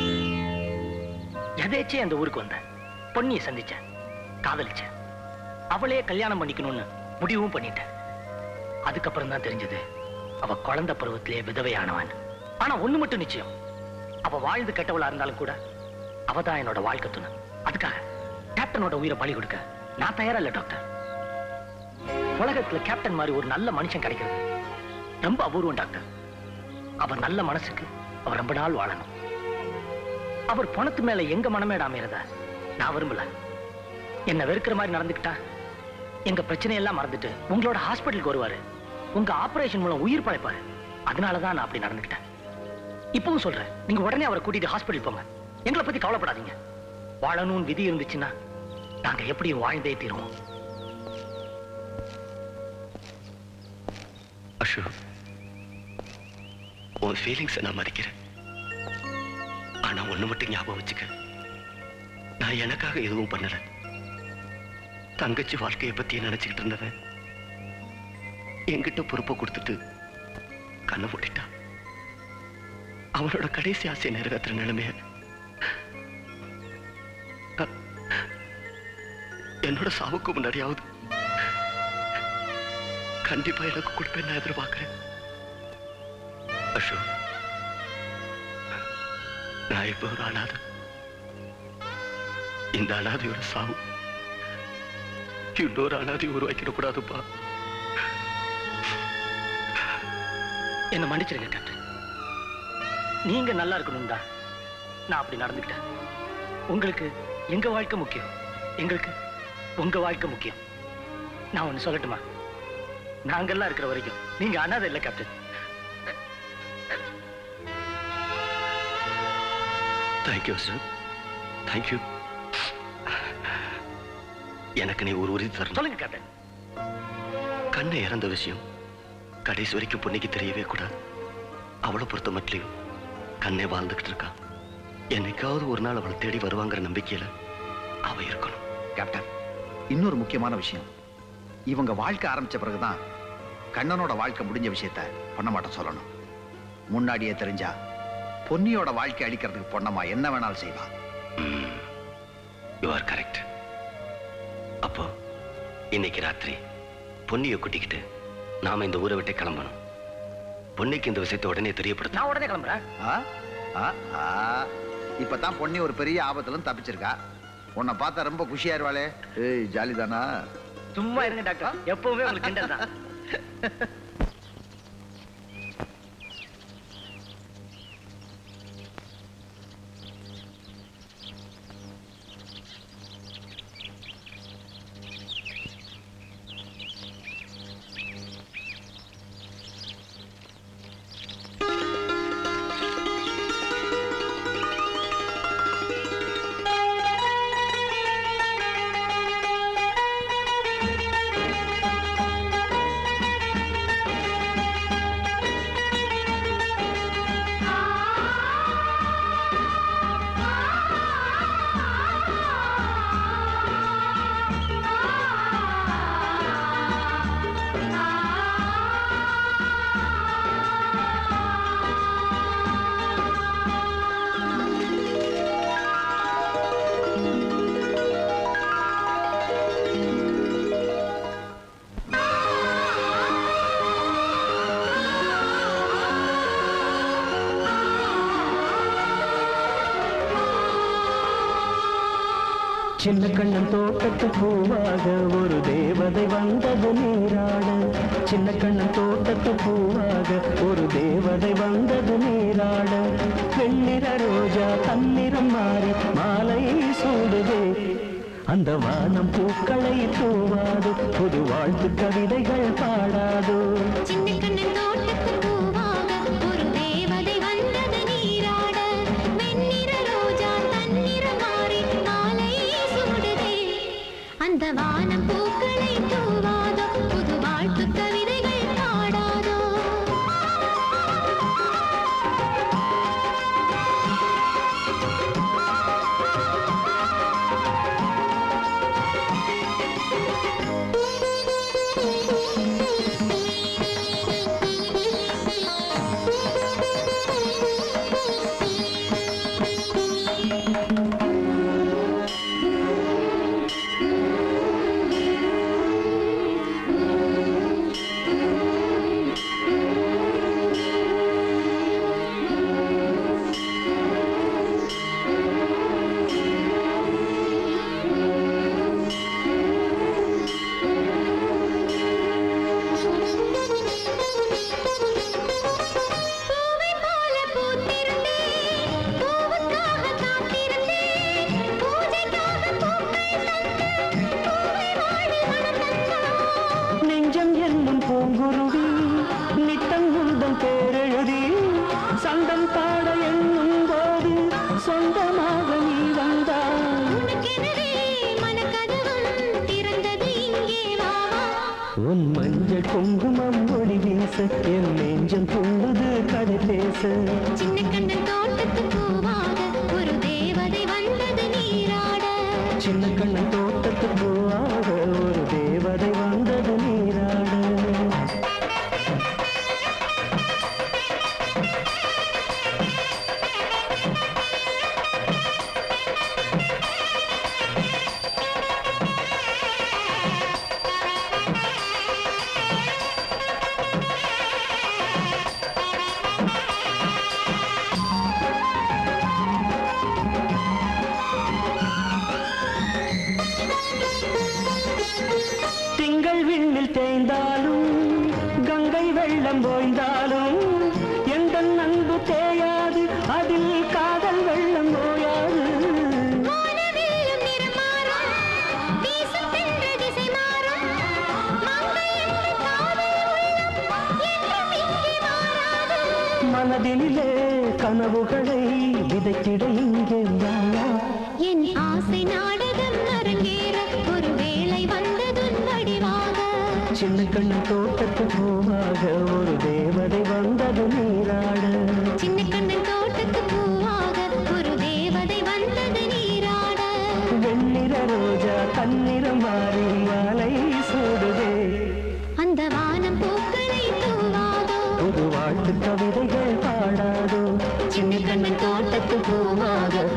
எதேச்சே அந்த ஊருக்கு வந்தேன் பொன்னியை சந்திச்சேன் காதலிச்சேன் அவளே கல்யாணம் பண்ணிக்கணும்னு முடிவும் பண்ணிட்டேன் அதுக்கப்புறம் தான் தெரிஞ்சது அவ குழந்தை பருவத்திலேயே விதவையானவன் ஆனா ஒண்ணு மட்டும் நிச்சயம் அவ வாழ்ந்து கெட்டவளா இருந்தாலும் கூட அவ தான் என்னோட வாழ்க்கை துணை அதுக்காக கேப்டனோட உயிரை பலி கொடுக்க நான் தயாரா இல்ல டாக்டர் உலகத்துல கேப்டன் மாதிரி ஒரு நல்ல மனுஷன் கிடைக்கிறது ரொம்ப அபூர்வம் டாக்டர் அவர் நல்ல மனசுக்கு அவர் ரொம்ப நாள் வாழணும் அவர் பணத்து மேல எங்க மனமேட அமையறத நான் விரும்பல என்ன வெறுக்கிற மாதிரி நடந்துக்கிட்டா எங்க பிரச்சனையெல்லாம் மறந்துட்டு உங்களோட ஹாஸ்பிட்டலுக்கு வருவாரு உங்க ஆபரேஷன் மூலம் உயிர் பழைப்பாரு அதனாலதான் நான் அப்படி நடந்துக்கிட்டேன் இப்பவும் சொல்றேன் நீங்க உடனே அவரை கூட்டிட்டு ஹாஸ்பிட்டல் போங்க எங்களை பத்தி கவலைப்படாதீங்க வாழணும்னு விதி இருந்துச்சுன்னா நாங்க எப்படியும் வாழ்ந்தே தீருவோம் அசோக் உன் ஃபீலிங்ஸை நான் மதிக்கிறேன் ஆனா ஒண்ணு மட்டும் ஞாபகம் வச்சுக்க நான் எனக்காக எதுவும் பண்ணல தங்கச்சி வாழ்க்கையை பத்தி நினைச்சுக்கிட்டு இருந்தவன் என்கிட்ட பொறுப்பை கொடுத்துட்டு கண்ணை மூடிட்டான் அவனோட கடைசி ஆசையை நிறைவேற்றுற நிலைமைய அ- என்னோட சாவுக்கு முன்னாடியாவது கண்டிப்பா எனக்கு கொடுப்பேன் நான் எதிர்பார்க்கிறேன் அசோக் நான் இப்ப ஒரு அனாதை இந்த அனாதையோட சாவு இன்னொரு அனாதை உருவாக்கிடக்கூடாதுப்பா என்ன மன்னிச்சிருங்க கேப்டன் நீங்க நல்லா இருக்கணும் தான் நான் அப்படி நடந்துக்கிட்டேன் உங்களுக்கு எங்க வாழ்க்கை முக்கியம் எங்களுக்கு உங்க வாழ்க்கை முக்கியம் நான் ஒண்ணு சொல்லட்டுமா நாங்கெல்லாம் இருக்கிற வரைக்கும் நீங்க அனாதை இல்ல கேப்டன் தேங்க்யூ சார் தேங்க்யூ எனக்கு நீ ஒரு உறுதி தரணும் சொல்லுங்க கேப்டன் கண்ணை இறந்த விஷயம் கடைசி வரைக்கும் பொண்ணுக்கு தெரியவே கூடாது அவளை பொறுத்த மட்டும் கண்ணே வாழ்ந்துகிட்டு இருக்கா என்னைக்காவது ஒரு நாள் அவளை தேடி வருவாங்கிற நம்பிக்கையில அவ இருக்கணும் கேப்டன் இன்னொரு முக்கியமான விஷயம் இவங்க வாழ்க்கை ஆரம்பிச்ச பிறகுதான் கண்ணனோட வாழ்க்கை முடிஞ்ச விஷயத்த பொன்னமாட்ட சொல்லணும் முன்னாடியே தெரிஞ்சா பொன்னியோட வாழ்க்கை அழிக்கிறதுக்கு பொன்னம்மா என்ன வேணாலும் செய்வா யூ ஆர் கரெக்ட் அப்போ இன்னைக்கு ராத்திரி பொன்னியை கூட்டிக்கிட்டு நாம இந்த ஊரை விட்டு கிளம்பணும் பொன்னிக்கு இந்த விஷயத்தை உடனே தெரியப்படுத்த நான் உடனே கிளம்புறேன் ஆ? ஆ, ஆ. இப்பதான் பொன்னி ஒரு பெரிய ஆபத்துல இருந்து தப்பிச்சிருக்கா உன்னை பார்த்தா ரொம்ப குஷியாயிருவாளே ஏய் ஜாலி தானா சும்மா இருங்க டாக்டர் எப்பவுமே உங்களுக்கு கிண்டல் தான் சின்ன கண்ணன் தோட்டத்து பூவாக ஒரு தேவதை வந்தது நீராட சின்ன கண்ணன் தோட்டத்து பூவாக ஒரு தேவதை வந்தது நீராட வெண்ணிற ரோஜா தன்னிறம் மாறி மாலையை சூடுதே அந்த வானம் பூக்களை தூவாது புது வாழ்த்து கவிதைகள் பாடாதோ சின்ன கண்ணன் தோட்டத்து பூவாக ஒரு தேவதை வந்தது நீராட வெண்ணிற ரோஜா தன்னிற மாறி மாலையை சூடுதே அந்த வானம் பூக்களை தூவாதோ புது வாழ்த்து கவிதைகள் பாடாதோ பூவை போல பூத்திருந்தேன் பூவுக்காக காத்திருந்தேன் பூஜைக்காக பூக்கள் தந்து பூவை வாடி மனம் தந்தார் நெஞ்சம் என்னும் பூங்குருவி நித்தம் உந்தம் பேரெழுதி சந்தம் பாட எண்ணும் போது சொந்தமாக நீ வந்தாய் உனக்கெனவே மனக்கதவம் திறந்தது இங்கே வா வா உன் மஞ்சள் குங்குமம் ஒளி வீச என் நெஞ்சம் துள்ளுது கதை பேச சின்ன கண்ணன் தோட்டத்து பூவாக ஒரு தேவதை வந்தது நீராட சின்ன கண்ணன் தோட்டத்து பூவாக ஒரு தேவதை வந்தது நீராட திங்கள் விண்ணில் தேய்ந்தாலும் கங்கை வெள்ளம் ஓய்ந்தாலும் எந்த அன்பு தேயாது அதில் காதல் வெள்ளம் ஓயாது வானவில்லும் நிறம் மாறும் வீசும் தென்ற திசை மாறும் மங்கை என்ற காதல் உள்ளம் என்றும் இங்கே மாறாது மனதினிலே கனவுகளை விதைத்திட இங்கே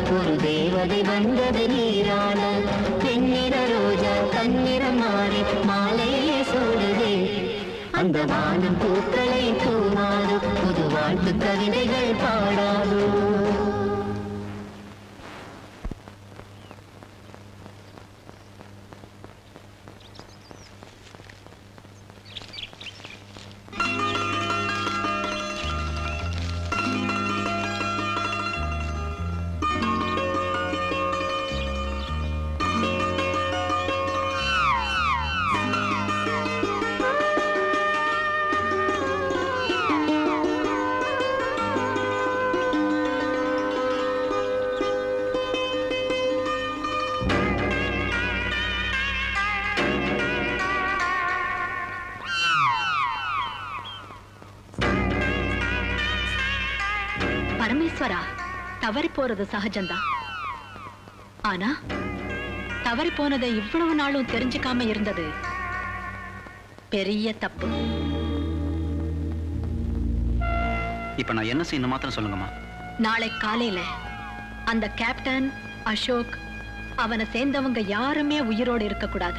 ஒரு தேவதை வந்தது நீராட வெண்ணிற ரோஜா கண்ணிறம் மாறி மாலையே சூடுதே அந்த வானம் பூக்களை தூவாதோ புது வாழ்த்து கவிதைகள் பாடாதோ பரமேஸ்வரா தவறி போறது சகஜம்தான் ஆனா தவறி போனதை இவ்வளவு நாளும் தெரிஞ்சுக்காம இருந்தது பெரிய தப்பு இப்ப நான் என்ன செய்யணும் மாத்திரம் சொல்லுங்கம்மா நாளை காலையில அந்த கேப்டன் அசோக் அவனை சேர்ந்தவங்க யாருமே உயிரோடு இருக்கக்கூடாது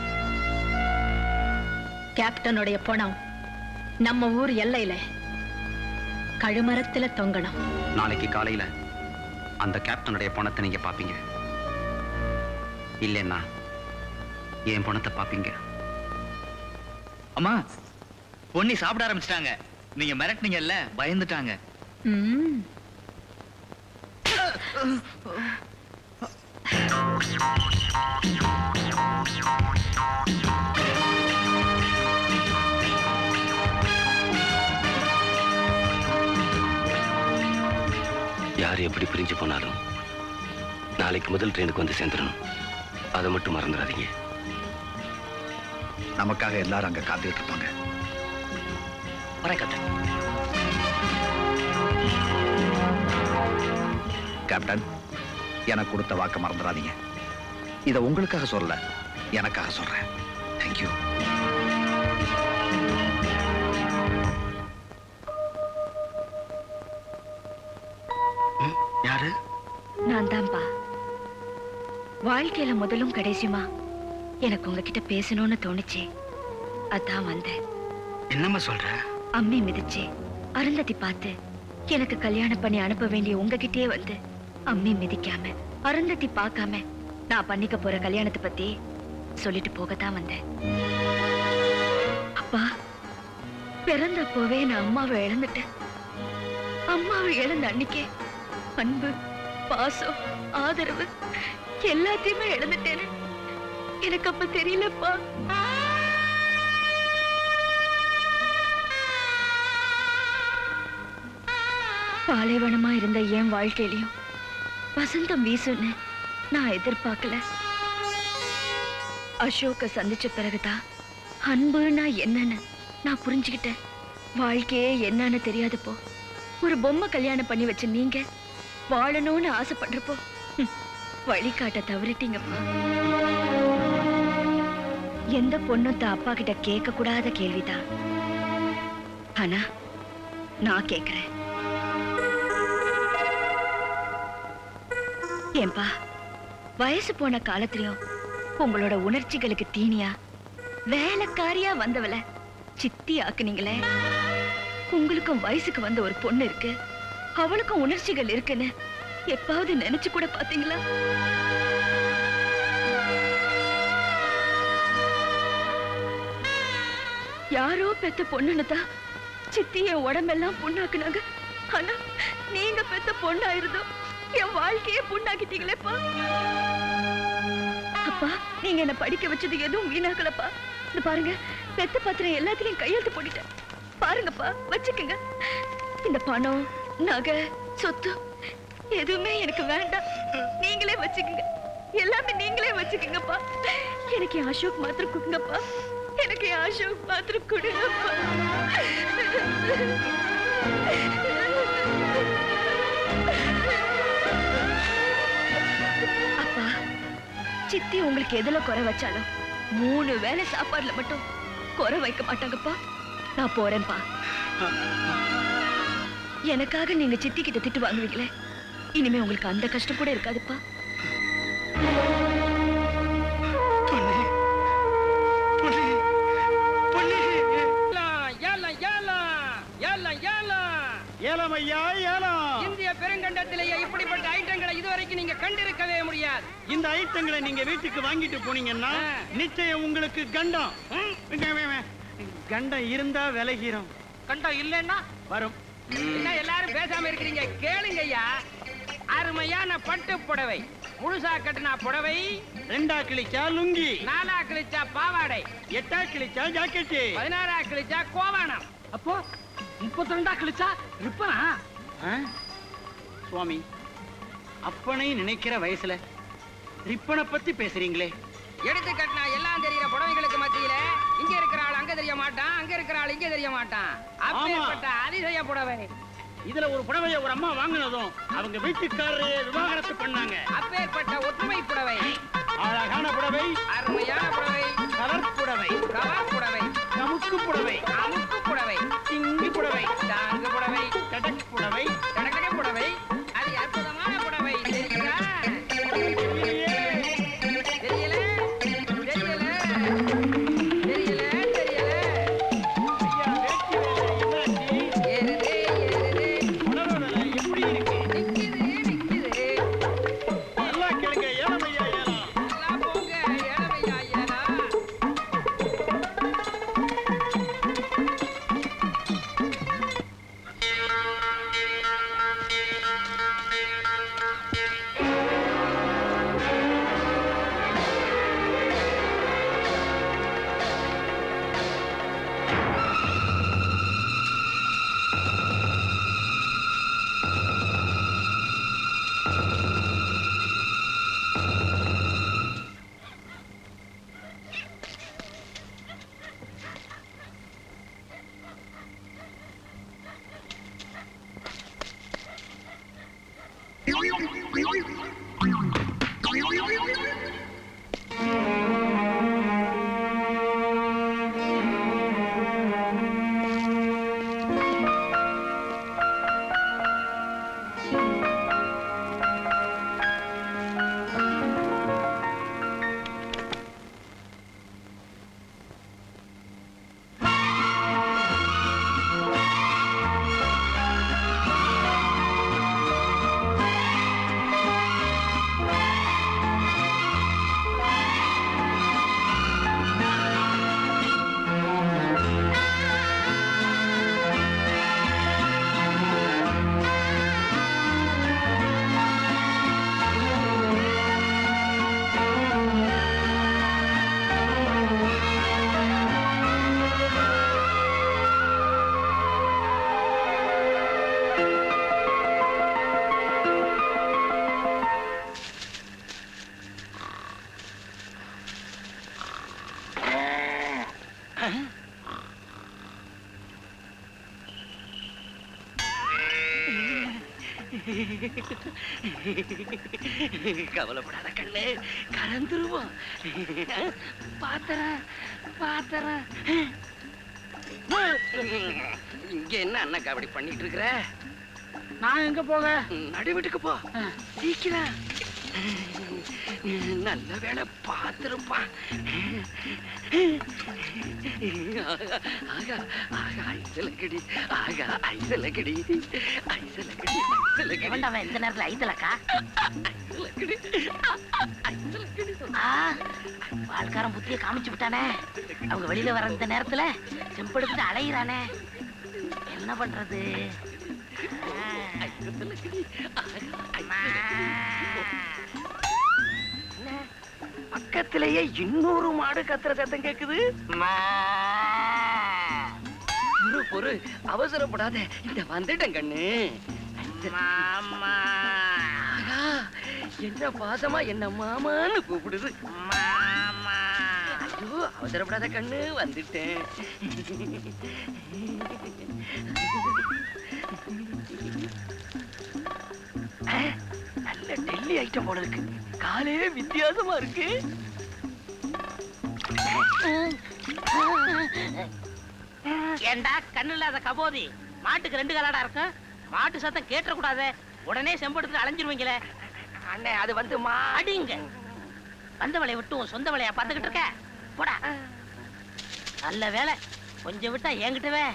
கேப்டனுடைய பணம் நம்ம ஊர் எல்லையில கழுமரத்துல தொங்கணும் நாளைக்கு காலையில அந்த கேப்டனுடைய பணத்தை நீங்க பாப்பீங்க இல்லைன்னா என் பணத்தை பாப்பீங்க அம்மா பொன்னி சாப்பிட ஆரம்பிச்சிட்டாங்க நீங்க மிரட்டினீங்கல்ல பயந்துட்டாங்க ம் யார் எப்படி பிரிஞ்சு போனாலும் நாளைக்கு முதல் ட்ரெயினுக்கு வந்து சேர்ந்துடணும் அதை மட்டும் மறந்துடாதீங்க நமக்காக எல்லாரும் அங்க காத்துக்கிட்டு இருப்பாங்க வரேன் கேப்டன் கேப்டன் எனக்கு கொடுத்த வாக்க மறந்துடாதீங்க இதை உங்களுக்காக சொல்லல எனக்காக சொல்றேன் தேங்க்யூ யாரு நான் தான்ப்பா வாழ்க்கையில முதலும் கடைசியுமா எனக்கு உங்ககிட்ட பேசணும்னு தோணுச்சு அதான் வந்தேன் என்னம்மா சொல்ற அம்மி மிதிச்சு அருந்ததி பார்த்து எனக்கு கல்யாணம் பண்ணி அனுப்ப வேண்டிய உங்ககிட்டயே வந்து அம்மி மிதிக்காம அருந்ததி பார்க்காம நான் பண்ணிக்க போற கல்யாணத்தை பத்தி சொல்லிட்டு போகத்தான் வந்தேன் அப்பா பிறந்தப்போவே நான் அம்மாவை இழந்துட்டேன் அம்மாவை இழந்த அன்னைக்கே அன்பு பாசம் ஆதரவு எல்லாத்தையுமே இழந்துட்டேன்னு எனக்கு அப்ப தெரியலப்பா பாலைவனமா இருந்த என் வாழ்க்கையிலையும் வசந்தம் வீசுன்னு நான் எதிர்பார்க்கல அசோக்க சந்திச்ச பிறகுதான் அன்புன்னா என்னன்னு நான் புரிஞ்சுக்கிட்டேன் வாழ்க்கையே என்னன்னு தெரியாதப்போ ஒரு பொம்மை கல்யாணம் பண்ணி வச்ச நீங்க வாழணும்னு ஆசைப்படுறப்போ ஹம், வழிகாட்ட தவறிட்டீங்கப்பா எந்த பொண்ணும் தான் அப்பா கிட்ட கேட்க கூடாத கேள்விதான் ஆனா நான் கேக்குறேன் ஏன்பா வயசு போன காலத்திலயும் உங்களோட உணர்ச்சிகளுக்கு தீனியா வேலைக்காரியா வந்தவள சித்தி ஆக்குனீங்களே உங்களுக்கும் வயசுக்கு வந்த ஒரு பொண்ணு இருக்கு அவளுக்கும் உணர்ச்சிகள் இருக்குன்னு எப்பாவது நினைச்சு கூட பாத்தீங்களா யாரோ பெத்த பொண்ணுன்னு தான் சித்தி என் உடம்பெல்லாம் புண்ணாக்குனாங்க ஆனா நீங்க பெத்த பொண்ணா இருந்தோம் என் வாழ்க்கையே புண்ணாக்கிட்டீங்களேப்பா அப்பா நீங்க என்ன படிக்க வச்சது எதுவும் வீணாக்கலப்பா இது பாருங்க பெத்த பத்திரம் எல்லாத்துலயும் கையெழுத்து போட்டுட்டேன் பாருங்கப்பா வச்சுக்கோங்க இந்த பணம் நகை சொத்து எதுவுமே எனக்கு வேண்டாம் நீங்களே வச்சுக்கோங்க எல்லாமே நீங்களே வச்சுக்கோங்கப்பா எனக்கு என் அசோக் மாத்திரம் கொடுங்கப்பா எனக்கு என் அசோக் மாத்திரம் கொடுங்கப்பா அப்பா சித்தி உங்களுக்கு எதுல குறை வச்சாலும் மூணு வேளை சாப்பாடுல மட்டும் குறை வைக்க மாட்டாங்கப்பா நான் போறேன்ப்பா எனக்காக நீங்க சித்தி கிட்ட திட்டு வாங்குவீங்களே இனிமே உங்களுக்கு அந்த கஷ்டம் கூட இருக்காதுப்பா ஏலம் ஏலம் ஏலம் ஏலம் ஏலம் ஐயா ஏலம் இந்திய பெருங்கண்டத்திலேயே இப்படிப்பட்ட ஐட்டங்களை இதுவரைக்கும் நீங்க கண்டிருக்கவே முடியாது இந்த ஐட்டங்களை நீங்க வீட்டுக்கு வாங்கிட்டு போனீங்கன்னா நிச்சயம் உங்களுக்கு கண்டம் ம், இங்க, இங்க, இங்க. கண்டம் இருந்தா விலகிறோம் கண்டம் இல்லைன்னா வரும் என்ன எல்லாரும் பேசாம இருக்கிறீங்க கேளுங்க ஐயா அருமையான பட்டு புடவை முழுசா கட்டினா புடவை ரெண்டா கிழிச்சா லுங்கி நாலா கிழிச்சா பாவாடை எட்டா கிழிச்சா ஜாக்கெட்டு பதினாறா கிழிச்சா கோவானம் அப்போ முப்பத்தி ரெண்டா கழிச்சா ரிப்பனா ஆ? சுவாமி அப்பனை நினைக்கிற வயசுல ரிப்பனை பத்தி பேசுறீங்களே எடுத்து கட்டினா எல்லாம் தெரியுற புடவைகளுக்கு மத்தியில இங்க இருக்கிற ஆள் அங்க தெரிய மாட்டான் அங்க இருக்கிற ஆள் இங்க தெரிய மாட்டான் அப்பேற்பட்ட அதிசய புடவை இதுல ஒரு புடவைய ஒரு அம்மா வாங்கினதும் அவங்க வீட்டுக்காரரையே விவாகரத்து பண்ணாங்க அப்பேற்பட்ட ஒற்றுமை புடவை அழகான புடவை அருமையான புடவை கலர் புடவை கவர் புடவை கமுக்கு புடவை அமுக்கு புடவை சிங்கி புடவை தாங்கு புடவை கடக் புடவை கடகட புடவை அது அற்புதமான புடவை தெரியுதா தெரியல தெரியல தெரியல தெரியல ஏறுதே ஏறுதே எப்படி இருக்கு நிக்குது நிக்குது நல்லா கேளுங்க ஏலம் ஐயா ஏலம் எல்லாம் போங்க ஏழமையா ஏலா கவலைப்படாத கண்ணு கறந்துருவோம் பாத்தறேன் பாத்தறேன் இங்க என்ன அண்ணக்கா அப்படி பண்ணிட்டு இருக்கிற நான் எங்க போக நடு வீட்டுக்கு போ சீக்கிரம் நல்ல வேலை பார்த்துருப்பான் ஆகா ஆகா ஐசலக்கடி ஆகா ஐசலக்கடி ஐசலக்கடி ஐசலக்கடி அவன் இந்த நேரத்துல ஐத்தலக்கா ஐசலக்கடி ஆ, வாழ்க்காரன் புத்திய காமிச்சு விட்டானே அவங்க வெளியில வர இந்த நேரத்துல செம்பெடுத்துட்டு அலையிறானே என்ன பண்றது பக்கத்திலேயே இன்னொரு மாடு கத்துற சத்தம் கேக்குது பொறு பொறு அவசரப்படாத இந்த வந்துட்டேன் கண்ணு மாமா என்ன பாசமா என்ன மாமான்னு கூப்பிடுது மாமா ஐயோ அவசரப்படாத கண்ணு வந்துட்டேன் அஹ், நல்ல டெல்லி ஐட்டம் போல இருக்கு காலே வித்தியாசமா இருக்கு ஏண்டா கண்ணு இல்லாத கபோதி மாட்டுக்கு ரெண்டு காலாடா இருக்கும் மாட்டு சத்தம் கேட்டக்கூடாதே உடனே செம்பெடுத்து அலைஞ்சிருவீங்களே அண்ணே அது வந்துமா அடிங்க வந்த வேலையை விட்டு உன் சொந்த வேலையா பார்த்துக்கிட்டு இருக்க போடா நல்ல வேலை கொஞ்சம் விட்டா என்கிட்டவே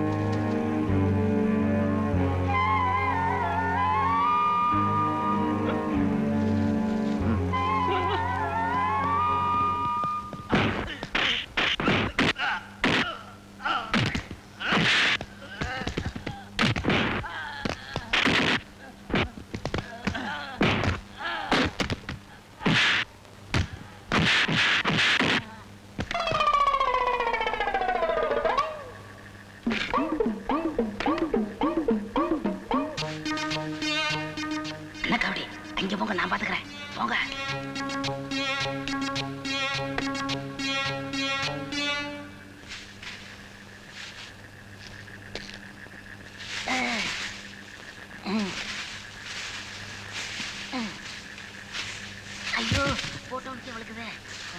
என்ன கபடி அங்க போங்க நான் பாத்துக்கிறேன் போங்க ஐயோ போட்டோ வச்சு வளர்க்குதே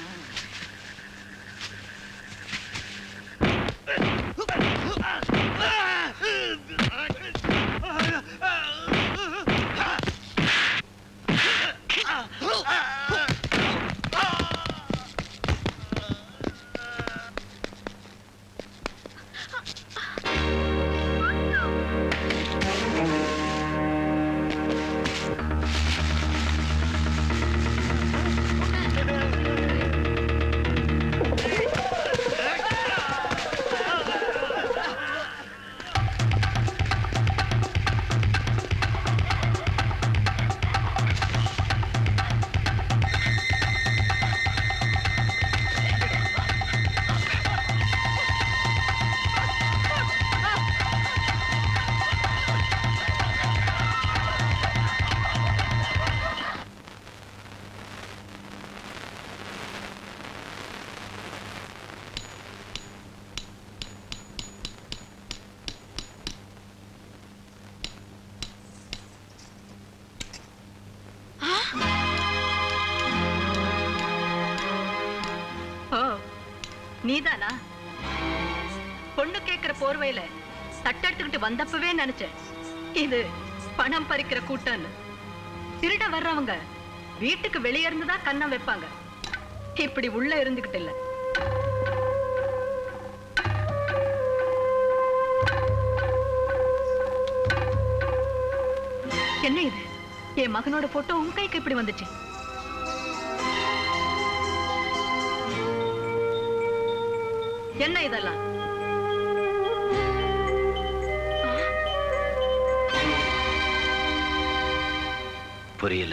ஓ நீதானா பொண்ணு கேக்குற போர்வையில தட்டெடுத்துக்கிட்டு வந்தப்பவே நினைச்சேன் இது பணம் பறிக்கிற கூட்டம்னு திருட வர்றவங்க வீட்டுக்கு வெளியே இருந்துதான் கண்ணம் வைப்பாங்க இப்படி உள்ள இருந்துகிட்டு இல்ல என்ன இது என் மகனோட போட்டோ உன் கைக்கு இப்படி வந்துச்சு என்ன இதெல்லாம் புரியல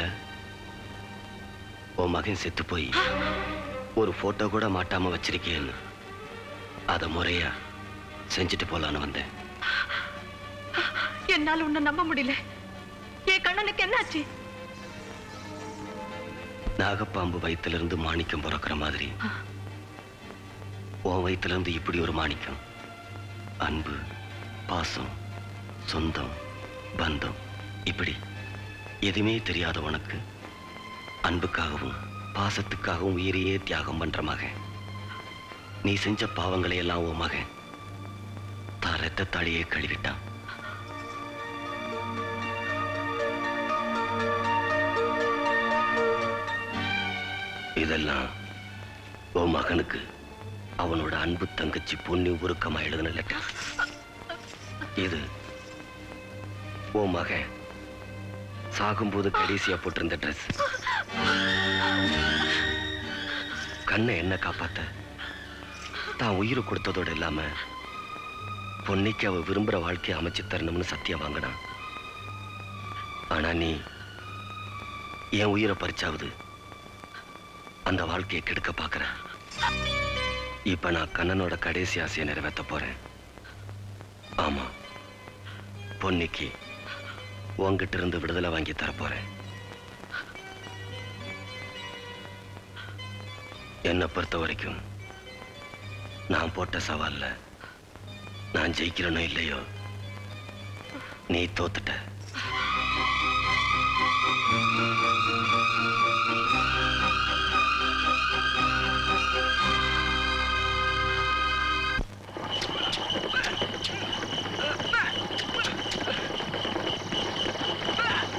உன் மகன் செத்து போய் ஒரு போட்டோ கூட மாட்டாம வச்சிருக்கேன்னு அத முறையா செஞ்சுட்டு போலான்னு வந்தேன் என்னால உன்னை நம்ப முடியல என் கண்ணனுக்கு என்னாச்சு நாகப்பாம்பு வயிற்றிலிருந்து மாணிக்கம் பிறக்கிற மாதிரி உன் வயிற்றிலிருந்து இப்படி ஒரு மாணிக்கம் அன்பு பாசம் சொந்தம் பந்தம் இப்படி எதுவுமே தெரியாத உனக்கு அன்புக்காகவும் பாசத்துக்காகவும் உயிரையே தியாகம் பண்ற மகன் நீ செஞ்ச பாவங்களை எல்லாம் உன் மகன் தான் ரத்தத்தாலேயே கழுவிட்டான் இதெல்லாம் உன் மகனுக்கு அவனோட அன்பு தங்கச்சி பொண்ணு உருக்கமா எழுதின லெட்டர் இது உன் மகன் சாகும்போது கடைசியா போட்டிருந்த ட்ரெஸ் கண்ணை என்ன காப்பாத்த தான் உயிரை கொடுத்ததோடு இல்லாம பொன்னைக்கு அவ விரும்புற வாழ்க்கையை அமைச்சு தரணும்னு சத்தியம் வாங்கினான் ஆனா நீ என் உயிரை பறிச்சாவது அந்த வாழ்க்கையை கெடுக்க பார்க்கற இப்ப நான் கண்ணனோட கடைசி ஆசையை நிறைவேற்ற போறேன் ஆமா பொன்னிக்கு உன்கிட்ட இருந்து விடுதலை வாங்கி தரப்போறேன் என்னை பொறுத்த வரைக்கும் நான் போட்ட சவால்ல நான் ஜெயிக்கிறேனோ இல்லையோ நீ தோத்துட்ட Ah!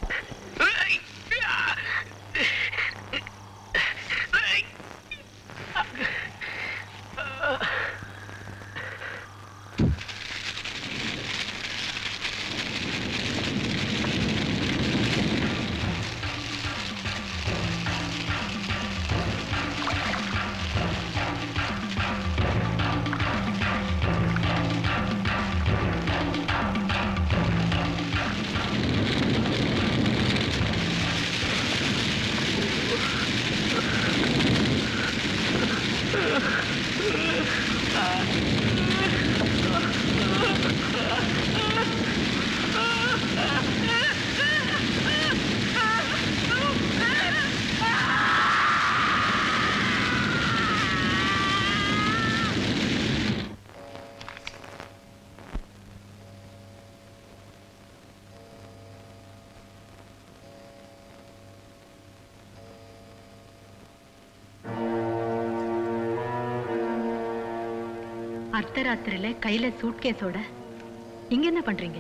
அர்த்தராத்திரில கையில சூட்கேஸோட இங்க என்ன பண்றீங்க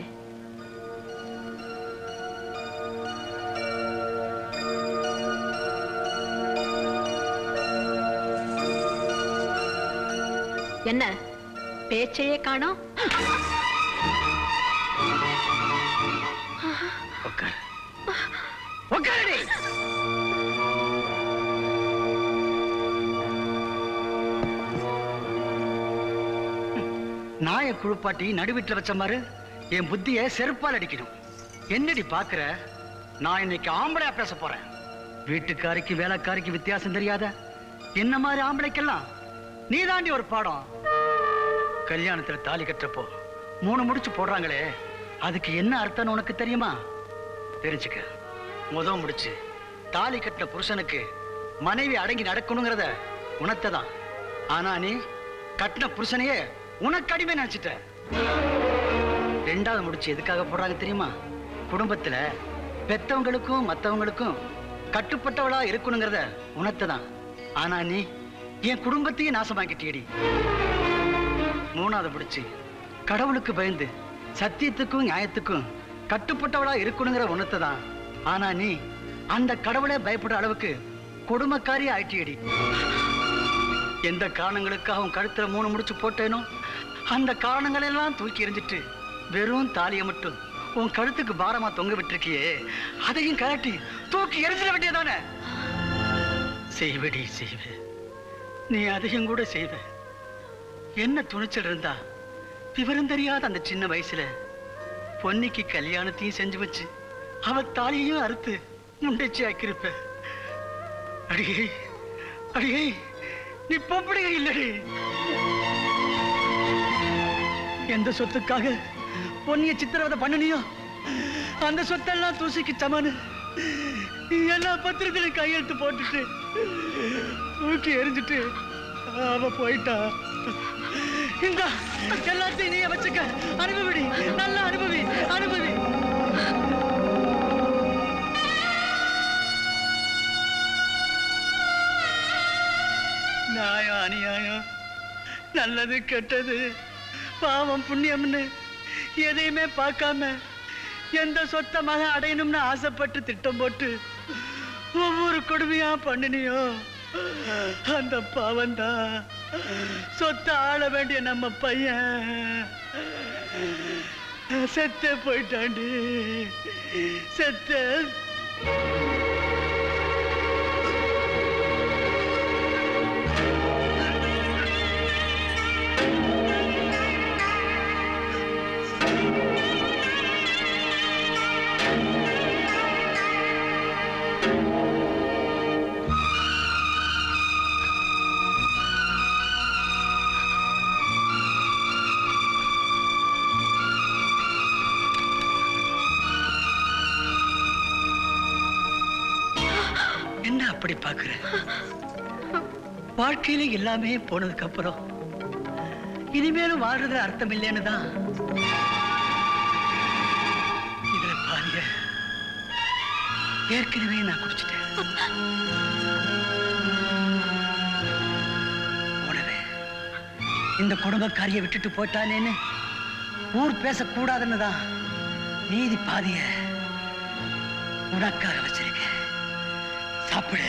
என்ன பேச்சையே காணோம் உட்கார் உட்காரடி நாயை குழுப்பாட்டி நடுவீட்டில் வச்ச மாதிரி என் புத்திய செருப்பால் அடிக்கணும் என்னடி பாக்குற நான் இன்னைக்கு ஆம்பளையா பேச போறேன் வீட்டுக்காரிக்கு வேலைக்காரிக்கு வித்தியாசம் தெரியாத என்ன மாதிரி ஆம்பளைக்கெல்லாம் நீ தாண்டி ஒரு பாடம் கல்யாணத்துல தாலி கட்டுறப்போ மூணு முடிச்சு போடுறாங்களே அதுக்கு என்ன அர்த்தம்னு உனக்கு தெரியுமா தெரிஞ்சுக்க முத முடிச்சு தாலி கட்டின புருஷனுக்கு மனைவி அடங்கி நடக்கணுங்கிறத உணர்த்ததான் ஆனா நீ கட்டின புருஷனையே உனக்கு அடிமை நினைச்சிட்ட ரெண்டாவது முடிச்சு எதுக்காக போடுறாங்க தெரியுமா குடும்பத்துல பெத்தவங்களுக்கும் மத்தவங்களுக்கும் கட்டுப்பட்டவளா இருக்கணுங்கிறத உணர்த்ததான் ஆனா நீ என் குடும்பத்தையும் நாசமாக்கிட்டியடி மூணாவது முடிச்சு கடவுளுக்கு பயந்து சத்தியத்துக்கும் நியாயத்துக்கும் கட்டுப்பட்டவளா இருக்கணுங்கிற உணர்த்ததான் ஆனா நீ அந்த கடவுளே பயப்படுற அளவுக்கு கொடுமைக்காரி ஆயிட்டியடி எந்த காரணங்களுக்காக உன் கழுத்துல மூணு முடிச்சு போட்டேனோ அந்த காரணங்கள் எல்லாம் தூக்கி எறிஞ்சிட்டு வெறும் தாலியை மட்டும் உன் கழுத்துக்கு பாரமா தொங்க விட்டுருக்கியே அதையும் கழட்டி தூக்கி எரிஞ்சிட வேண்டியதானே செய்வடி செய்வ நீ அதையும் கூட செய்வ என்ன துணிச்சல் இருந்தா விவரம் தெரியாத அந்த சின்ன வயசுல பொன்னிக்கு கல்யாணத்தையும் செஞ்சு வச்சு அவ தாலியையும் அறுத்து முண்டைச்சி ஆக்கியிருப்ப அடியே அடியே நீ பொம்பளையே இல்லடி எந்த சொத்துக்காக பொன்னிய சித்திரவதை பண்ணனியோ அந்த சொத்தெல்லாம் தூசிக்கு சமனு நீ எல்லா பத்திரத்திலும் கையெழுத்து போட்டுட்டு தூக்கி எரிஞ்சிட்டு அவ போயிட்டா இந்த எல்லாத்தையும் நீயே வச்சுக்க அனுபவிடி நல்லா அனுபவி அனுபவி நியாயம் அநியாயம் நல்லது கெட்டது பாவம் புண்ணியம்னு எதையுமே பார்க்காம எந்த சொத்த மகன் அடையணும்னு ஆசைப்பட்டு திட்டம் போட்டு ஒவ்வொரு கொடுமையா பண்ணினியோ அந்த பாவம் தான் சொத்த ஆள வேண்டிய நம்ம பையன் செத்தே போயிட்டாண்டி செத்தே என்ன அப்படி பாக்குற வாழ்க்கையில எல்லாமே போனதுக்கு அப்புறம் இனிமேலும் வாழ்றதுல அர்த்தம் இல்லைன்னு தான் இதுல பாருங்க ஏற்கனவே நான் குடிச்சிட்டேன் உணவே இந்த குடும்பக்காரியை விட்டுட்டு போயிட்டானேன்னு ஊர் பேசக்கூடாதுன்னு தான் மீதி பாதிய உனக்காக வச்சிருக்கேன் சாப்பிடு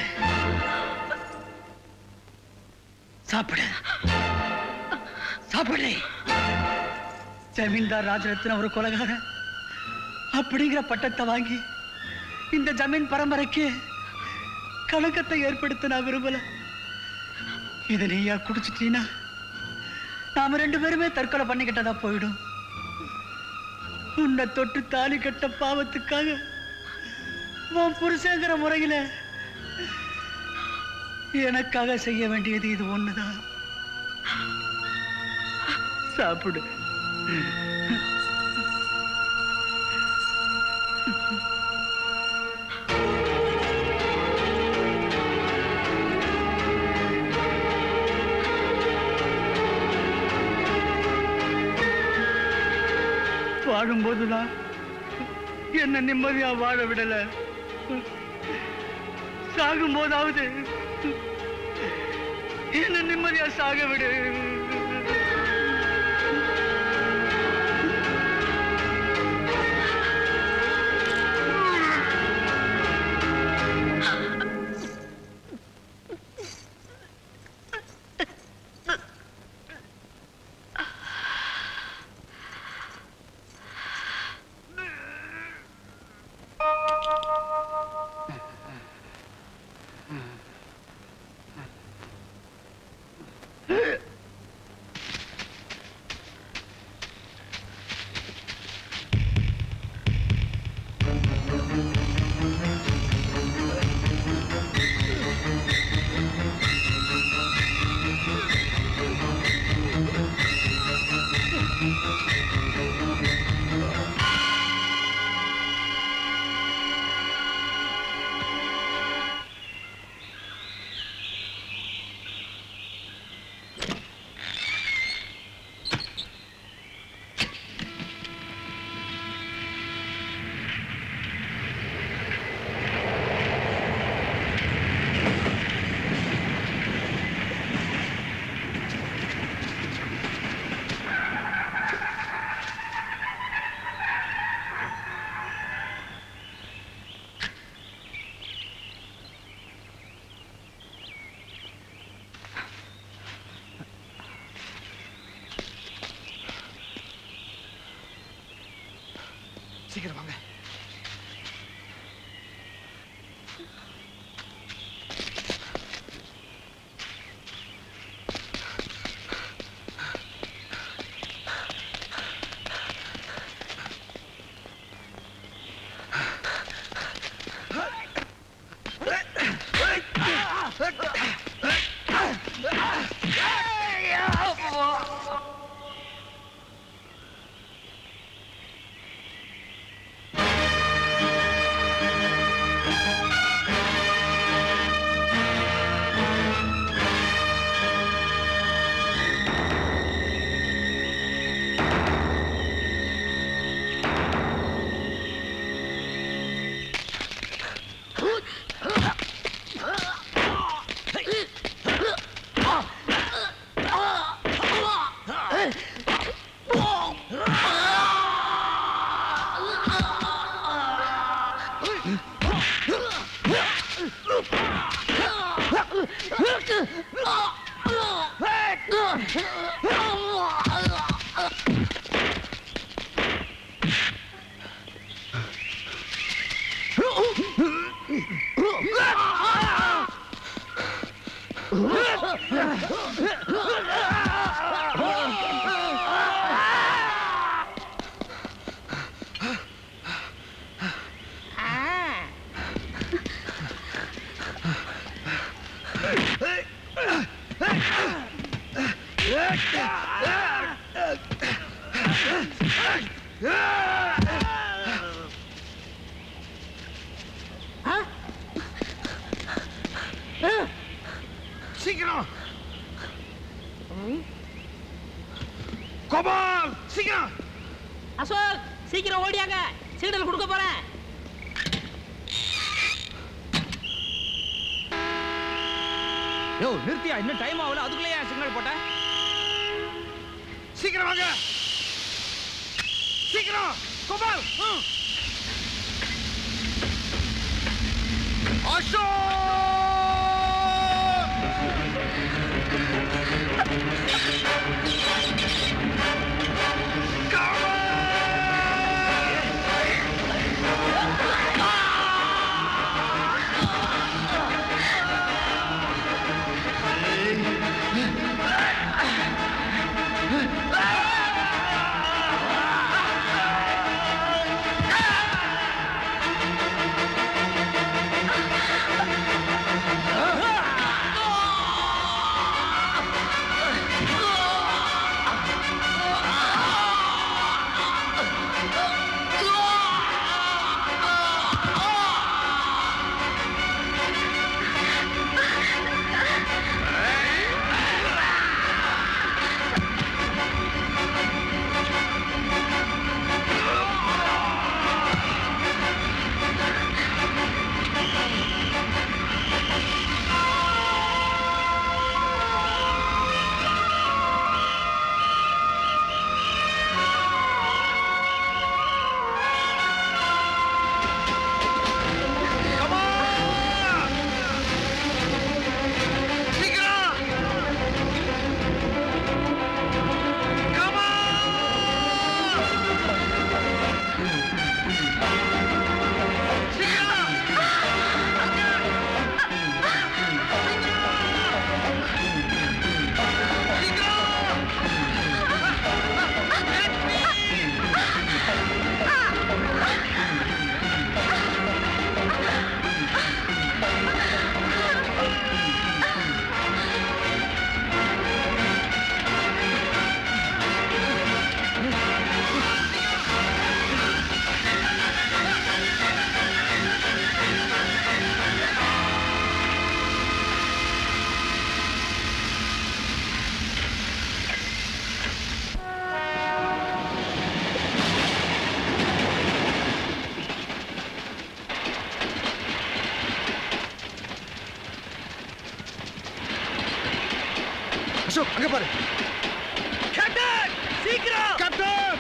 சாப்பிடு சாப்பிடு ஜமீன்தார் ராஜரத்னம் ஒரு கொலகாரன் அப்படிங்கிற பட்டத்தை வாங்கி இந்த ஜமீன் பரம்பரைக்கு கலக்கத்தை ஏற்படுத்த நான் விரும்பல இதை நீயா குடிச்சிட்டீனா நாம ரெண்டு பேருமே தற்கொலை பண்ணிக்கிட்டதா போயிடும் உன்னை தொட்டு தாலி கட்ட பாவத்துக்காக உன் புருஷங்கிற முறையில எனக்காக செய்ய வேண்டியது இது ஒண்ணுதான் சாப்பிடு வாழும்போதுதான் என்ன நிம்மதியா வாழ விடல சாகும் போதாவது என்ன நிம்மதியா சாக விடு சீக்கிரம் வாங்க சீக்கிரம் கோபால் சீக்கிரம் அசோக் சீக்கிரம் ஓடியாங்க சிக்னல் கொடுக்க போறேன் யோ நிறுத்தியா இன்னும் டைம் ஆகல அதுக்குள்ளேயே சிக்னல் போட்ட சீக்கிரம் வாங்க சீக்கிரம் கோபால் ம். அசோக் அங்க பாரு கேப்டன் சீக்கிரம் கேப்டன்